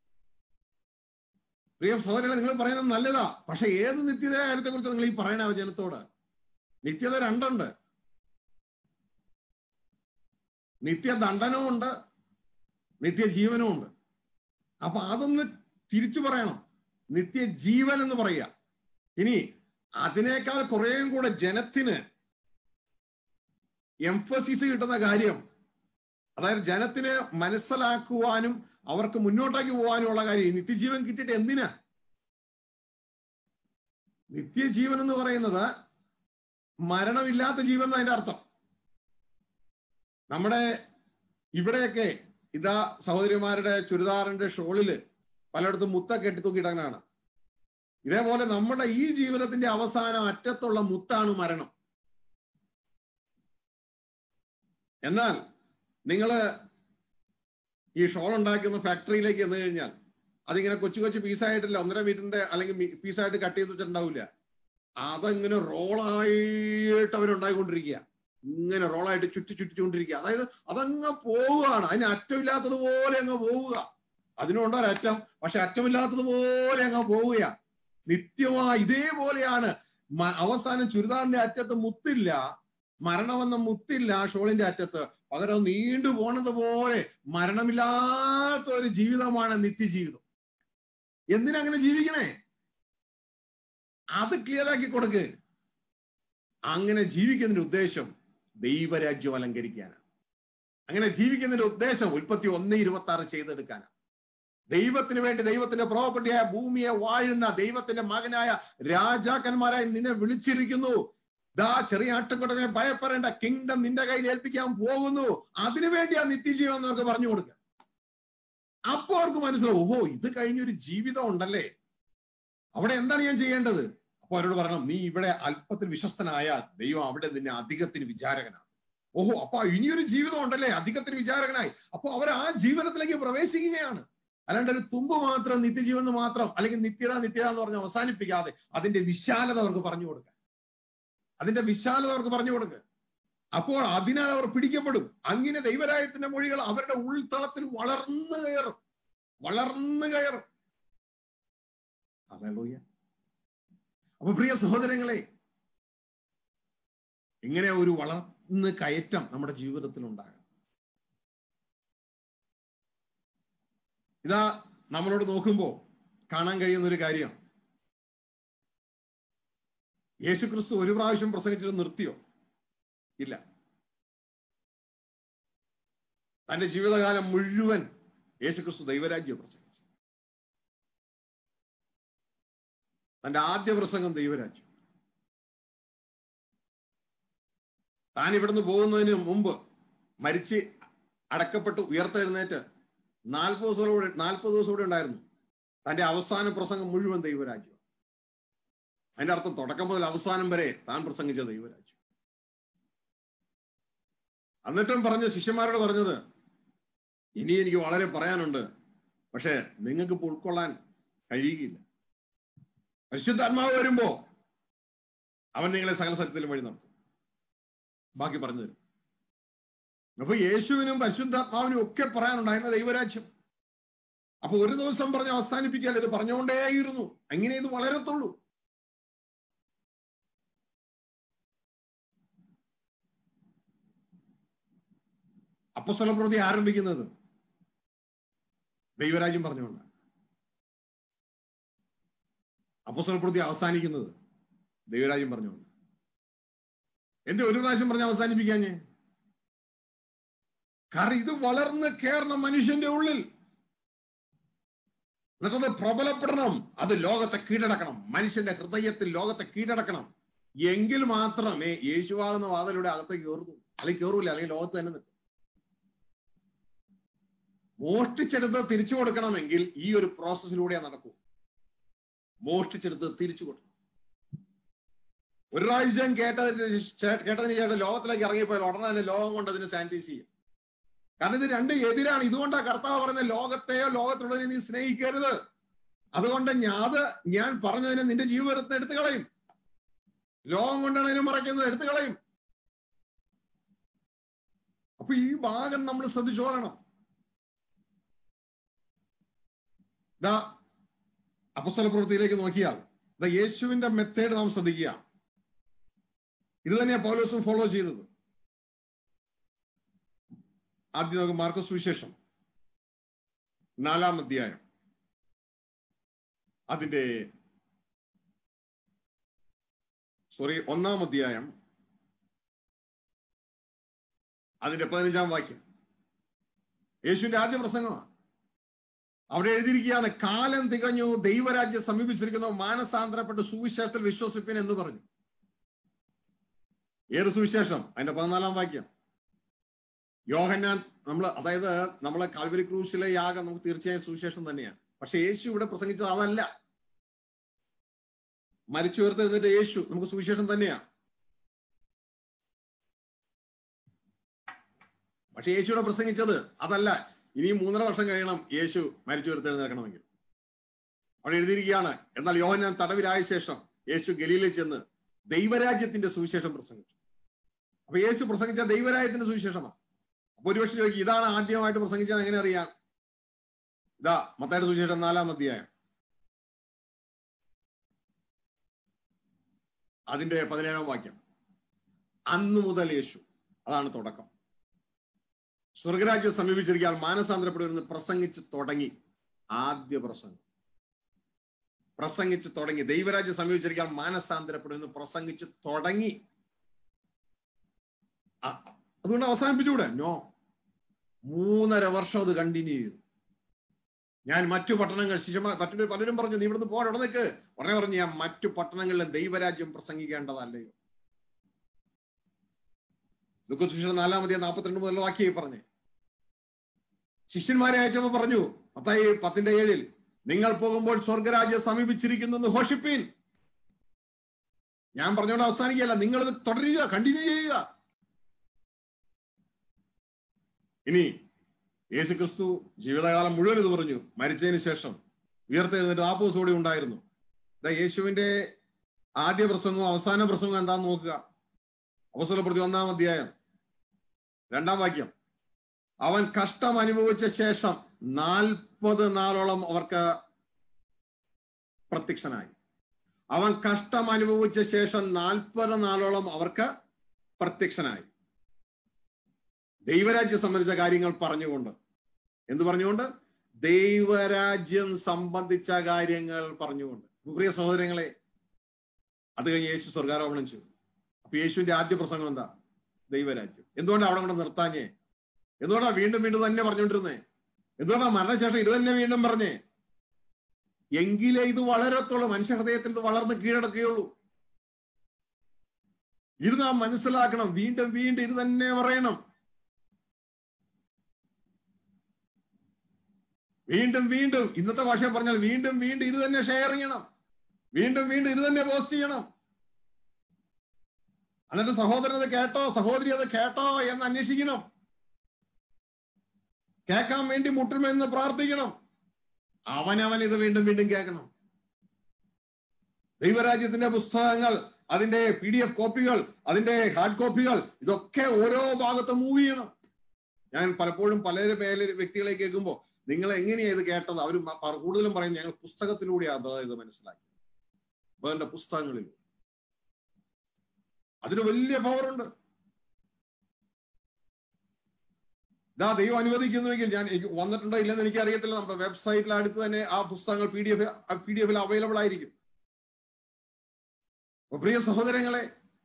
പ്രിയ സഹോദരങ്ങളെ നിങ്ങൾ പറയുന്നത് നല്ലതാ പക്ഷെ ഏത് നിത്യത കാര്യത്തെ കുറിച്ച് നിങ്ങൾ ഈ പറയണ ജനത്തോട് നിത്യത രണ്ടുണ്ട് നിത്യദണ്ഡനവും ഉണ്ട് നിത്യജീവനും ഉണ്ട് അപ്പൊ അതൊന്ന് തിരിച്ചു പറയണം നിത്യജീവൻ എന്ന് പറയുക ഇനി അതിനേക്കാൾ കുറേയും കൂടെ ജനത്തിന് എംഫസിസ് കിട്ടുന്ന കാര്യം അതായത് ജനത്തിന് മനസ്സിലാക്കുവാനും അവർക്ക് മുന്നോട്ടേക്ക് പോകാനുമുള്ള കാര്യം ഈ നിത്യജീവൻ കിട്ടിയിട്ട് എന്തിനാ നിത്യജീവൻ എന്ന് പറയുന്നത് മരണമില്ലാത്ത ജീവൻ എന്നതിന്റെ അർത്ഥം നമ്മുടെ ഇവിടെയൊക്കെ ഇതാ സഹോദരിമാരുടെ ചുരിദാറിന്റെ ഷോളില് പലയിടത്തും മുത്ത കെട്ടി തൂക്കിയിടങ്ങനാണ് ഇതേപോലെ നമ്മുടെ ഈ ജീവിതത്തിന്റെ അവസാനം അറ്റത്തുള്ള മുത്താണ് മരണം എന്നാൽ നിങ്ങള് ഈ ഷോൾ ഉണ്ടാക്കുന്ന ഫാക്ടറിയിലേക്ക് ചെന്ന് കഴിഞ്ഞാൽ അതിങ്ങനെ കൊച്ചു കൊച്ചു പീസായിട്ടില്ല ഒന്നര മീറ്ററിന്റെ അല്ലെങ്കിൽ പീസായിട്ട് കട്ട് ചെയ്ത് വെച്ചിട്ടുണ്ടാവില്ല അതങ്ങനെ റോളായിട്ട് അവരുണ്ടായിക്കൊണ്ടിരിക്കുക ഇങ്ങനെ റോളായിട്ട് ചുറ്റി ചുറ്റിച്ചുകൊണ്ടിരിക്കുക അതായത് അതങ്ങ് പോവുകയാണ് അതിന് അറ്റമില്ലാത്തതുപോലെ അങ്ങ് പോവുക അതിനുണ്ടോ ഒരറ്റം പക്ഷെ അറ്റമില്ലാത്തതുപോലെ അങ്ങ് പോവുക നിത്യമായി ഇതേപോലെയാണ് മ- അവസാനം ചുരിദാറിന്റെ അറ്റത്ത് മുത്തില്ല മരണമെന്ന മുത്തില്ല ഷോളിന്റെ അറ്റത്ത് പകരം നീണ്ടു പോണത് പോലെ മരണമില്ലാത്ത ഒരു ജീവിതമാണ് നിത്യജീവിതം എന്തിനങ്ങനെ ജീവിക്കണേ അത് ക്ലിയർ ആക്കി കൊടുക്ക് അങ്ങനെ ജീവിക്കുന്നതിന്റെ ഉദ്ദേശം ദൈവരാജ്യം അലങ്കരിക്കാനാണ് അങ്ങനെ ജീവിക്കുന്നതിന്റെ ഉദ്ദേശം ഉൽപ്പത്തി ഒന്ന് ഇരുപത്തി ആറ് ചെയ്തെടുക്കാനാണ് ദൈവത്തിന് വേണ്ടി ദൈവത്തിന്റെ പ്രോപ്പർട്ടിയായ ഭൂമിയെ വാഴുന്ന ദൈവത്തിന്റെ മകനായ രാജാക്കന്മാരായി നിന്നെ വിളിച്ചിരിക്കുന്നു ദാ ചെറിയ ആട്ടുകൊടനെ ഭയപ്പെടേണ്ട കിങ്ഡം നിന്റെ കയ്യിൽ ഏൽപ്പിക്കാൻ പോകുന്നു അതിനുവേണ്ടി ആ നിത്യജീവൻ എന്ന് അവർക്ക് പറഞ്ഞു കൊടുക്കുക അപ്പോ അവർക്ക് മനസ്സിലാവും ഓഹോ ഇത് കഴിഞ്ഞൊരു ജീവിതം ഉണ്ടല്ലേ അവിടെ എന്താണ് ഞാൻ ചെയ്യേണ്ടത് അപ്പൊ അവരോട് പറയണം നീ ഇവിടെ അല്പത്തിൽ വിശ്വസ്തനായ ദൈവം അവിടെ നിന്നെ അധികത്തിന് വിചാരകനാണ് ഓഹോ അപ്പൊ ഇനിയൊരു ജീവിതം ഉണ്ടല്ലേ അധികത്തിന് വിചാരകനായി അപ്പൊ അവർ ആ ജീവനത്തിലേക്ക് പ്രവേശിക്കുകയാണ് അല്ലാണ്ട് ഒരു തുമ്പ് മാത്രം നിത്യജീവൻ എന്ന് മാത്രം അല്ലെങ്കിൽ നിത്യത നിത്യത എന്ന് പറഞ്ഞ് അവസാനിപ്പിക്കാതെ അതിന്റെ വിശാലത അവർക്ക് പറഞ്ഞു കൊടുക്കുക അതിന്റെ വിശാലത അവർക്ക് പറഞ്ഞു കൊടുക്കുക അപ്പോൾ അതിനാൽ അവർ പിടിക്കപ്പെടും അങ്ങനെ ദൈവരായത്തിന്റെ മൊഴികൾ അവരുടെ ഉൾത്തളത്തിൽ വളർന്നു കയറും വളർന്നു കയറും ഹല്ലേലൂയ അപ്പൊ പ്രിയ സഹോദരങ്ങളെ ഇങ്ങനെ ഒരു വളർന്ന് കയറ്റം നമ്മുടെ ജീവിതത്തിൽ ഉണ്ടാകാം ഇതാ നമ്മളോട് നോക്കുമ്പോ കാണാൻ കഴിയുന്ന ഒരു കാര്യം യേശുക്രിസ്തു ഒരു പ്രാവശ്യം പ്രസംഗിച്ചിട്ട് നിർത്തിയോ ഇല്ല തന്റെ ജീവിതകാലം മുഴുവൻ യേശുക്രിസ്തു ദൈവരാജ്യം പ്രസംഗിച്ചു തന്റെ ആദ്യ പ്രസംഗം ദൈവരാജ്യം താൻ ഇവിടുന്ന് പോകുന്നതിന് മുമ്പ് മരിച്ച് അടക്കപ്പെട്ട് ഉയർത്തെഴുന്നേറ്റ് നാൽപ്പത് ദിവസം കൂടെ നാൽപ്പത് ദിവസം കൂടെ ഉണ്ടായിരുന്നു തന്റെ അവസാന പ്രസംഗം മുഴുവൻ ദൈവരാജ്യം അതിന്റെ അർത്ഥം തുടക്കം മുതൽ അവസാനം വരെ താൻ പ്രസംഗിച്ച ദൈവരാജ്യം എന്നിട്ടും പറഞ്ഞ ശിഷ്യന്മാരോട് പറഞ്ഞത് ഇനി എനിക്ക് വളരെ പറയാനുണ്ട് പക്ഷെ നിങ്ങൾക്ക് ഇപ്പോൾ ഉൾക്കൊള്ളാൻ കഴിയുകയില്ല പരിശുദ്ധാത്മാവ് വരുമ്പോ അവൻ നിങ്ങളെ സകല സത്യത്തിലും വഴി നടത്തും ബാക്കി പറഞ്ഞു തരും അപ്പൊ യേശുവിനും പരിശുദ്ധാത്മാവിനും ഒക്കെ പറയാനുണ്ടായിരുന്ന ദൈവരാജ്യം അപ്പൊ ഒരു ദിവസം പറഞ്ഞ് അവസാനിപ്പിക്കാൻ ഇത് പറഞ്ഞുകൊണ്ടേയിരുന്നു അങ്ങനെ ഇത് വളരത്തുള്ളൂ അപ്പസ്വല പ്രവൃത്തി ആരംഭിക്കുന്നത് ദൈവരാജ്യം പറഞ്ഞുകൊണ്ട് അപ്പസ്വല പ്രവൃത്തി അവസാനിക്കുന്നത് ദൈവരാജ്യം പറഞ്ഞുകൊണ്ട് എന്ത് ഒരു പ്രാവശ്യം പറഞ്ഞ് അവസാനിപ്പിക്കാഞ്ഞേ കാരണം ഇത് വളർന്ന് കയറണം മനുഷ്യന്റെ ഉള്ളിൽ എന്നിട്ടത് പ്രബലപ്പെടണം അത് ലോകത്തെ കീഴടക്കണം മനുഷ്യന്റെ ഹൃദയത്തിൽ ലോകത്തെ കീഴടക്കണം എങ്കിൽ മാത്രമേ യേശുവാകുന്ന വാതിലൂടെ അകത്തേക്ക് കയറുന്നു അല്ലെങ്കിൽ കയറൂല അല്ലെങ്കിൽ ലോകത്ത് തന്നെ നിൽക്കും മോഷ്ടിച്ചെടുത്ത് തിരിച്ചു കൊടുക്കണമെങ്കിൽ ഈ ഒരു പ്രോസസ്സിലൂടെ നടക്കൂ മോഷ്ടിച്ചെടുത്ത് തിരിച്ചു കൊടുക്കണം ഒരു പ്രാവശ്യം കേട്ടതിന് ശേ- കേട്ടതിന് ശേഷം ലോകത്തിലേക്ക് ഇറങ്ങിപ്പോയാൽ ഉടനെ തന്നെ ലോകം കൊണ്ട് അതിനെ സാനിറ്റൈസ് ചെയ്യും കാരണം ഇത് രണ്ട് എതിരാണ് ഇതുകൊണ്ടാ കർത്താവ് പറയുന്ന ലോകത്തെയോ ലോകത്തുള്ളതിനെ നീ സ്നേഹിക്കരുത് അതുകൊണ്ട് ഞാൻ അത് ഞാൻ പറഞ്ഞതിനെ നിന്റെ ജീവിതത്തെ എടുത്തു കളയും ലോകം കൊണ്ടാണ് അതിനെ മറയ്ക്കുന്നത് എടുത്തു കളയും അപ്പൊ ഈ ഭാഗം നമ്മൾ ശ്രദ്ധിച്ചോളണം ദാ അപ്പസ്തല പ്രവൃത്തിയിലേക്ക് നോക്കിയാൽ ദാ യേശുവിന്റെ മെത്തേഡ് നാം ശ്രദ്ധിക്കുക ഇത് തന്നെയാ പൗലോസും ഫോളോ ചെയ്തത് ആദ്യം നമുക്ക് മാർക്കസ് സുവിശേഷം നാലാം അധ്യായം അതിന്റെ സോറി ഒന്നാം അധ്യായം അതിന്റെ പതിനഞ്ചാം വാക്യം യേശുവിന്റെ ആദ്യ പ്രസംഗമാണ് അവിടെ എഴുതിയിരിക്കുകയാണ് കാലം തികഞ്ഞു ദൈവരാജ്യം സമീപിച്ചിരിക്കുന്നു മാനസാന്തരപ്പെട്ട് സുവിശേഷത്തിൽ വിശ്വസിപ്പിൻ എന്ന് പറഞ്ഞു ഏത് സുവിശേഷം അതിന്റെ പതിനാലാം വാക്യം യോഹന്നാൻ നമ്മൾ അതായത് നമ്മളെ കാൽവരി ക്രൂശിലെ യാഗം നമുക്ക് തീർച്ചയായും സുവിശേഷം തന്നെയാണ് പക്ഷെ യേശു ഇവിടെ പ്രസംഗിച്ചത് അതല്ല മരിച്ചു ഉയർത്തെഴുന്നേറ്റ യേശു നമുക്ക് സുവിശേഷം തന്നെയാണ് പക്ഷെ യേശു ഇവിടെ പ്രസംഗിച്ചത് അതല്ല ഇനി മൂന്നര വർഷം കഴിയണം യേശു മരിച്ചു ഉയർത്തെഴുന്നേൽക്കണമെങ്കിൽ അവിടെ എഴുതിയിരിക്കുകയാണ് എന്നാൽ യോഹന്നാൻ തടവിലായ ശേഷം യേശു ഗലീലിൽ ചെന്ന് ദൈവരാജ്യത്തിന്റെ സുവിശേഷം പ്രസംഗിച്ചു അപ്പൊ യേശു പ്രസംഗിച്ച ദൈവരാജ്യത്തിന്റെ സുവിശേഷമാണ് അപ്പൊ ഒരുപക്ഷെ ചോദിക്കും ഇതാണ് ആദ്യമായിട്ട് പ്രസംഗിച്ചത് എങ്ങനെ അറിയാം ഇതാ മത്തായുടെ സുവിശേഷം നാലാം അധ്യായം അതിന്റെ പതിനേഴാം വാക്യം അന്നു മുതൽ യേശു അതാണ് തുടക്കം സ്വർഗരാജ്യം സമീപിച്ചിരിക്കാൻ മാനസാന്തരപ്പെടുമെന്ന് പ്രസംഗിച്ച് തുടങ്ങി ആദ്യ പ്രസംഗം പ്രസംഗിച്ച് തുടങ്ങി ദൈവരാജ്യം സമീപിച്ചിരിക്കാൻ മാനസാന്തരപ്പെടുമെന്ന് പ്രസംഗിച്ച് തുടങ്ങി അ- അതുകൊണ്ട് അവസാനിപ്പിച്ചുകൂടെ നോ മൂന്നര വർഷം അത് കണ്ടിന്യൂ ചെയ്തു ഞാൻ മറ്റു പട്ടണങ്ങൾ ശിശുമാ മറ്റൊരു പലരും പറഞ്ഞു നീ ഇവിടുന്ന് പോകാൻ നിൽക്ക് ഉടനെ പറഞ്ഞു ഞാൻ മറ്റു പട്ടണങ്ങളിലെ ദൈവരാജ്യം പ്രസംഗിക്കേണ്ടതല്ലയോ ലുക്കസുശേഷം നാലാമതേ നാൽപ്പത്തിരണ്ട് മുതൽ വാക്യായി പറഞ്ഞേ ശിഷ്യന്മാരെ അയച്ചപ്പോ പറഞ്ഞു പത്തായി പത്തിന്റെ ഏഴിൽ നിങ്ങൾ പോകുമ്പോൾ സ്വർഗരാജ്യം സമീപിച്ചിരിക്കുന്നു എന്ന് ഘോഷിപ്പീൻ ഞാൻ പറഞ്ഞുകൊണ്ട് അവസാനിക്കുകയല്ല നിങ്ങൾ ഇത് തുടരുക കണ്ടിന്യൂ ചെയ്യുക ഇനി യേശുക്രിസ്തു ജീവിതകാലം മുഴുവൻ ഇത് പറഞ്ഞു മരിച്ചതിന് ശേഷം ഉയർത്തെഴുന്നേറ്റ് നാൽപ്പത് ദിവസം കൂടി ഉണ്ടായിരുന്നു ദാ യേശുവിന്റെ ആദ്യ പ്രസംഗവും അവസാന പ്രസംഗവും എന്താന്ന് നോക്കുക അവസര പ്രതി ഒന്നാം അധ്യായം രണ്ടാം വാക്യം അവൻ കഷ്ടം അനുഭവിച്ച ശേഷം നാൽപ്പത് നാളോളം അവർക്ക് പ്രത്യക്ഷനായി അവൻ കഷ്ടം അനുഭവിച്ച ശേഷം നാൽപ്പത് നാളോളം അവർക്ക് പ്രത്യക്ഷനായി ദൈവരാജ്യം സംബന്ധിച്ച കാര്യങ്ങൾ പറഞ്ഞുകൊണ്ട് എന്ത് പറഞ്ഞുകൊണ്ട് ദൈവരാജ്യം സംബന്ധിച്ച കാര്യങ്ങൾ പറഞ്ഞുകൊണ്ട് പ്രിയ സഹോദരങ്ങളെ അത് കഴിഞ്ഞ് യേശു സ്വർഗാരോപണം ചെയ്തു അപ്പൊ യേശുവിന്റെ ആദ്യ പ്രസംഗം എന്താ ദൈവരാജ്യം എന്തുകൊണ്ടാണ് അവിടെ കൊണ്ട് നിർത്താഞ്ഞേ എന്തുകൊണ്ടാ വീണ്ടും വീണ്ടും തന്നെ പറഞ്ഞുകൊണ്ടിരുന്നേ എന്തുകൊണ്ടാ മരണശേഷം ഇത് തന്നെ വീണ്ടും പറഞ്ഞേ എങ്കിലേ ഇത് വളരത്തുള്ളൂ മനുഷ്യ ഹൃദയത്തിൽ ഇത് വളർന്ന് കീഴടക്കുകയുള്ളൂ ഇത് നാം മനസ്സിലാക്കണം വീണ്ടും വീണ്ടും ഇത് തന്നെ പറയണം വീണ്ടും വീണ്ടും ഇന്നത്തെ ഭാഷ പറഞ്ഞാൽ വീണ്ടും വീണ്ടും ഇത് തന്നെ ഷെയർ ചെയ്യണം വീണ്ടും വീണ്ടും ഇത് തന്നെ പോസ്റ്റ് ചെയ്യണം എന്നിട്ട് സഹോദരൻ അത് കേട്ടോ സഹോദരി അത് കേട്ടോ എന്ന് അന്വേഷിക്കണം കേൾക്കാൻ വേണ്ടി മുട്ടുമെന്ന് പ്രാർത്ഥിക്കണം അവനവൻ ഇത് വീണ്ടും വീണ്ടും കേൾക്കണം ദൈവരാജ്യത്തിന്റെ പുസ്തകങ്ങൾ അതിന്റെ പി ഡി എഫ് കോപ്പികൾ അതിന്റെ ഹാർഡ് കോപ്പികൾ ഇതൊക്കെ ഓരോ ഭാഗത്തും മൂവ് ചെയ്യണം ഞാൻ പലപ്പോഴും പല പേര് വ്യക്തികളെ കേൾക്കുമ്പോൾ നിങ്ങൾ എങ്ങനെയാ ഇത് കേട്ടത് അവർ കൂടുതലും പറയും ഞങ്ങൾ പുസ്തകത്തിലൂടെയാണ് ഇത് മനസ്സിലാക്കി വേണ്ട പുസ്തകങ്ങളിൽ അതിന് വലിയ പവറുണ്ട് ഇതാ ദൈവം അനുവദിക്കുന്നുവെങ്കിൽ ഞാൻ എനിക്ക് വന്നിട്ടുണ്ടോ ഇല്ലെന്ന് എനിക്ക് അറിയത്തില്ല നമ്മുടെ വെബ്സൈറ്റിൽ അടുത്ത് തന്നെ ആ പുസ്തകങ്ങൾ P D F P D എഫിൽ അവൈലബിൾ ആയിരിക്കും അപ്പൊ പ്രിയ സഹോദരങ്ങളെ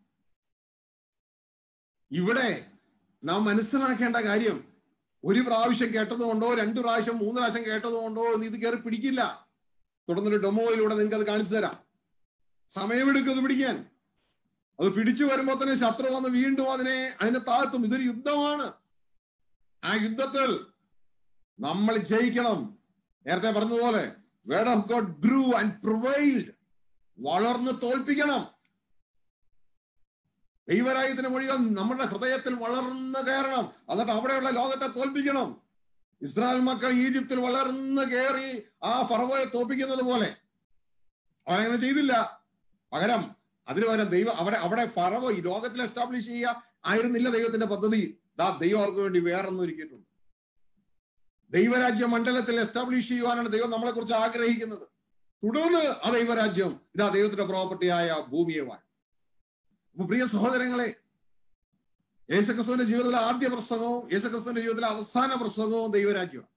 ഇവിടെ നാം മനസ്സിലാക്കേണ്ട കാര്യം ഒരു പ്രാവശ്യം കേട്ടതുകൊണ്ടോ രണ്ടു പ്രാവശ്യം മൂന്ന് പ്രാവശ്യം കേട്ടതുകൊണ്ടോ നീ ഇത് കയറി പിടിക്കില്ല തുടർന്നൊരു ഡെമോയിലൂടെ നിങ്ങൾക്ക് അത് കാണിച്ചു തരാം സമയമെടുക്കും അത് പിടിക്കാൻ അത് പിടിച്ചു വരുമ്പോൾ തന്നെ ശത്രു വന്ന് വീണ്ടും അതിനെ അതിനെ താഴ്ത്തും ഇതൊരു യുദ്ധമാണ് ആ യുദ്ധത്തിൽ നമ്മൾ ജയിക്കണം നേരത്തെ പറഞ്ഞതുപോലെ word of God grew and provide വളർന്ന് തോൽപ്പിക്കണം ദൈവരായത്തിന്റെ മൊഴികൾ നമ്മുടെ ഹൃദയത്തിൽ വളർന്നു കയറണം എന്നിട്ട് അവിടെയുള്ള ലോകത്തെ തോൽപ്പിക്കണം ഇസ്രായേൽ മക്കൾ ഈജിപ്തിൽ വളർന്നു കയറി ആ ഫറവോയെ തോൽപ്പിക്കുന്നത് പോലെ അവരങ്ങനെ ചെയ്തില്ല പകരം അതിന് പകരം ദൈവം അവിടെ അവിടെ ഫറവോ ഈ ലോകത്തിൽ എസ്റ്റാബ്ലിഷ് ചെയ്യുക ആയിരുന്നില്ല ദൈവത്തിന്റെ പദ്ധതി ദാ ദൈവം അവർക്ക് വേണ്ടി വേറൊന്നും ഒരുക്കിയിട്ടുണ്ട് ദൈവരാജ്യ മണ്ഡലത്തിൽ എസ്റ്റാബ്ലിഷ് ചെയ്യുവാനാണ് ദൈവം നമ്മളെ കുറിച്ച് ആഗ്രഹിക്കുന്നത് തുടർന്ന് ആ ദൈവരാജ്യം ഇതാ ദൈവത്തിന്റെ പ്രോപ്പർട്ടിയായ ഭൂമിയെ വാഴും അപ്പൊ പ്രിയ സഹോദരങ്ങളെ യേശുക്രിസ്തുവിന്റെ ജീവിതത്തിലെ ആദ്യ പ്രസംഗവും യേശുക്രിസ്തുവിന്റെ ജീവിതത്തിലെ അവസാന പ്രസംഗവും ദൈവരാജ്യമാണ്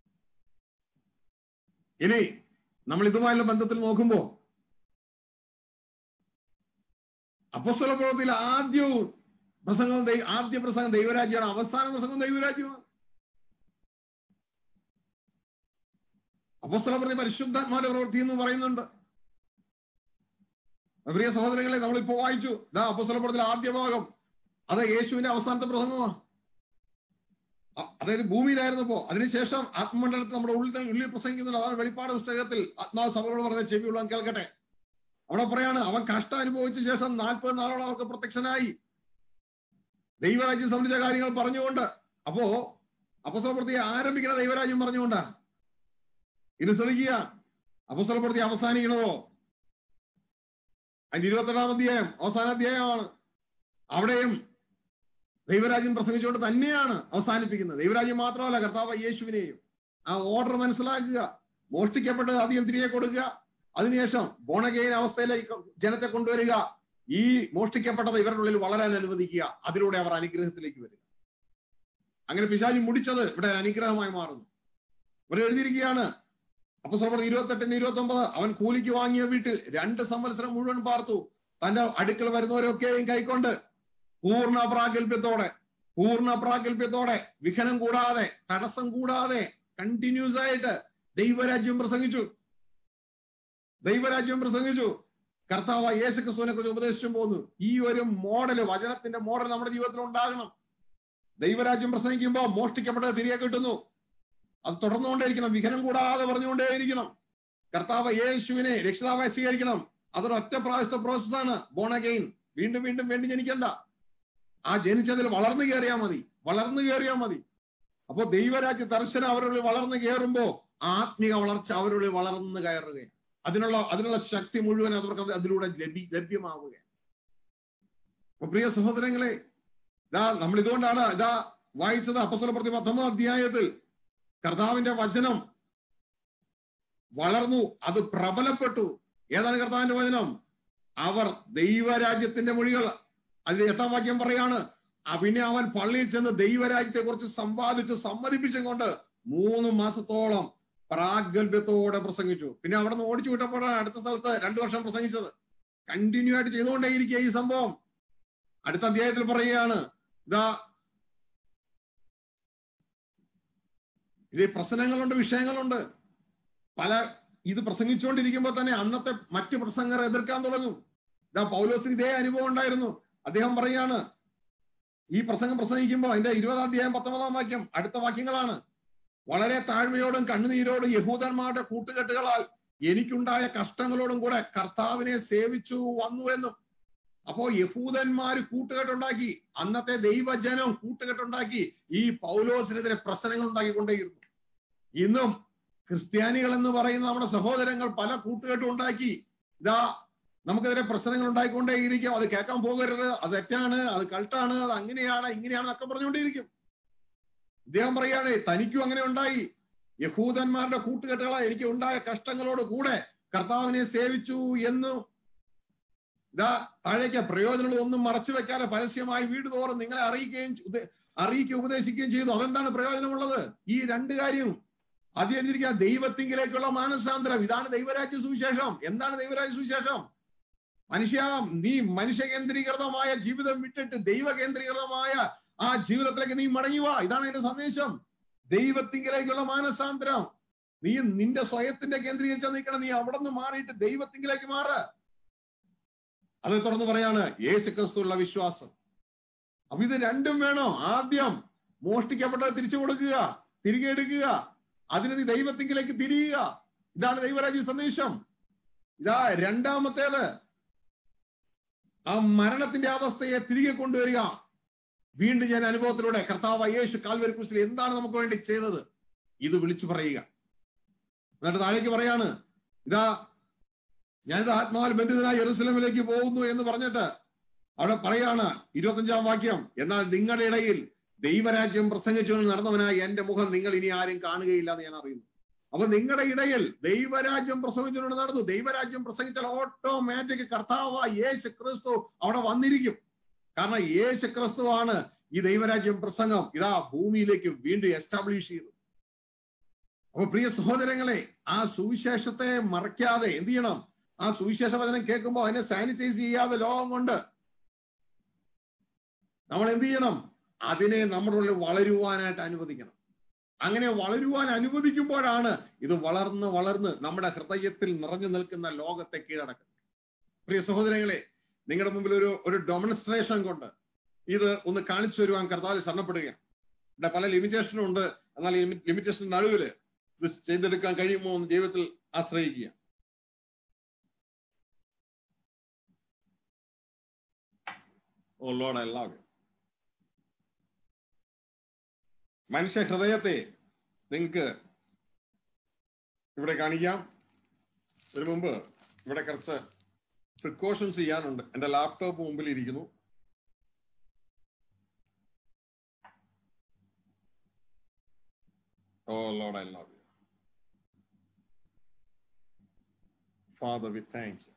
ഇനി നമ്മൾ ഇതുമായുള്ള ബന്ധത്തിൽ നോക്കുമ്പോൾ അപ്പസ്വല പ്രവൃത്തിയിൽ ആദ്യവും പ്രസംഗം ദൈ- ആദ്യ പ്രസംഗം ദൈവരാജ്യമാണ് അവസാന പ്രസംഗം ദൈവരാജ്യമാണ് അപ്പസ്വല പ്രതി പരിശുദ്ധാത്മാവിന്റെ പ്രവൃത്തി എന്ന് പറയുന്നുണ്ട് പ്രിയ സഹോദരങ്ങളെ നമ്മളിപ്പോ വായിച്ചു ഇതാ അപ്പസ്വല പ്രവൃത്തിയിലെ ആദ്യ ഭാഗം അത് യേശുവിന്റെ അവസാനത്തെ പ്രസംഗമാണ് അ- അതായത് ഭൂമിയിലായിരുന്നപ്പോ അതിനുശേഷം ആത്മമണ്ഡലത്തിൽ നമ്മുടെ ഉള്ളിൽ ഉള്ളിൽ പ്രസംഗിക്കുന്നുണ്ട് അതാണ് വെളിപ്പാട് പുസ്തകത്തിൽ ആത്മാവ് സഭകളോട് പറഞ്ഞ ചെവിയുള്ള കേൾക്കട്ടെ അവിടെ പറയാണ് അവൻ കഷ്ടം അനുഭവിച്ച ശേഷം നാൽപ്പത് നാളോളം അവർക്ക് പ്രത്യക്ഷനായി ദൈവരാജ്യം സംബന്ധിച്ച കാര്യങ്ങൾ പറഞ്ഞുകൊണ്ട് അപ്പോ അപ്പസ്വലപ്രതി ആരംഭിക്കുന്ന ദൈവരാജ്യം പറഞ്ഞുകൊണ്ടാ ഇത് ശ്രദ്ധിക്കുക അപ്പസ്വലപ്രതി അവസാനിക്കണതോ അതിന്റെ ഇരുപത്തെട്ടാം അധ്യായം അവസാന അധ്യായമാണ് അവിടെയും ദൈവരാജ്യം പ്രസംഗിച്ചുകൊണ്ട് തന്നെയാണ് അവസാനിപ്പിക്കുന്നത് ദൈവരാജ്യം മാത്രമല്ല കർത്താവ് യേശുവിനെയും ആ ഓർഡർ മനസ്സിലാക്കുക മോഷ്ടിക്കപ്പെട്ടത് അധികം തിരികെ കൊടുക്കുക അതിനുശേഷം ബോണഗെയിൻ അവസ്ഥയിലേക്ക് ജനത്തെ കൊണ്ടുവരിക ഈ മോഷ്ടിക്കപ്പെട്ടത് ഇവരുടെ ഉള്ളിൽ വളരാൻ അനുവദിക്കുക അതിലൂടെ അവർ അനുഗ്രഹത്തിലേക്ക് വരിക അങ്ങനെ പിശാചി മുടിച്ചത് ഇവിടെ അനുഗ്രഹമായി മാറുന്നു ഇവിടെ എഴുതിയിരിക്കുകയാണ് അപ്പൊ സർവ്വ ഇരുപത്തെട്ടിന് ഇരുപത്തി ഒമ്പത് അവൻ കൂലിക്ക് വാങ്ങിയ വീട്ടിൽ രണ്ട് സംവത്സരം മുഴുവൻ പാർത്തു തന്റെ അടുക്കൽ വരുന്നവരൊക്കെയും കൈക്കൊണ്ട് പൂർണ്ണ പ്രാഗൽഭ്യത്തോടെ പൂർണ്ണ പ്രാഗൽഭ്യത്തോടെ വിഘനം കൂടാതെ തടസ്സം കൂടാതെ കണ്ടിന്യൂസ് ആയിട്ട് ദൈവരാജ്യം പ്രസംഗിച്ചു ദൈവരാജ്യം പ്രസംഗിച്ചു കർത്താവ് യേശു ക്രിസ്തുവിനെ കുറിച്ച് ഉപദേശിച്ചു പോന്നു ഈ ഒരു മോഡല് വചനത്തിന്റെ മോഡൽ നമ്മുടെ ജീവിതത്തിൽ ഉണ്ടാകണം ദൈവരാജ്യം പ്രസംഗിക്കുമ്പോൾ മോഷ്ടിക്കപ്പെട്ടത് തിരികെ കിട്ടുന്നു അത് തുടർന്നുകൊണ്ടേയിരിക്കണം വിഘനം കൂടാതെ പറഞ്ഞുകൊണ്ടേയിരിക്കണം കർത്താവ് യേശുവിനെ രക്ഷിതാവായി സ്വീകരിക്കണം അതൊരു ഒറ്റ പ്രാവശ്യത്തെ പ്രോസസ്സാണ് ബോണഗെയിൻ വീണ്ടും വീണ്ടും വേണ്ടി ജനിക്കണ്ട ആ ജനിച്ചതിൽ വളർന്നു കയറിയാൽ മതി വളർന്നു കയറിയാൽ മതി അപ്പോ ദൈവരാജ്യ ദർശനം അവരുള്ളിൽ വളർന്നു കയറുമ്പോ ആത്മീക വളർച്ച അവരുള്ളിൽ വളർന്നു കയറുകയാണ് അതിനുള്ള അതിനുള്ള ശക്തി മുഴുവൻ അവർക്ക് അത് അതിലൂടെ ലഭി ലഭ്യമാവുകയാണ് അപ്പൊ പ്രിയ സഹോദരങ്ങളെ ഇതാ നമ്മൾ ഇതുകൊണ്ടാണ് ഇതാ വായിച്ചത് അപ്പസ്വല പ്രതി പത്തൊമ്പതാം അധ്യായത്തിൽ കർത്താവിന്റെ വചനം വളർന്നു അത് പ്രബലപ്പെട്ടു ഏതാണ് കർത്താവിന്റെ വചനം അവർ ദൈവരാജ്യത്തിന്റെ മൊഴികൾ അതിൽ എട്ടാം വാക്യം പറയാണ് ആ പിന്നെ അവൻ പള്ളിയിൽ ചെന്ന് ദൈവരാജ്യത്തെ കുറിച്ച് സമ്പാദിച്ച് സമ്മതിപ്പിച്ചും കൊണ്ട് മൂന്ന് മാസത്തോളം പ്രാഗൽഭ്യത്തോടെ പ്രസംഗിച്ചു പിന്നെ അവിടെ നിന്ന് ഓടിച്ചു വിട്ടപ്പോഴാണ് അടുത്ത സ്ഥലത്ത് രണ്ടു വർഷം പ്രസംഗിച്ചത് കണ്ടിന്യൂ ആയിട്ട് ചെയ്തുകൊണ്ടേയിരിക്കുക ഈ സംഭവം അടുത്ത അധ്യായത്തിൽ പറയുകയാണ് ഇതാ ഇത് പ്രശ്നങ്ങളുണ്ട് വിഷയങ്ങളുണ്ട് പല ഇത് പ്രസംഗിച്ചുകൊണ്ടിരിക്കുമ്പോൾ തന്നെ അന്നത്തെ മറ്റു പ്രസംഗർ എതിർക്കാൻ തുടങ്ങും ഇതാ പൗലോസിന് ഇതേ അനുഭവം ഉണ്ടായിരുന്നു അദ്ദേഹം പറയാണ് ഈ പ്രസംഗം പ്രസംഗിക്കുമ്പോൾ അതിന്റെ ഇരുപതാം അധ്യായം പത്തൊമ്പതാം വാക്യം അടുത്ത വാക്യങ്ങളാണ് വളരെ താഴ്മയോടും കണ്ണുനീരോടും യഹൂദന്മാരുടെ കൂട്ടുകെട്ടുകളാൽ എനിക്കുണ്ടായ കഷ്ടങ്ങളോടും കൂടെ കർത്താവിനെ സേവിച്ചു വന്നു എന്നും അപ്പോ യഹൂദന്മാര് കൂട്ടുകെട്ടുണ്ടാക്കി അന്നത്തെ ദൈവജനം കൂട്ടുകെട്ടുണ്ടാക്കി ഈ പൗലോസിനെതിരെ പ്രശ്നങ്ങൾ ഉണ്ടാക്കിക്കൊണ്ടേയിരുന്നു ഇന്നും ക്രിസ്ത്യാനികൾ എന്ന് പറയുന്ന നമ്മുടെ സഹോദരങ്ങൾ പല കൂട്ടുകെട്ടും ഉണ്ടാക്കി ഇതാ നമുക്കെതിരെ പ്രശ്നങ്ങൾ ഉണ്ടായിക്കൊണ്ടേയിരിക്കും അത് കേൾക്കാൻ പോകരുത് അത് തെറ്റാണ് അത് കൾട്ടാണ് അത് അങ്ങനെയാണ് ഇങ്ങനെയാണ് ഒക്കെ പറഞ്ഞുകൊണ്ടേയിരിക്കും ഇദ്ദേഹം പറയാണ് തനിക്കും അങ്ങനെ ഉണ്ടായി യഹൂദന്മാരുടെ കൂട്ടുകെട്ടുകളാ എനിക്ക് ഉണ്ടായ കഷ്ടങ്ങളോട് കൂടെ കർത്താവിനെ സേവിച്ചു എന്ന് ഇതാ താഴേക്ക് പ്രയോജനങ്ങൾ ഒന്നും മറച്ചു വെക്കാതെ പരസ്യമായി വീട് തോറും നിങ്ങളെ അറിയിക്കുകയും ഉപ- അറിയിക്കുകയും ഉപദേശിക്കുകയും ചെയ്തു അതെന്താണ് പ്രയോജനമുള്ളത് ഈ രണ്ട് കാര്യം ആദ്യം എഴുതിയിരിക്കുക ദൈവത്തിങ്കിലേക്കുള്ള മാനസാന്തരം ഇതാണ് ദൈവരാജ്യ സുവിശേഷം എന്താണ് ദൈവരാജ്യ സുവിശേഷം മനുഷ്യ നീ മനുഷ്യ കേന്ദ്രീകൃതമായ ജീവിതം വിട്ടിട്ട് ദൈവ കേന്ദ്രീകൃതമായ ആ ജീവിതത്തിലേക്ക് നീ മടങ്ങുക ഇതാണ് എന്റെ സന്ദേശം ദൈവത്തിങ്കിലേക്കുള്ള മാനസാന്തരം നീ നിന്റെ സ്വയത്തിന്റെ കേന്ദ്രീകരിച്ച നിൽക്കണം നീ അവിടെ നിന്ന് മാറിയിട്ട് ദൈവത്തിങ്കിലേക്ക് മാറ് അത് തുറന്ന് പറയാണ് യേശു ക്രിസ്തുള്ള വിശ്വാസം അപ്പൊ ഇത് രണ്ടും വേണോ ആദ്യം മോഷ്ടിക്കപ്പെട്ടത് തിരിച്ചു കൊടുക്കുക തിരികെ എടുക്കുക അതിന് നീ ദൈവത്തിങ്കിലേക്ക് തിരിയുക ഇതാണ് ദൈവരാജ്യ സന്ദേശം ഇതാ രണ്ടാമത്തേത് ആ മരണത്തിന്റെ അവസ്ഥയെ തിരികെ കൊണ്ടുവരിക വീണ്ടും ഞാൻ അനുഭവത്തിലൂടെ കർത്താവ് യേശു കാൽവരി കുരിശിൽ എന്താണ് നമുക്ക് വേണ്ടി ചെയ്തത് ഇത് വിളിച്ചു പറയുക എന്നിട്ട് താഴേക്ക് പറയാണ് ഇതാ ഞാനിത് ആത്മാവിൽ ബന്ധിതനായി യെറുസലമിലേക്ക് പോകുന്നു എന്ന് പറഞ്ഞിട്ട് അവിടെ പറയാണ് ഇരുപത്തഞ്ചാം വാക്യം എന്നാൽ നിങ്ങളുടെ ഇടയിൽ ദൈവരാജ്യം പ്രസംഗിച്ചുകൊണ്ട് നടന്നവനായി എന്റെ മുഖം നിങ്ങൾ ഇനി ആരും കാണുകയില്ല എന്ന് ഞാൻ അറിയുന്നു അപ്പൊ നിങ്ങളുടെ ഇടയിൽ ദൈവരാജ്യം പ്രസംഗിച്ചുകൊണ്ട് നടന്നു ദൈവരാജ്യം പ്രസംഗിച്ചാൽ ഓട്ടോമാറ്റിക് കർത്താവ് യേശു ക്രിസ്തു അവിടെ വന്നിരിക്കും കാരണം യേശു ക്രിസ്തു ആണ് ഈ ദൈവരാജ്യം പ്രസംഗം ഇതാ ഭൂമിയിലേക്ക് വീണ്ടും എസ്റ്റാബ്ലിഷ് ചെയ്തു അപ്പൊ പ്രിയ സഹോദരങ്ങളെ ആ സുവിശേഷത്തെ മറയ്ക്കാതെ എന്ത് ചെയ്യണം ആ സുവിശേഷ വചനം കേൾക്കുമ്പോൾ അതിനെ സാനിറ്റൈസ് ചെയ്യാതെ ലോകം കൊണ്ട് നമ്മൾ എന്ത് ചെയ്യണം അതിനെ നമ്മുടെ ഉള്ളിൽ വളരുവാനായിട്ട് അനുവദിക്കണം അങ്ങനെ വളരുവാൻ അനുവദിക്കുമ്പോഴാണ് ഇത് വളർന്ന് വളർന്ന് നമ്മുടെ ഹൃദയത്തിൽ നിറഞ്ഞു നിൽക്കുന്ന ലോകത്തെ കീഴടക്കുന്നത് പ്രിയ സഹോദരങ്ങളെ നിങ്ങളുടെ മുമ്പിൽ ഒരു ഒരു ഡെമോൺസ്ട്രേഷൻ കൊണ്ട് ഇത് ഒന്ന് കാണിച്ചു തരുവാൻ കർത്താവിൽ ശരണപ്പെടുകയാണ് ഇവിടെ പല ലിമിറ്റേഷനും ഉണ്ട് എന്നാൽ ലിമിറ്റേഷൻ നടുവില് ഇത് ചെയ്തെടുക്കാൻ കഴിയുമോ എന്ന് ജീവിതത്തിൽ ആശ്രയിക്കുക ഓ ലോഡ് ഐ ലവ് മനുഷ്യ ഹൃദയത്തെ നിങ്ങൾക്ക് ഇവിടെ കാണിക്കാം ഒരു മുമ്പ് ഇവിടെ കുറച്ച് പ്രിക്കോഷൻസ് ചെയ്യാനുണ്ട് എന്റെ ലാപ്ടോപ്പ് മുമ്പിൽ ഇരിക്കുന്നു Oh Lord, I love you. Father, we thank you.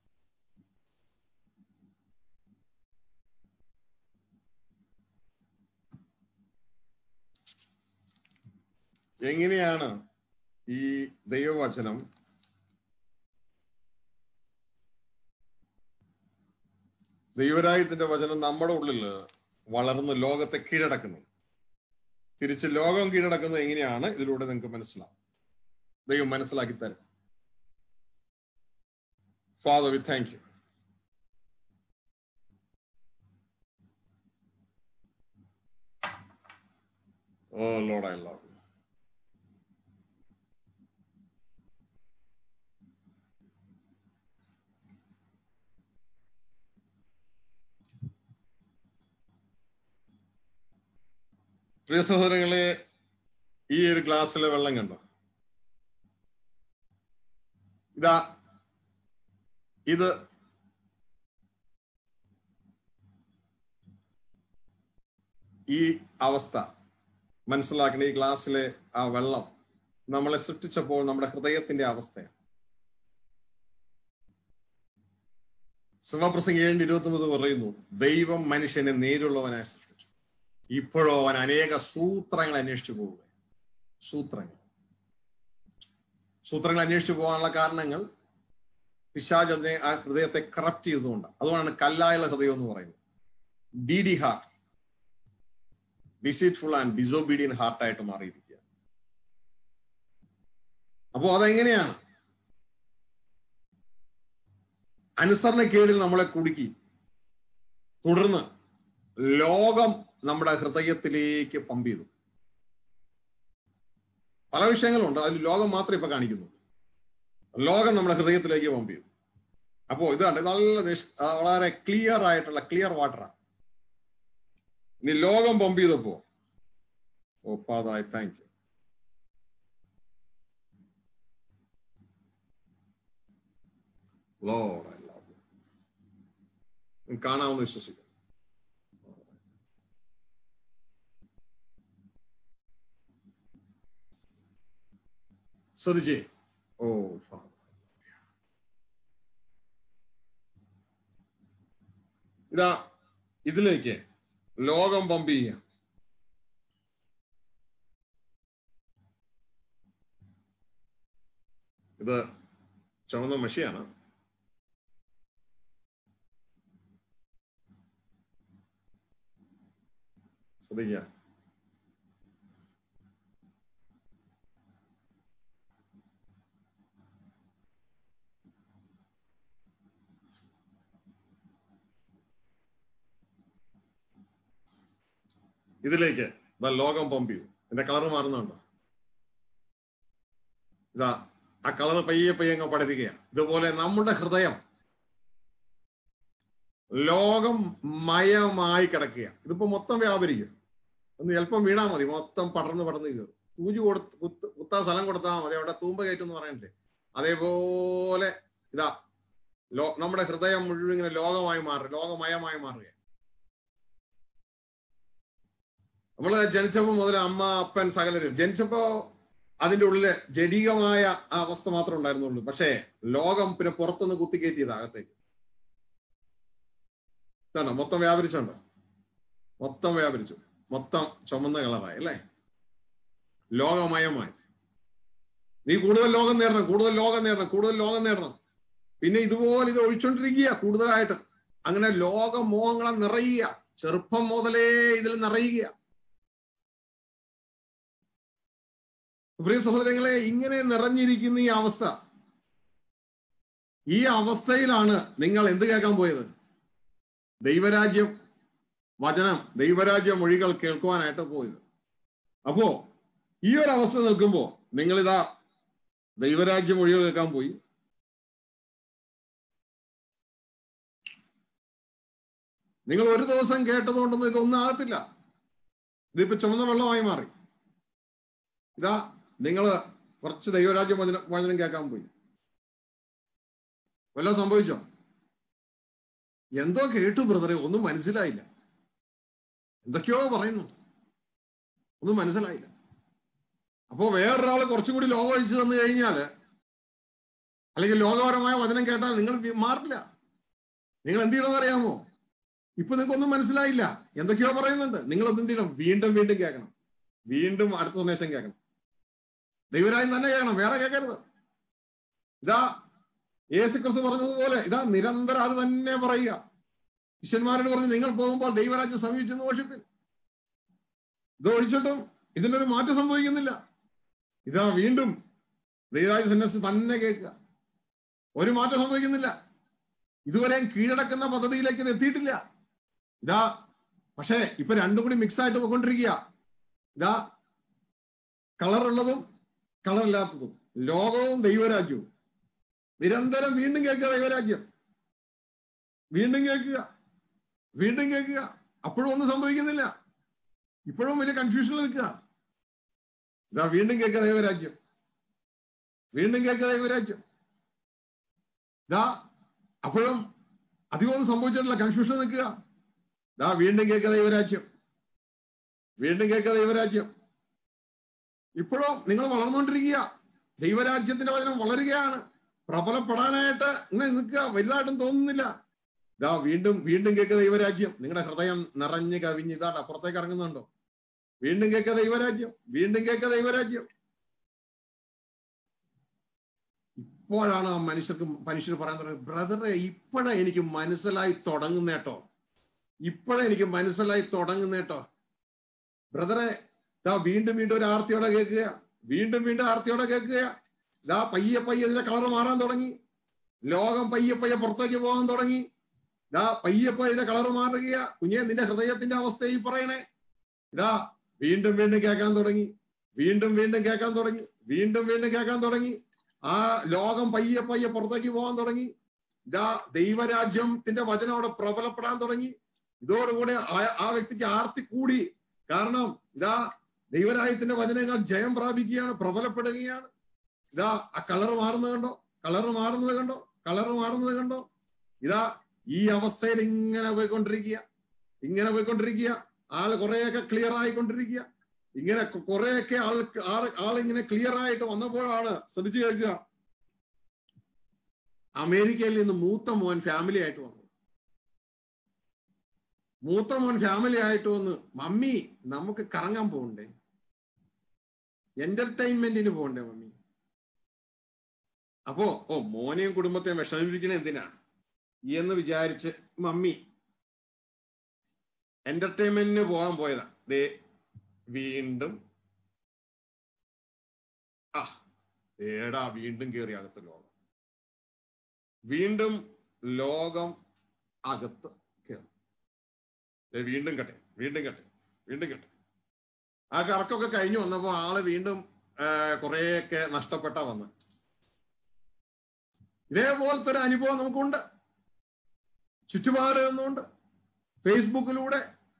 എങ്ങനെയാണ് ഈ ദൈവവചനം ദൈവരായത്തിന്റെ വചനം നമ്മുടെ ഉള്ളിൽ വളർന്ന് ലോകത്തെ കീഴടക്കുന്നു തിരിച്ച് ലോകം കീഴടക്കുന്നത് എങ്ങനെയാണ് ഇതിലൂടെ നിങ്ങൾക്ക് മനസ്സിലാവും ദൈവം മനസ്സിലാക്കി തരും father we thank you oh Lord I love you പ്രിയ സഹോദരങ്ങളെ ഈ ഒരു ഗ്ലാസ്സിലെ വെള്ളം കണ്ടോ ഇതാ ഇത് ഈ അവസ്ഥ മനസ്സിലാക്കുന്ന ഈ ഗ്ലാസ്സിലെ ആ വെള്ളം നമ്മളെ സൃഷ്ടിച്ചപ്പോൾ നമ്മുടെ ഹൃദയത്തിന്റെ അവസ്ഥയാണ് ശിവപ്രസംഗം ഏഴിന്റെ ഇരുപത്തി ഒമ്പത് പറയുന്നു ദൈവം മനുഷ്യനെ നേരുള്ളവനായി സൃഷ്ടിച്ചു ഇപ്പോഴോ അവൻ അനേക സൂത്രങ്ങൾ അന്വേഷിച്ചു പോവുക സൂത്രങ്ങൾ സൂത്രങ്ങൾ അന്വേഷിച്ചു പോകാനുള്ള കാരണങ്ങൾ പിശാജ് അതിനെ ആ ഹൃദയത്തെ കറപ്റ്റ് ചെയ്തുകൊണ്ട് അതുകൊണ്ടാണ് കല്ലായുള്ള ഹൃദയം എന്ന് പറയുന്നത് D D heart deceitful and disobedient ഹാർട്ടായിട്ട് മാറിയിരിക്കുക അപ്പോ അതെങ്ങനെയാണ് അനുസരണക്കേടിൽ നമ്മളെ കുടുക്കി തുടർന്ന് ലോകം നമ്മുടെ ഹൃദയത്തിലേക്ക് പമ്പ് ചെയ്തു പല വിഷയങ്ങളുണ്ട് അതിൽ ലോകം മാത്രമേ ഇപ്പൊ കാണിക്കുന്നു ലോകം നമ്മുടെ ഹൃദയത്തിലേക്ക് പമ്പ് ചെയ്തു അപ്പോ ഇതാണ് നല്ല നിഷ്- ആ, വളരെ ക്ലിയർ ആയിട്ടുള്ള ക്ലിയർ വാട്ടറാണ് ഇനി ലോകം പമ്പ് ചെയ്തപ്പോ oh father I thank you Lord I love you കാണാമെന്ന് വിശ്വസിക്കുന്നു ശ്രദ്ധിച്ചേ ഓ ഫാദർ ഇതാ ഇതിലേക്ക് ലോകം പമ്പ് ചെയ്യാം ഇത് ചുവന്ന മഷിയാണ് ശ്രദ്ധിക്കുക ഇതിലേക്ക് ഇതാ ലോകം പമ്പ് ചെയ്തു എന്റെ കളർ മാറുന്നുണ്ടോ ഇതാ ആ കളർ പയ്യെ പയ്യെ അങ്ങ് പടരുകയാണ് ഇതുപോലെ നമ്മുടെ ഹൃദയം ലോകം മയമായി കിടക്കുക ഇതിപ്പോ മൊത്തം വ്യാപരിക്കും ഒന്ന് ചിലപ്പം വീണാ മതി മൊത്തം പടർന്ന് പടർന്ന് കയറും സൂചി കൊടുത്ത് കുത്ത് കുത്താൻ സ്ഥലം കൊടുത്താൽ മതി അവിടെ തൂമ്പ കയറ്റും എന്ന് പറയണ്ടേ അതേപോലെ ഇതാ ലോ നമ്മുടെ ഹൃദയം മുഴുവൻ ഇങ്ങനെ ലോകമായി മാറുക ലോകമയമായി മാറുക നമ്മള് ജനിച്ചപ്പോ മുതൽ അമ്മ അപ്പൻ സകലരും ജനിച്ചപ്പോ അതിന്റെ ഉള്ളില് ജഡികമായ ആ അവസ്ഥ മാത്രമേ ഉണ്ടായിരുന്നുള്ളൂ പക്ഷേ ലോകം പിന്നെ പുറത്തുനിന്ന് കുത്തിക്കയറ്റിയത് അകത്തേക്ക് ഇതാണോ മൊത്തം വ്യാപരിച്ചുണ്ടോ മൊത്തം വ്യാപരിച്ചു മൊത്തം ചുമന്ന കളറായി അല്ലേ ലോകമയമായി നീ കൂടുതൽ ലോകം നേടണം കൂടുതൽ ലോകം നേടണം കൂടുതൽ ലോകം നേടണം പിന്നെ ഇതുപോലെ ഇത് ഒഴിച്ചോണ്ടിരിക്കുക കൂടുതലായിട്ട് അങ്ങനെ ലോകമോഹങ്ങളെ നിറയുക ചെറുപ്പം മുതലേ ഇതിൽ നിറയുക പ്രിയ സഹോദരങ്ങളെ ഇങ്ങനെ നിറഞ്ഞിരിക്കുന്ന ഈ അവസ്ഥ ഈ അവസ്ഥയിലാണ് നിങ്ങൾ എന്ത് കേൾക്കാൻ പോയത് ദൈവരാജ്യം വചനം ദൈവരാജ്യ മൊഴികൾ കേൾക്കുവാനായിട്ട് പോയത് അപ്പോ ഈ ഒരു അവസ്ഥ നിൽക്കുമ്പോ നിങ്ങളിതാ ദൈവരാജ്യ മൊഴികൾ കേൾക്കാൻ പോയി നിങ്ങൾ ഒരു ദിവസം കേട്ടതുകൊണ്ടൊന്നും ഇതൊന്നും ആകത്തില്ല ഇതിപ്പോ ചുമന്ന വെള്ളമായി മാറി ഇതാ നിങ്ങൾ കുറച്ച് ദൈവരാജ്യ വചനം വചനം കേൾക്കാൻ പോയി വല്ലതും സംഭവിച്ചോ എന്തോ കേട്ടു ബ്രദറെ ഒന്നും മനസ്സിലായില്ല എന്തൊക്കെയോ പറയുന്നു ഒന്നും മനസ്സിലായില്ല അപ്പോ വേറൊരാൾ കുറച്ചുകൂടി ലോകം ഒഴിച്ചു തന്നു കഴിഞ്ഞാല് അല്ലെങ്കിൽ ലോകപരമായ വചനം കേട്ടാൽ നിങ്ങൾ വി- മാറില്ല നിങ്ങൾ എന്ത് ചെയ്യണമെന്ന് അറിയാമോ ഇപ്പൊ നിങ്ങൾക്കൊന്നും മനസ്സിലായില്ല എന്തൊക്കെയോ പറയുന്നുണ്ട് നിങ്ങൾ എന്ത് ചെയ്യണം വീണ്ടും വീണ്ടും കേൾക്കണം വീണ്ടും അടുത്ത സന്ദേശം കേൾക്കണം ദൈവരായും തന്നെ കേൾക്കണം വേറെ കേൾക്കരുത് ഇതാ യേശുക്രിസ്തു പറഞ്ഞതുപോലെ ഇതാ നിരന്തരം അത് തന്നെ പറയുക ശിഷ്യന്മാരോട് പറഞ്ഞു നിങ്ങൾ പോകുമ്പോൾ ദൈവരാജ്യം സമീപിച്ചെന്ന് ഘോഷിപ്പിൻ ഇത് ഒഴിച്ചിട്ടും ഇതിനൊരു മാറ്റം സംഭവിക്കുന്നില്ല ഇതാ വീണ്ടും ദൈവരാജ്യ സന്യാസി തന്നെ കേൾക്കുക ഒരു മാറ്റം സംഭവിക്കുന്നില്ല ഇതുവരെയും കീഴടക്കുന്ന പദ്ധതിയിലേക്ക് ഇത് എത്തിയിട്ടില്ല ഇതാ പക്ഷേ ഇപ്പൊ രണ്ടും കൂടി മിക്സ് ആയിട്ട് പോയിക്കൊണ്ടിരിക്കുക ഇതാ കളറുള്ളതും കളറില്ലാത്തതും ലോകവും ദൈവരാജ്യവും നിരന്തരം വീണ്ടും കേൾക്കുക ദൈവരാജ്യം വീണ്ടും കേൾക്കുക വീണ്ടും കേൾക്കുക അപ്പോഴും ഒന്നും സംഭവിക്കുന്നില്ല ഇപ്പോഴും വലിയ കൺഫ്യൂഷൻ നിൽക്കുക ഇതാ വീണ്ടും കേൾക്കുക ദൈവരാജ്യം വീണ്ടും കേൾക്കുക ദൈവരാജ്യം ഇതാ അപ്പോഴും അധികമൊന്നും സംഭവിച്ചിട്ടില്ല കൺഫ്യൂഷൻ നിൽക്കുക ഇതാ വീണ്ടും കേൾക്കുക ദൈവരാജ്യം വീണ്ടും കേൾക്കുക ദൈവരാജ്യം ഇപ്പോഴും നിങ്ങൾ വളർന്നുകൊണ്ടിരിക്കുക ദൈവരാജ്യത്തിന്റെ വചനം വളരുകയാണ് പ്രബലപ്പെടാനായിട്ട് ഇങ്ങനെ നിൽക്കുക വലുതായിട്ടും തോന്നുന്നില്ല ഇതാ വീണ്ടും വീണ്ടും കേൾക്കുക ദൈവരാജ്യം നിങ്ങളുടെ ഹൃദയം നിറഞ്ഞു കവിഞ്ഞ് ഇതാണ്ട് അപ്പുറത്തേക്ക് ഇറങ്ങുന്നുണ്ടോ വീണ്ടും കേൾക്കുക ദൈവരാജ്യം വീണ്ടും കേൾക്കുക ദൈവരാജ്യം ഇപ്പോഴാണ് ആ മനുഷ്യർക്ക് മനുഷ്യർ പറയാൻ തുടങ്ങി ബ്രദറെ ഇപ്പോഴാ എനിക്ക് മനസ്സിലായി തുടങ്ങുന്നേട്ടോ ഇപ്പോഴാ എനിക്ക് മനസ്സിലായി തുടങ്ങുന്നേട്ടോ ബ്രദറെ ഇതാ വീണ്ടും വീണ്ടും ഒരു ആർത്തിയോടെ കേൾക്കുക വീണ്ടും വീണ്ടും ആർത്തിയോടെ കേൾക്കുക ഇതാ പയ്യെ പയ്യെ ഇതിന്റെ കളർ മാറാൻ തുടങ്ങി ലോകം പയ്യെ പയ്യെ പുറത്തേക്ക് പോകാൻ തുടങ്ങി ഇതാ പയ്യെ പയ്യെ ഇതിന്റെ കളർ മാറുക കുഞ്ഞെ നിന്റെ ഹൃദയത്തിന്റെ അവസ്ഥ ഈ പറയണേ ഇതാ വീണ്ടും വീണ്ടും കേൾക്കാൻ തുടങ്ങി വീണ്ടും വീണ്ടും കേൾക്കാൻ തുടങ്ങി വീണ്ടും വീണ്ടും കേൾക്കാൻ തുടങ്ങി ആ ലോകം പയ്യെ പയ്യെ പുറത്തേക്ക് പോകാൻ തുടങ്ങി ഇതാ ദൈവരാജ്യത്തിന്റെ വചനം അവിടെ പ്രബലപ്പെടാൻ തുടങ്ങി ഇതോടുകൂടെ ആ- ആ വ്യക്തിക്ക് ആർത്തി കൂടി കാരണം ഇതാ ദൈവരാജ്യത്തിന്റെ വചനങ്ങൾ ജയം പ്രാപിക്കുകയാണ് പ്രബലപ്പെടുകയാണ് ഇതാ ആ കളർ മാറുന്നത് കണ്ടോ കളർ മാറുന്നത് കണ്ടോ കളർ മാറുന്നത് കണ്ടോ ഇതാ ഈ അവസ്ഥയിൽ ഇങ്ങനെ പോയിക്കൊണ്ടിരിക്കുക ഇങ്ങനെ പോയിക്കൊണ്ടിരിക്കുക ആള് കുറെയൊക്കെ ക്ലിയർ ആയിക്കൊണ്ടിരിക്കുക ഇങ്ങനെ കു- കുറെയൊക്കെ ആൾ ആൾ ആളിങ്ങനെ ക്ലിയർ ആയിട്ട് വന്നപ്പോഴാണ് ശ്രദ്ധിച്ചു കേൾക്കുക അമേരിക്കയിൽ നിന്ന് മൂത്ത മോൻ ഫാമിലി ആയിട്ട് വന്നു മൂത്ത മോൻ ഫാമിലി ആയിട്ട് വന്ന് മമ്മി നമുക്ക് കറങ്ങാൻ പോകണ്ടേ എന്റർടൈൻമെന്റിന് പോകണ്ടേ മമ്മി അപ്പോ ഓ മോനെയും കുടുംബത്തെയും വിഷമിപ്പിക്കണ എന്തിനാ എന്ന് വിചാരിച്ച് മമ്മി എന്റർടൈൻമെന്റിന് പോകാൻ പോയതാ ദേ വീണ്ടും ആ ഏടാ വീണ്ടും കയറി അകത്ത് ലോകം വീണ്ടും ലോകം അകത്ത് കയറി ദേ വീണ്ടും കട്ടെ വീണ്ടും കട്ടെ വീണ്ടും കട്ടെ ആ കറക്കൊക്കെ കഴിഞ്ഞു വന്നപ്പോ ആള് വീണ്ടും ആ, കുറെയൊക്കെ നഷ്ടപ്പെട്ട വന്ന് ഇതേപോലത്തെ ഒരു അനുഭവം നമുക്കുണ്ട് ചുറ്റുപാട് നിന്നുകൊണ്ട് ഫേസ്ബുക്കിലൂടെ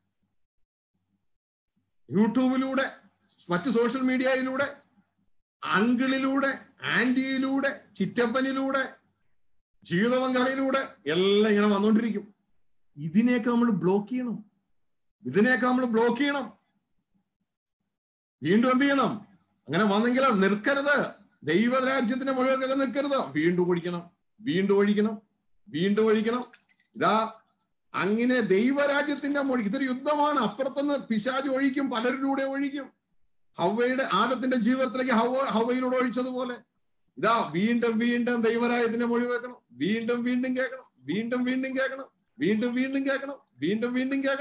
യൂട്യൂബിലൂടെ മറ്റ് സോഷ്യൽ മീഡിയയിലൂടെ അങ്കിളിലൂടെ ആന്റിയിലൂടെ ചിറ്റപ്പനിലൂടെ ജീവിത പങ്കാളിയിലൂടെ എല്ലാം ഇങ്ങനെ വന്നുകൊണ്ടിരിക്കും ഇതിനെയൊക്കെ നമ്മൾ ബ്ലോക്ക് ചെയ്യണം ഇതിനെയൊക്കെ നമ്മൾ ബ്ലോക്ക് ചെയ്യണം വീണ്ടും എന്ത് ചെയ്യണം അങ്ങനെ വന്നെങ്കിൽ നിൽക്കരുത് ദൈവരാജ്യത്തിന്റെ മുഴുവൻ നിൽക്കരുത് വീണ്ടും ഒഴിക്കണം വീണ്ടും ഒഴിക്കണം വീണ്ടും ഒഴിക്കണം ഇതാ അങ്ങനെ ദൈവരാജ്യത്തിന്റെ മൊഴി ഇതൊരു യുദ്ധമാണ് അപ്പുറത്തുനിന്ന് പിശാജ് ഒഴിക്കും പലരിലൂടെ ഒഴിക്കും ഹവയുടെ ആദത്തിന്റെ ജീവിതത്തിലേക്ക് ഹവ ഹവയിലൂടെ ഒഴിച്ചതുപോലെ ഇതാ വീണ്ടും വീണ്ടും ദൈവരാജ്യത്തിന്റെ മൊഴി വെക്കണം വീണ്ടും വീണ്ടും കേൾക്കണം വീണ്ടും വീണ്ടും കേൾക്കണം വീണ്ടും വീണ്ടും കേൾക്കണം വീണ്ടും വീണ്ടും കേൾക്കണം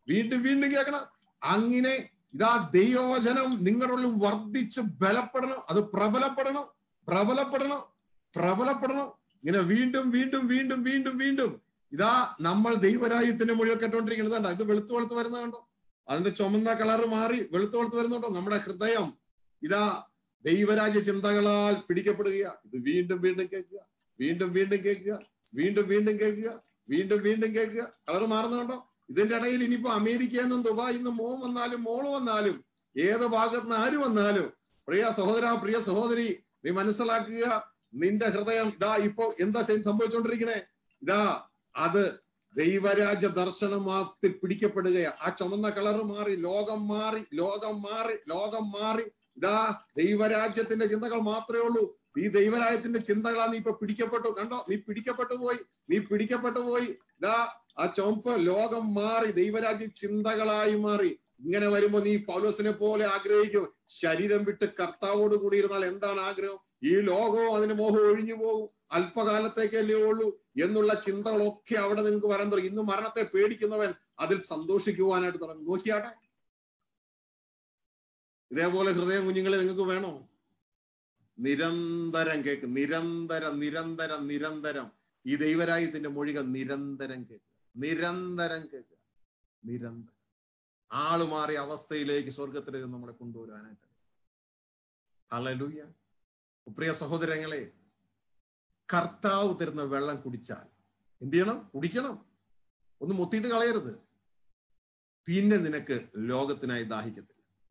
വീണ്ടും വീണ്ടും കേൾക്കണം അങ്ങനെ ഇതാ ദൈവവചനം നിങ്ങളുടെ ഉള്ളിൽ വർദ്ധിച്ച് ബലപ്പെടണം അത് പ്രബലപ്പെടണം പ്രബലപ്പെടണം പ്രബലപ്പെടണം ഇങ്ങനെ വീണ്ടും വീണ്ടും വീണ്ടും വീണ്ടും വീണ്ടും ഇതാ നമ്മൾ ദൈവരാജ്യത്തിന്റെ മൊഴികൾ കേട്ടോണ്ടിരിക്കുന്നത് കണ്ടോ ഇത് വെളുത്തു വെളുത്ത് വരുന്നത് കണ്ടോ അതിന്റെ ചുമന്ന കളറ് മാറി വെളുത്തു വെളുത്ത് വരുന്നുണ്ടോ നമ്മുടെ ഹൃദയം ഇതാ ദൈവരാജ്യ ചിന്തകളാൽ പിടിക്കപ്പെടുക ഇത് വീണ്ടും വീണ്ടും കേൾക്കുക വീണ്ടും വീണ്ടും കേൾക്കുക വീണ്ടും വീണ്ടും കേൾക്കുക വീണ്ടും വീണ്ടും കേൾക്കുക കളർ മാറുന്നുണ്ടോ ഇതിന്റെ ഇടയിൽ ഇനിയിപ്പോ അമേരിക്കയിൽ നിന്നും ദുബായിൽ നിന്നും മോൻ വന്നാലും മോള് വന്നാലും ഏത് ഭാഗത്ത് നിന്ന് ആര് വന്നാലും പ്രിയ സഹോദര പ്രിയ സഹോദരി നീ മനസ്സിലാക്കുക നിന്റെ ഹൃദയം ഇതാ ഇപ്പൊ എന്താ സംഭവിച്ചുകൊണ്ടിരിക്കണേ ഇതാ അത് ദൈവരാജ്യ ദർശനമാത്തിൽ പിടിക്കപ്പെടുകയാ ആ ചുമന്ന കളർ മാറി ലോകം മാറി ലോകം മാറി ലോകം മാറി ഇതാ ദൈവരാജ്യത്തിന്റെ ചിന്തകൾ മാത്രമേ ഉള്ളൂ ഈ ദൈവരാജ്യത്തിന്റെ ചിന്തകളാ നീ ഇപ്പൊ പിടിക്കപ്പെട്ടു കണ്ടോ നീ പിടിക്കപ്പെട്ടു പോയി നീ പിടിക്കപ്പെട്ടു പോയി ഇതാ ആ ചുമപ്പ് ലോകം മാറി ദൈവരാജ്യ ചിന്തകളായി മാറി ഇങ്ങനെ വരുമ്പോ നീ പൗലോസിനെ പോലെ ആഗ്രഹിക്കും ശരീരം വിട്ട് കർത്താവോട് കൂടി ഇരുന്നാൽ എന്താണ് ആഗ്രഹം ഈ ലോകവും അതിന് മോഹം ഒഴിഞ്ഞു പോകും അല്പകാലത്തേക്കല്ലേ ഉള്ളൂ എന്നുള്ള ചിന്തകളൊക്കെ അവിടെ നിങ്ങൾക്ക് വരാൻ തുടങ്ങി ഇന്ന് മരണത്തെ പേടിക്കുന്നവൻ അതിൽ സന്തോഷിക്കുവാനായിട്ട് തുടങ്ങും നോക്കിയാട്ടെ ഇതേപോലെ ഹൃദയം കുഞ്ഞുങ്ങളെ നിങ്ങൾക്ക് വേണോ നിരന്തരം കേക്ക് നിരന്തരം നിരന്തരം നിരന്തരം ഈ ദൈവരാജ്യത്തിന്റെ മൊഴികൾ നിരന്തരം കേൾക്കുക നിരന്തരം കേൾക്കുക നിരന്തരം ആള് മാറിയ അവസ്ഥയിലേക്ക് സ്വർഗത്തിലേക്ക് നമ്മളെ കൊണ്ടുവരാനായിട്ട് ഹല്ലേലൂയ പ്രിയ സഹോദരങ്ങളെ കർത്താവ് തരുന്ന വെള്ളം കുടിച്ചാൽ എന്ത് ചെയ്യണം കുടിക്കണം ഒന്ന് മുത്തിയിട്ട് കളയരുത് പിന്നെ നിനക്ക് ലോകത്തിനായി ദാഹിക്കത്തില്ല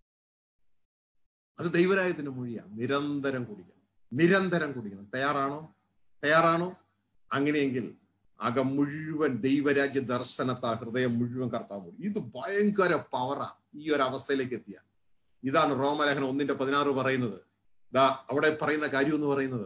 അത് ദൈവരായത്തിന്റെ മൊഴിയാണ് നിരന്തരം കുടിക്കണം നിരന്തരം കുടിക്കണം തയ്യാറാണോ തയ്യാറാണോ അങ്ങനെയെങ്കിൽ അകം മുഴുവൻ ദൈവരാജ്യ ദർശനത്താ ഹൃദയം മുഴുവൻ കർത്താവ് ഇത് ഭയങ്കര പവറാ ഈ ഒരു അവസ്ഥയിലേക്ക് എത്തിയ ഇതാണ് റോമലേഖനം ഒന്നിന്റെ പതിനാറ് പറയുന്നത് ദാ അവിടെ പറയുന്ന കാര്യം എന്ന് പറയുന്നത്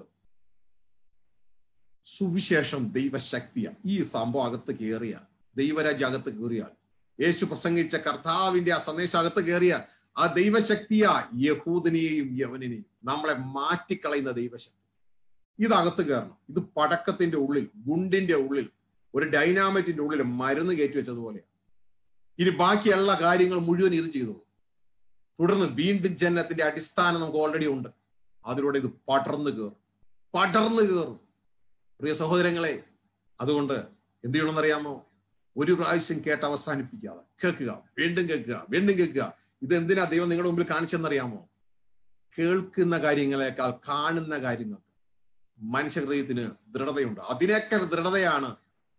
സുവിശേഷം ദൈവശക്തിയ ഈ സംഭവം അകത്ത് കയറിയ ദൈവരാജ്യ അകത്ത് കയറിയാൽ യേശു പ്രസംഗിച്ച കർത്താവിന്റെ ആ സന്ദേശം അകത്ത് കയറിയ ആ ദൈവശക്തിയ യഹൂദനെയും യവനെയും നമ്മളെ മാറ്റിക്കളയുന്ന ദൈവശക്തി ഇതകത്ത് കയറണം ഇത് പടക്കത്തിന്റെ ഉള്ളിൽ ഗുണ്ടിന്റെ ഉള്ളിൽ ഒരു ഡൈനാമൈറ്റിന്റെ ഉള്ളിൽ മരുന്ന് കയറ്റി വെച്ചതുപോലെയാണ് ഇനി ബാക്കിയുള്ള കാര്യങ്ങൾ മുഴുവൻ ഇത് ചെയ്തു തുടർന്ന് വീണ്ടും ജനത്തിന്റെ അടിസ്ഥാനം നമുക്ക് ഓൾറെഡി ഉണ്ട് അതിലൂടെ ഇത് പടർന്നു കയറും പടർന്നു കയറും പ്രിയ സഹോദരങ്ങളെ അതുകൊണ്ട് എന്ത് ചെയ്യണമെന്നറിയാമോ ഒരു പ്രാവശ്യം കേട്ട് അവസാനിപ്പിക്കാതെ കേൾക്കുക വീണ്ടും കേൾക്കുക വീണ്ടും കേൾക്കുക ഇത് എന്തിനാ ദൈവം നിങ്ങളുടെ മുമ്പിൽ കാണിച്ചെന്നറിയാമോ കേൾക്കുന്ന കാര്യങ്ങളെക്കാൾ കാണുന്ന കാര്യങ്ങൾ മനുഷ്യഹൃദയത്തിന് ദൃഢതയുണ്ട് അതിനേക്കാൾ ദൃഢതയാണ്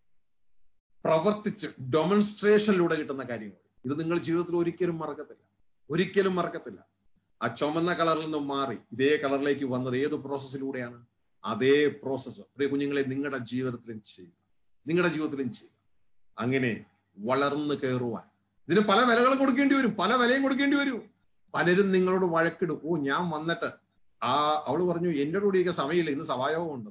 പ്രവർത്തിച്ച് ഡെമോൺസ്ട്രേഷനിലൂടെ കിട്ടുന്ന കാര്യങ്ങൾ ഇത് നിങ്ങൾ ജീവിതത്തിൽ ഒരിക്കലും മറക്കത്തില്ല ഒരിക്കലും മറക്കത്തില്ല ആ ചുമന്ന കളറിൽ നിന്നും മാറി ഇതേ കളറിലേക്ക് വന്നത് ഏത് പ്രോസസ്സിലൂടെയാണ് അതേ പ്രോസസ്സ് പ്രിയ കുഞ്ഞുങ്ങളെ നിങ്ങളുടെ ജീവിതത്തിലും ചെയ്യുക നിങ്ങളുടെ ജീവിതത്തിലും ചെയ്യുക അങ്ങനെ വളർന്നു കയറുവാൻ ഇതിന് പല വിലകളും കൊടുക്കേണ്ടി വരും പല വിലയും കൊടുക്കേണ്ടി വരും പലരും നിങ്ങളോട് വഴക്കിടും ഓ ഞാൻ വന്നിട്ട് ആ അവള് പറഞ്ഞു എന്റെ കൂടിയൊക്കെ സമയമില്ല ഇന്ന് സവായോഗം ഉണ്ട്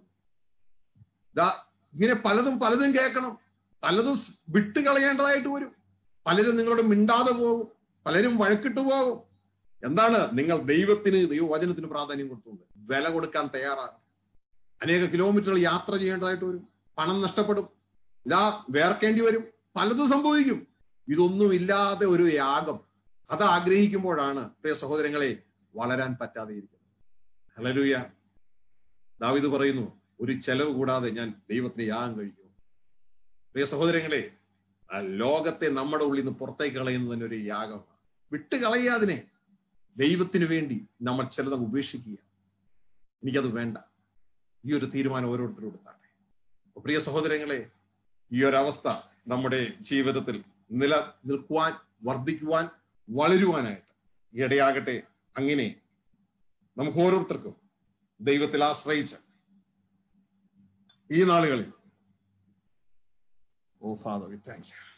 ഇതാ ഇങ്ങനെ പലതും പലതും കേൾക്കണം പലതും വിട്ട് കളയേണ്ടതായിട്ട് വരും പലരും നിങ്ങളോട് മിണ്ടാതെ പോകും പലരും വഴക്കിട്ട് പോകും എന്താണ് നിങ്ങൾ ദൈവത്തിന് ദൈവവചനത്തിന് പ്രാധാന്യം കൊടുത്തുകൊണ്ട് വില കൊടുക്കാൻ തയ്യാറാകണം അനേക കിലോമീറ്ററുകൾ യാത്ര ചെയ്യേണ്ടതായിട്ട് വരും പണം നഷ്ടപ്പെടും ഇതാ വേർക്കേണ്ടി വരും പലതും സംഭവിക്കും ഇതൊന്നും ഇല്ലാതെ ഒരു യാഗം അത് ആഗ്രഹിക്കുമ്പോഴാണ് പ്രിയ സഹോദരങ്ങളെ വളരാൻ പറ്റാതെ ഇരിക്കുന്നത് ഹലലൂയ ദാവിത് പറയുന്നു ഒരു ചെലവ് കൂടാതെ ഞാൻ ദൈവത്തിന് യാഗം കഴിക്കും പ്രിയ സഹോദരങ്ങളെ ആ ലോകത്തെ നമ്മുടെ ഉള്ളിൽ നിന്ന് പുറത്തേക്ക് കളയുന്നത് തന്നെ ഒരു യാഗമാണ് വിട്ട് കളയുക അതിനെ ദൈവത്തിന് വേണ്ടി നമ്മൾ ചിലത് ഉപേക്ഷിക്കുക എനിക്കത് വേണ്ട ഈ ഒരു തീരുമാനം ഓരോരുത്തരും എടുത്താട്ടെ പ്രിയ സഹോദരങ്ങളെ ഈ ഒരു അവസ്ഥ നമ്മുടെ ജീവിതത്തിൽ നില നിൽക്കുവാൻ വർദ്ധിക്കുവാൻ വളരുവാനായിട്ട് ഇടയാകട്ടെ അങ്ങനെ നമുക്ക് ഓരോരുത്തർക്കും ദൈവത്തിൽ ആശ്രയിച്ച് ഈ നാളുകളിൽ oh father we thank you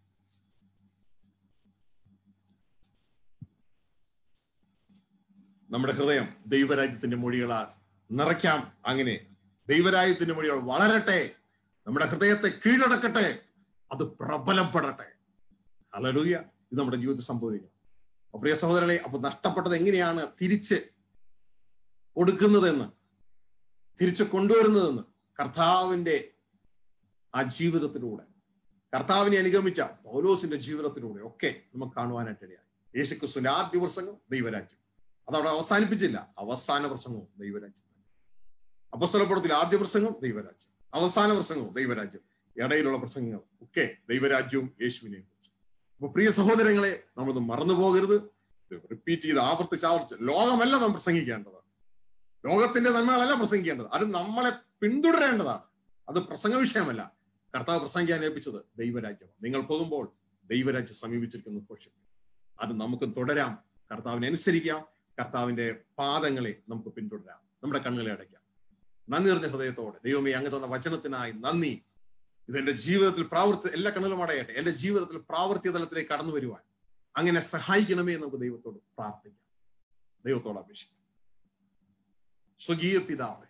നമ്മുടെ ഹൃദയം ദൈവരാജ്യത്തിന്റെ മൊഴികളാൽ നിറയ്ക്കാം അങ്ങനെ ദൈവരാജ്യത്തിന്റെ മൊഴികൾ വളരട്ടെ നമ്മുടെ ഹൃദയത്തെ കീഴടക്കട്ടെ അത് പ്രബലപ്പെടട്ടെ അലലൂയ ഇത് നമ്മുടെ ജീവിതത്തിൽ സംഭവിക്കണം അപ്പൊ പ്രിയ സഹോദരനെ അപ്പൊ നഷ്ടപ്പെട്ടത് എങ്ങനെയാണ് തിരിച്ച് കൊടുക്കുന്നതെന്ന് തിരിച്ചു കൊണ്ടുവരുന്നതെന്ന് കർത്താവിന്റെ ആ ജീവിതത്തിലൂടെ കർത്താവിനെ അനുഗമിച്ച പൗലോസിന്റെ ജീവിതത്തിലൂടെ ഒക്കെ നമുക്ക് കാണുവാനായിട്ട് ഇടയായി യേശുക്രിസ്തുവിന്റെ ആദ്യ പ്രസംഗം ദൈവരാജ്യം അതവിടെ അവസാനിപ്പിച്ചില്ല അവസാന പ്രസംഗവും ദൈവരാജ്യം അപസ്തലപ്പുറത്തിൽ ആദ്യ പ്രസംഗം ദൈവരാജ്യം അവസാന പ്രസംഗവും ദൈവരാജ്യം ഇടയിലുള്ള പ്രസംഗങ്ങൾ ഒക്കെ ദൈവരാജ്യവും യേശുവിനെയും കുറിച്ച് അപ്പൊ പ്രിയ സഹോദരങ്ങളെ നമ്മളൊന്ന് മറന്നു പോകരുത് റിപ്പീറ്റ് ചെയ്ത് ആവർത്തിച്ച് ആവർത്തിച്ച് ലോകമല്ല നാം പ്രസംഗിക്കേണ്ടത് ലോകത്തിന്റെ നന്മകളല്ല പ്രസംഗിക്കേണ്ടത് അത് നമ്മളെ പിന്തുടരേണ്ടതാണ് അത് പ്രസംഗ വിഷയമല്ല കർത്താവ് പ്രസംഗിക്കാൻ ഏൽപ്പിച്ചത് ദൈവരാജ്യമാണ് നിങ്ങൾ പോകുമ്പോൾ ദൈവരാജ്യം സമീപിച്ചിരിക്കുന്നു ഘോഷിക്കും അത് നമുക്ക് തുടരാം കർത്താവിനെ അനുസരിക്കാം കർത്താവിന്റെ പാദങ്ങളെ നമുക്ക് പിന്തുടരാം നമ്മുടെ കണ്ണുകളെ അടയ്ക്കാം നന്ദി നിറഞ്ഞ ഹൃദയത്തോടെ ദൈവമേ അങ്ങ് തന്ന വചനത്തിനായി നന്ദി ഇതെന്റെ ജീവിതത്തിൽ പ്രാവർത്തി എല്ലാ കണ്ണുകളും അടയട്ടെ എന്റെ ജീവിതത്തിൽ പ്രാവർത്തിക തലത്തിലേക്ക് കടന്നു വരുവാൻ അങ്ങനെ സഹായിക്കണമേ എന്ന് നമുക്ക് ദൈവത്തോട് പ്രാർത്ഥിക്കാം ദൈവത്തോട് അപേക്ഷിക്കാം സ്വകീയ പിതാവേ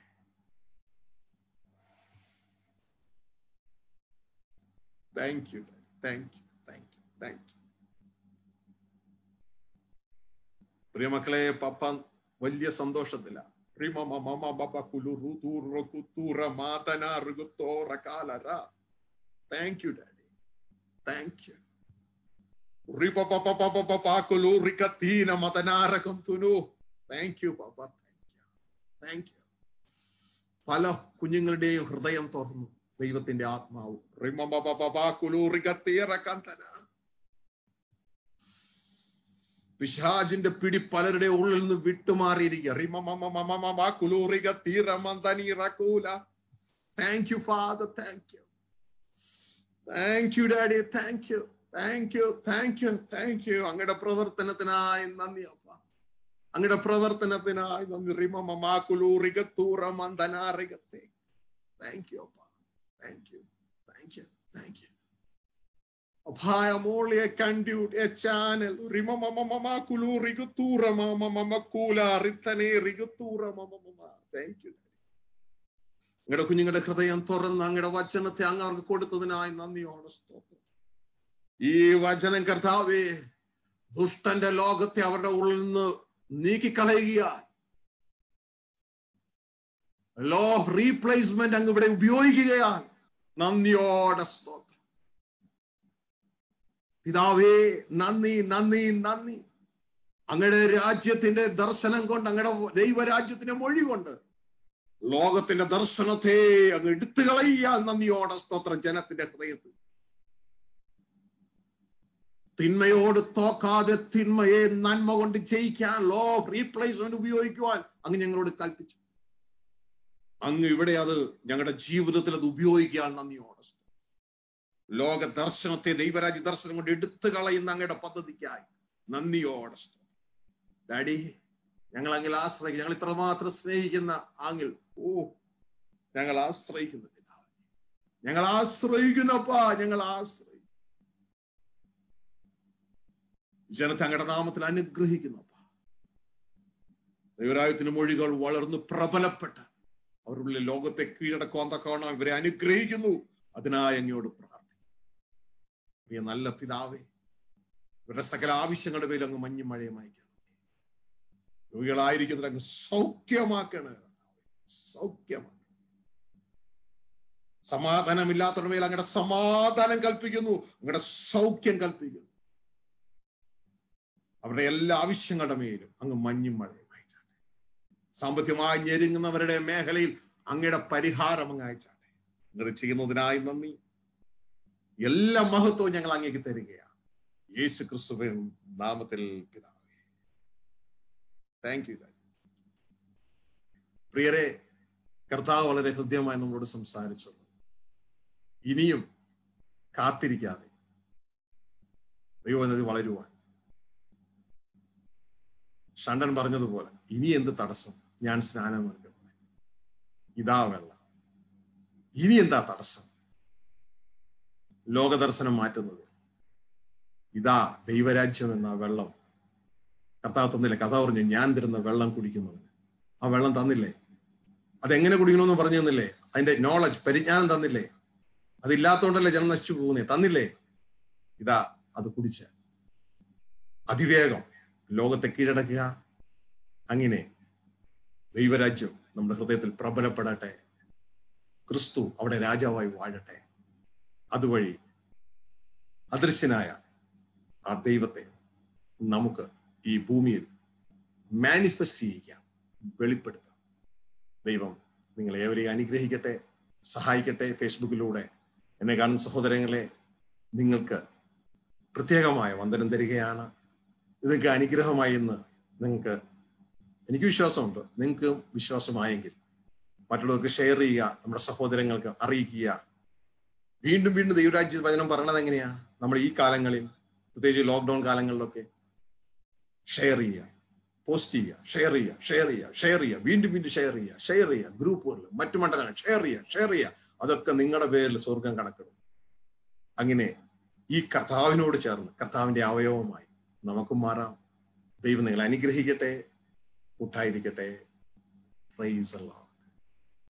thank you thank you thank you thank you പ്രിയമക്കളെ പപ്പ വലിയ സന്തോഷത്തില thank you daddy thank you thank you പപ്പ താങ്ക് യു പല കുഞ്ഞുങ്ങളുടെയും ഹൃദയം തുറന്നു ദൈവത്തിന്റെ ആത്മാവ് പിശാജിന്റെ പിടി പലരുടെ ഉള്ളിൽ നിന്ന് വിട്ടുമാറിയിരിക്കുക thank you father thank you thank you daddy thank you thank you thank you thank you അങ്ങയുടെ പ്രവർത്തനത്തിനായി നന്ദി അപ്പ അങ്ങയുടെ പ്രവർത്തനത്തിനായി നന്ദി റിമമാക്കുലൂറികത്തൂറമന്തനാറികത്തെ താങ്ക് യു അപ്പ thank you thank you thank you I am only a conduit, a channel. Rimama mama kulu rigutura mama mama kula ritane rigutura mama mama. Thank you. നിങ്ങളുടെ കുഞ്ഞുങ്ങളുടെ ഹൃദയം തുറന്ന് അങ്ങയുടെ വചനത്തെ അങ്ങ് അവർക്ക് കൊടുത്തതിനായി നന്ദിയോടെ സ്തോത്രം ഈ വചനം കർത്താവേ ദുഷ്ടന്റെ ലോകത്തെ അവരുടെ ഉള്ളിൽ നിന്ന് നീക്കിക്കളയുക ലോ റീപ്ലേസ്മെന്റ് അങ്ങ് ഇവിടെ ഉപയോഗിക്കുകയാണ് നന്ദിയോടെ സ്തോത്രം പിതാവേ നന്ദി നന്ദി നന്ദി അങ്ങയുടെ രാജ്യത്തിന്റെ ദർശനം കൊണ്ട് അങ്ങയുടെ ദൈവരാജ്യത്തിന്റെ മൊഴി കൊണ്ട് ലോകത്തിന്റെ ദർശനത്തെ അങ്ങ് എടുത്തു കളയാൻ നന്ദിയോടെ സ്തോത്രം ജനത്തിന്റെ ഹൃദയത്തിൽ തിന്മയോട് തോക്കാതെ തിന്മയെ നന്മ കൊണ്ട് ജയിക്കാൻ ലോ റീപ്ലേസ്മെന്റ് ഉപയോഗിക്കുവാൻ അങ്ങ് ഞങ്ങളോട് കൽപ്പിച്ചു അങ്ങ് ഇവിടെ അത് ഞങ്ങളുടെ ജീവിതത്തിൽ അത് ഉപയോഗിക്കാൻ നന്ദിയോടെ ലോക ദർശനത്തെ ദൈവരാജ്യ ദർശനം കൊണ്ട് എടുത്തു കളയുന്ന അങ്ങയുടെ പദ്ധതിക്കായി നന്ദിയോടെ ഡാഡി ഞങ്ങൾ അങ്ങിൽ ആശ്രയിക്കും ഞങ്ങൾ ഇത്രമാത്രം സ്നേഹിക്കുന്ന ആങ്ങിൽ ഓ ഞങ്ങൾ ആശ്രയിക്കുന്നു പിതാവ് ഞങ്ങൾ ആശ്രയിക്കുന്നപ്പാ ഞങ്ങൾ ആശ്രയിക്കും ജനത്തെ അങ്ങയുടെ നാമത്തിൽ അനുഗ്രഹിക്കുന്നപ്പാ ദൈവരായത്തിന് മൊഴികൾ വളർന്നു പ്രബലപ്പെട്ട് അവരുടെ ലോകത്തെ കീഴടക്കുവാൻ തക്കവണ്ണം ഇവരെ അനുഗ്രഹിക്കുന്നു അതിനായി അങ്ങയോട് പ്രാർത്ഥിക്കും നല്ല പിതാവേ ഇവരുടെ സകല ആവശ്യങ്ങളുടെ പേരിൽ അങ്ങ് മഞ്ഞും മഴയും അയക്കണം രോഗികളായിരിക്കുന്നത് അങ്ങ് സൗഖ്യമാക്കണ സൗഖ്യമാണ് സമാധാനമില്ലാത്തവരുടെ മേൽ അങ്ങയുടെ സമാധാനം കൽപ്പിക്കുന്നു അങ്ങയുടെ സൗഖ്യം കൽപ്പിക്കുന്നു അവരുടെ എല്ലാ ആവശ്യങ്ങളുടെ മേലും അങ്ങ് മഞ്ഞും മഴയും അയച്ചാട്ടെ സാമ്പത്തികമായി ഞെരുങ്ങുന്നവരുടെ മേഖലയിൽ അങ്ങയുടെ പരിഹാരം അങ്ങ് അയച്ചാട്ടെ അങ്ങനെ ചെയ്യുന്നതിനായി നന്ദി എല്ലാ മഹത്വവും ഞങ്ങൾ അങ്ങേക്ക് തരികയാണ് യേശു ക്രിസ്തുവിൻ നാമത്തിൽ പിതാവേ താങ്ക് യു പ്രിയരെ കർത്താവ് വളരെ ഹൃദ്യമായി നമ്മളോട് സംസാരിച്ചത് ഇനിയും കാത്തിരിക്കാതെ ദൈവനദി വളരുവാൻ ഷണ്ടൻ പറഞ്ഞതുപോലെ ഇനി എന്ത് തടസ്സം ഞാൻ സ്നാനം നൽകുന്നത് ഇതാ വെള്ളം ഇനി എന്താ തടസ്സം ലോകദർശനം മാറ്റുന്നത് ഇതാ ദൈവരാജ്യം എന്ന വെള്ളം കർത്താവ് തന്നില്ലേ കഥ പറഞ്ഞു ഞാൻ തരുന്ന വെള്ളം കുടിക്കുന്നവന് ആ വെള്ളം തന്നില്ലേ അതെങ്ങനെ കുടിക്കണമെന്ന് പറഞ്ഞു തന്നില്ലേ അതിന്റെ നോളജ് പരിജ്ഞാനം തന്നില്ലേ അതില്ലാത്തതുകൊണ്ടല്ലേ ജനം നശിച്ചു പോകുന്നേ തന്നില്ലേ ഇതാ അത് കുടിച്ച് അതിവേഗം ലോകത്തെ കീഴടക്കുക അങ്ങനെ ദൈവരാജ്യം നമ്മുടെ ഹൃദയത്തിൽ പ്രബലപ്പെടട്ടെ ക്രിസ്തു അവിടെ രാജാവായി വാഴട്ടെ അതുവഴി അദൃശ്യനായ ആ ദൈവത്തെ നമുക്ക് ഈ ഭൂമിയിൽ മാനിഫെസ്റ്റ് ചെയ്യിക്കാം വെളിപ്പെടുത്താം ദൈവം നിങ്ങളെ ഏവരെയും അനുഗ്രഹിക്കട്ടെ സഹായിക്കട്ടെ ഫേസ്ബുക്കിലൂടെ എന്നെ കാണുന്ന സഹോദരങ്ങളെ നിങ്ങൾക്ക് പ്രത്യേകമായ വന്ദനം തരികയാണ് ഇതൊക്കെ അനുഗ്രഹമായി എന്ന് നിങ്ങൾക്ക് എനിക്ക് വിശ്വാസമുണ്ട് നിങ്ങൾക്ക് വിശ്വാസമായെങ്കിൽ മറ്റുള്ളവർക്ക് ഷെയർ ചെയ്യുക നമ്മുടെ സഹോദരങ്ങൾക്ക് അറിയിക്കുക വീണ്ടും വീണ്ടും ദൈവരാജ്യ വചനം പറയണത് എങ്ങനെയാ നമ്മുടെ ഈ കാലങ്ങളിൽ പ്രത്യേകിച്ച് ലോക്ക്ഡൌൺ കാലങ്ങളിലൊക്കെ ഷെയർ ചെയ്യുക പോസ്റ്റ് ചെയ്യുക ഷെയർ ചെയ്യുക ഷെയർ ചെയ്യുക ഷെയർ ചെയ്യുക വീണ്ടും വീണ്ടും ഷെയർ ചെയ്യുക ഷെയർ ചെയ്യുക ഗ്രൂപ്പുകളിൽ മറ്റു മണ്ഡലങ്ങൾ ഷെയർ ചെയ്യുക ഷെയർ ചെയ്യുക അതൊക്കെ നിങ്ങളുടെ പേരിൽ സ്വർഗം കണക്കിടും അങ്ങനെ ഈ കർത്താവിനോട് ചേർന്ന് കർത്താവിന്റെ അവയവമായി നമുക്കും മാറാം ദൈവം നിങ്ങളെ അനുഗ്രഹിക്കട്ടെ കൂട്ടായിരിക്കട്ടെ പ്രൈസ് അല്ലാ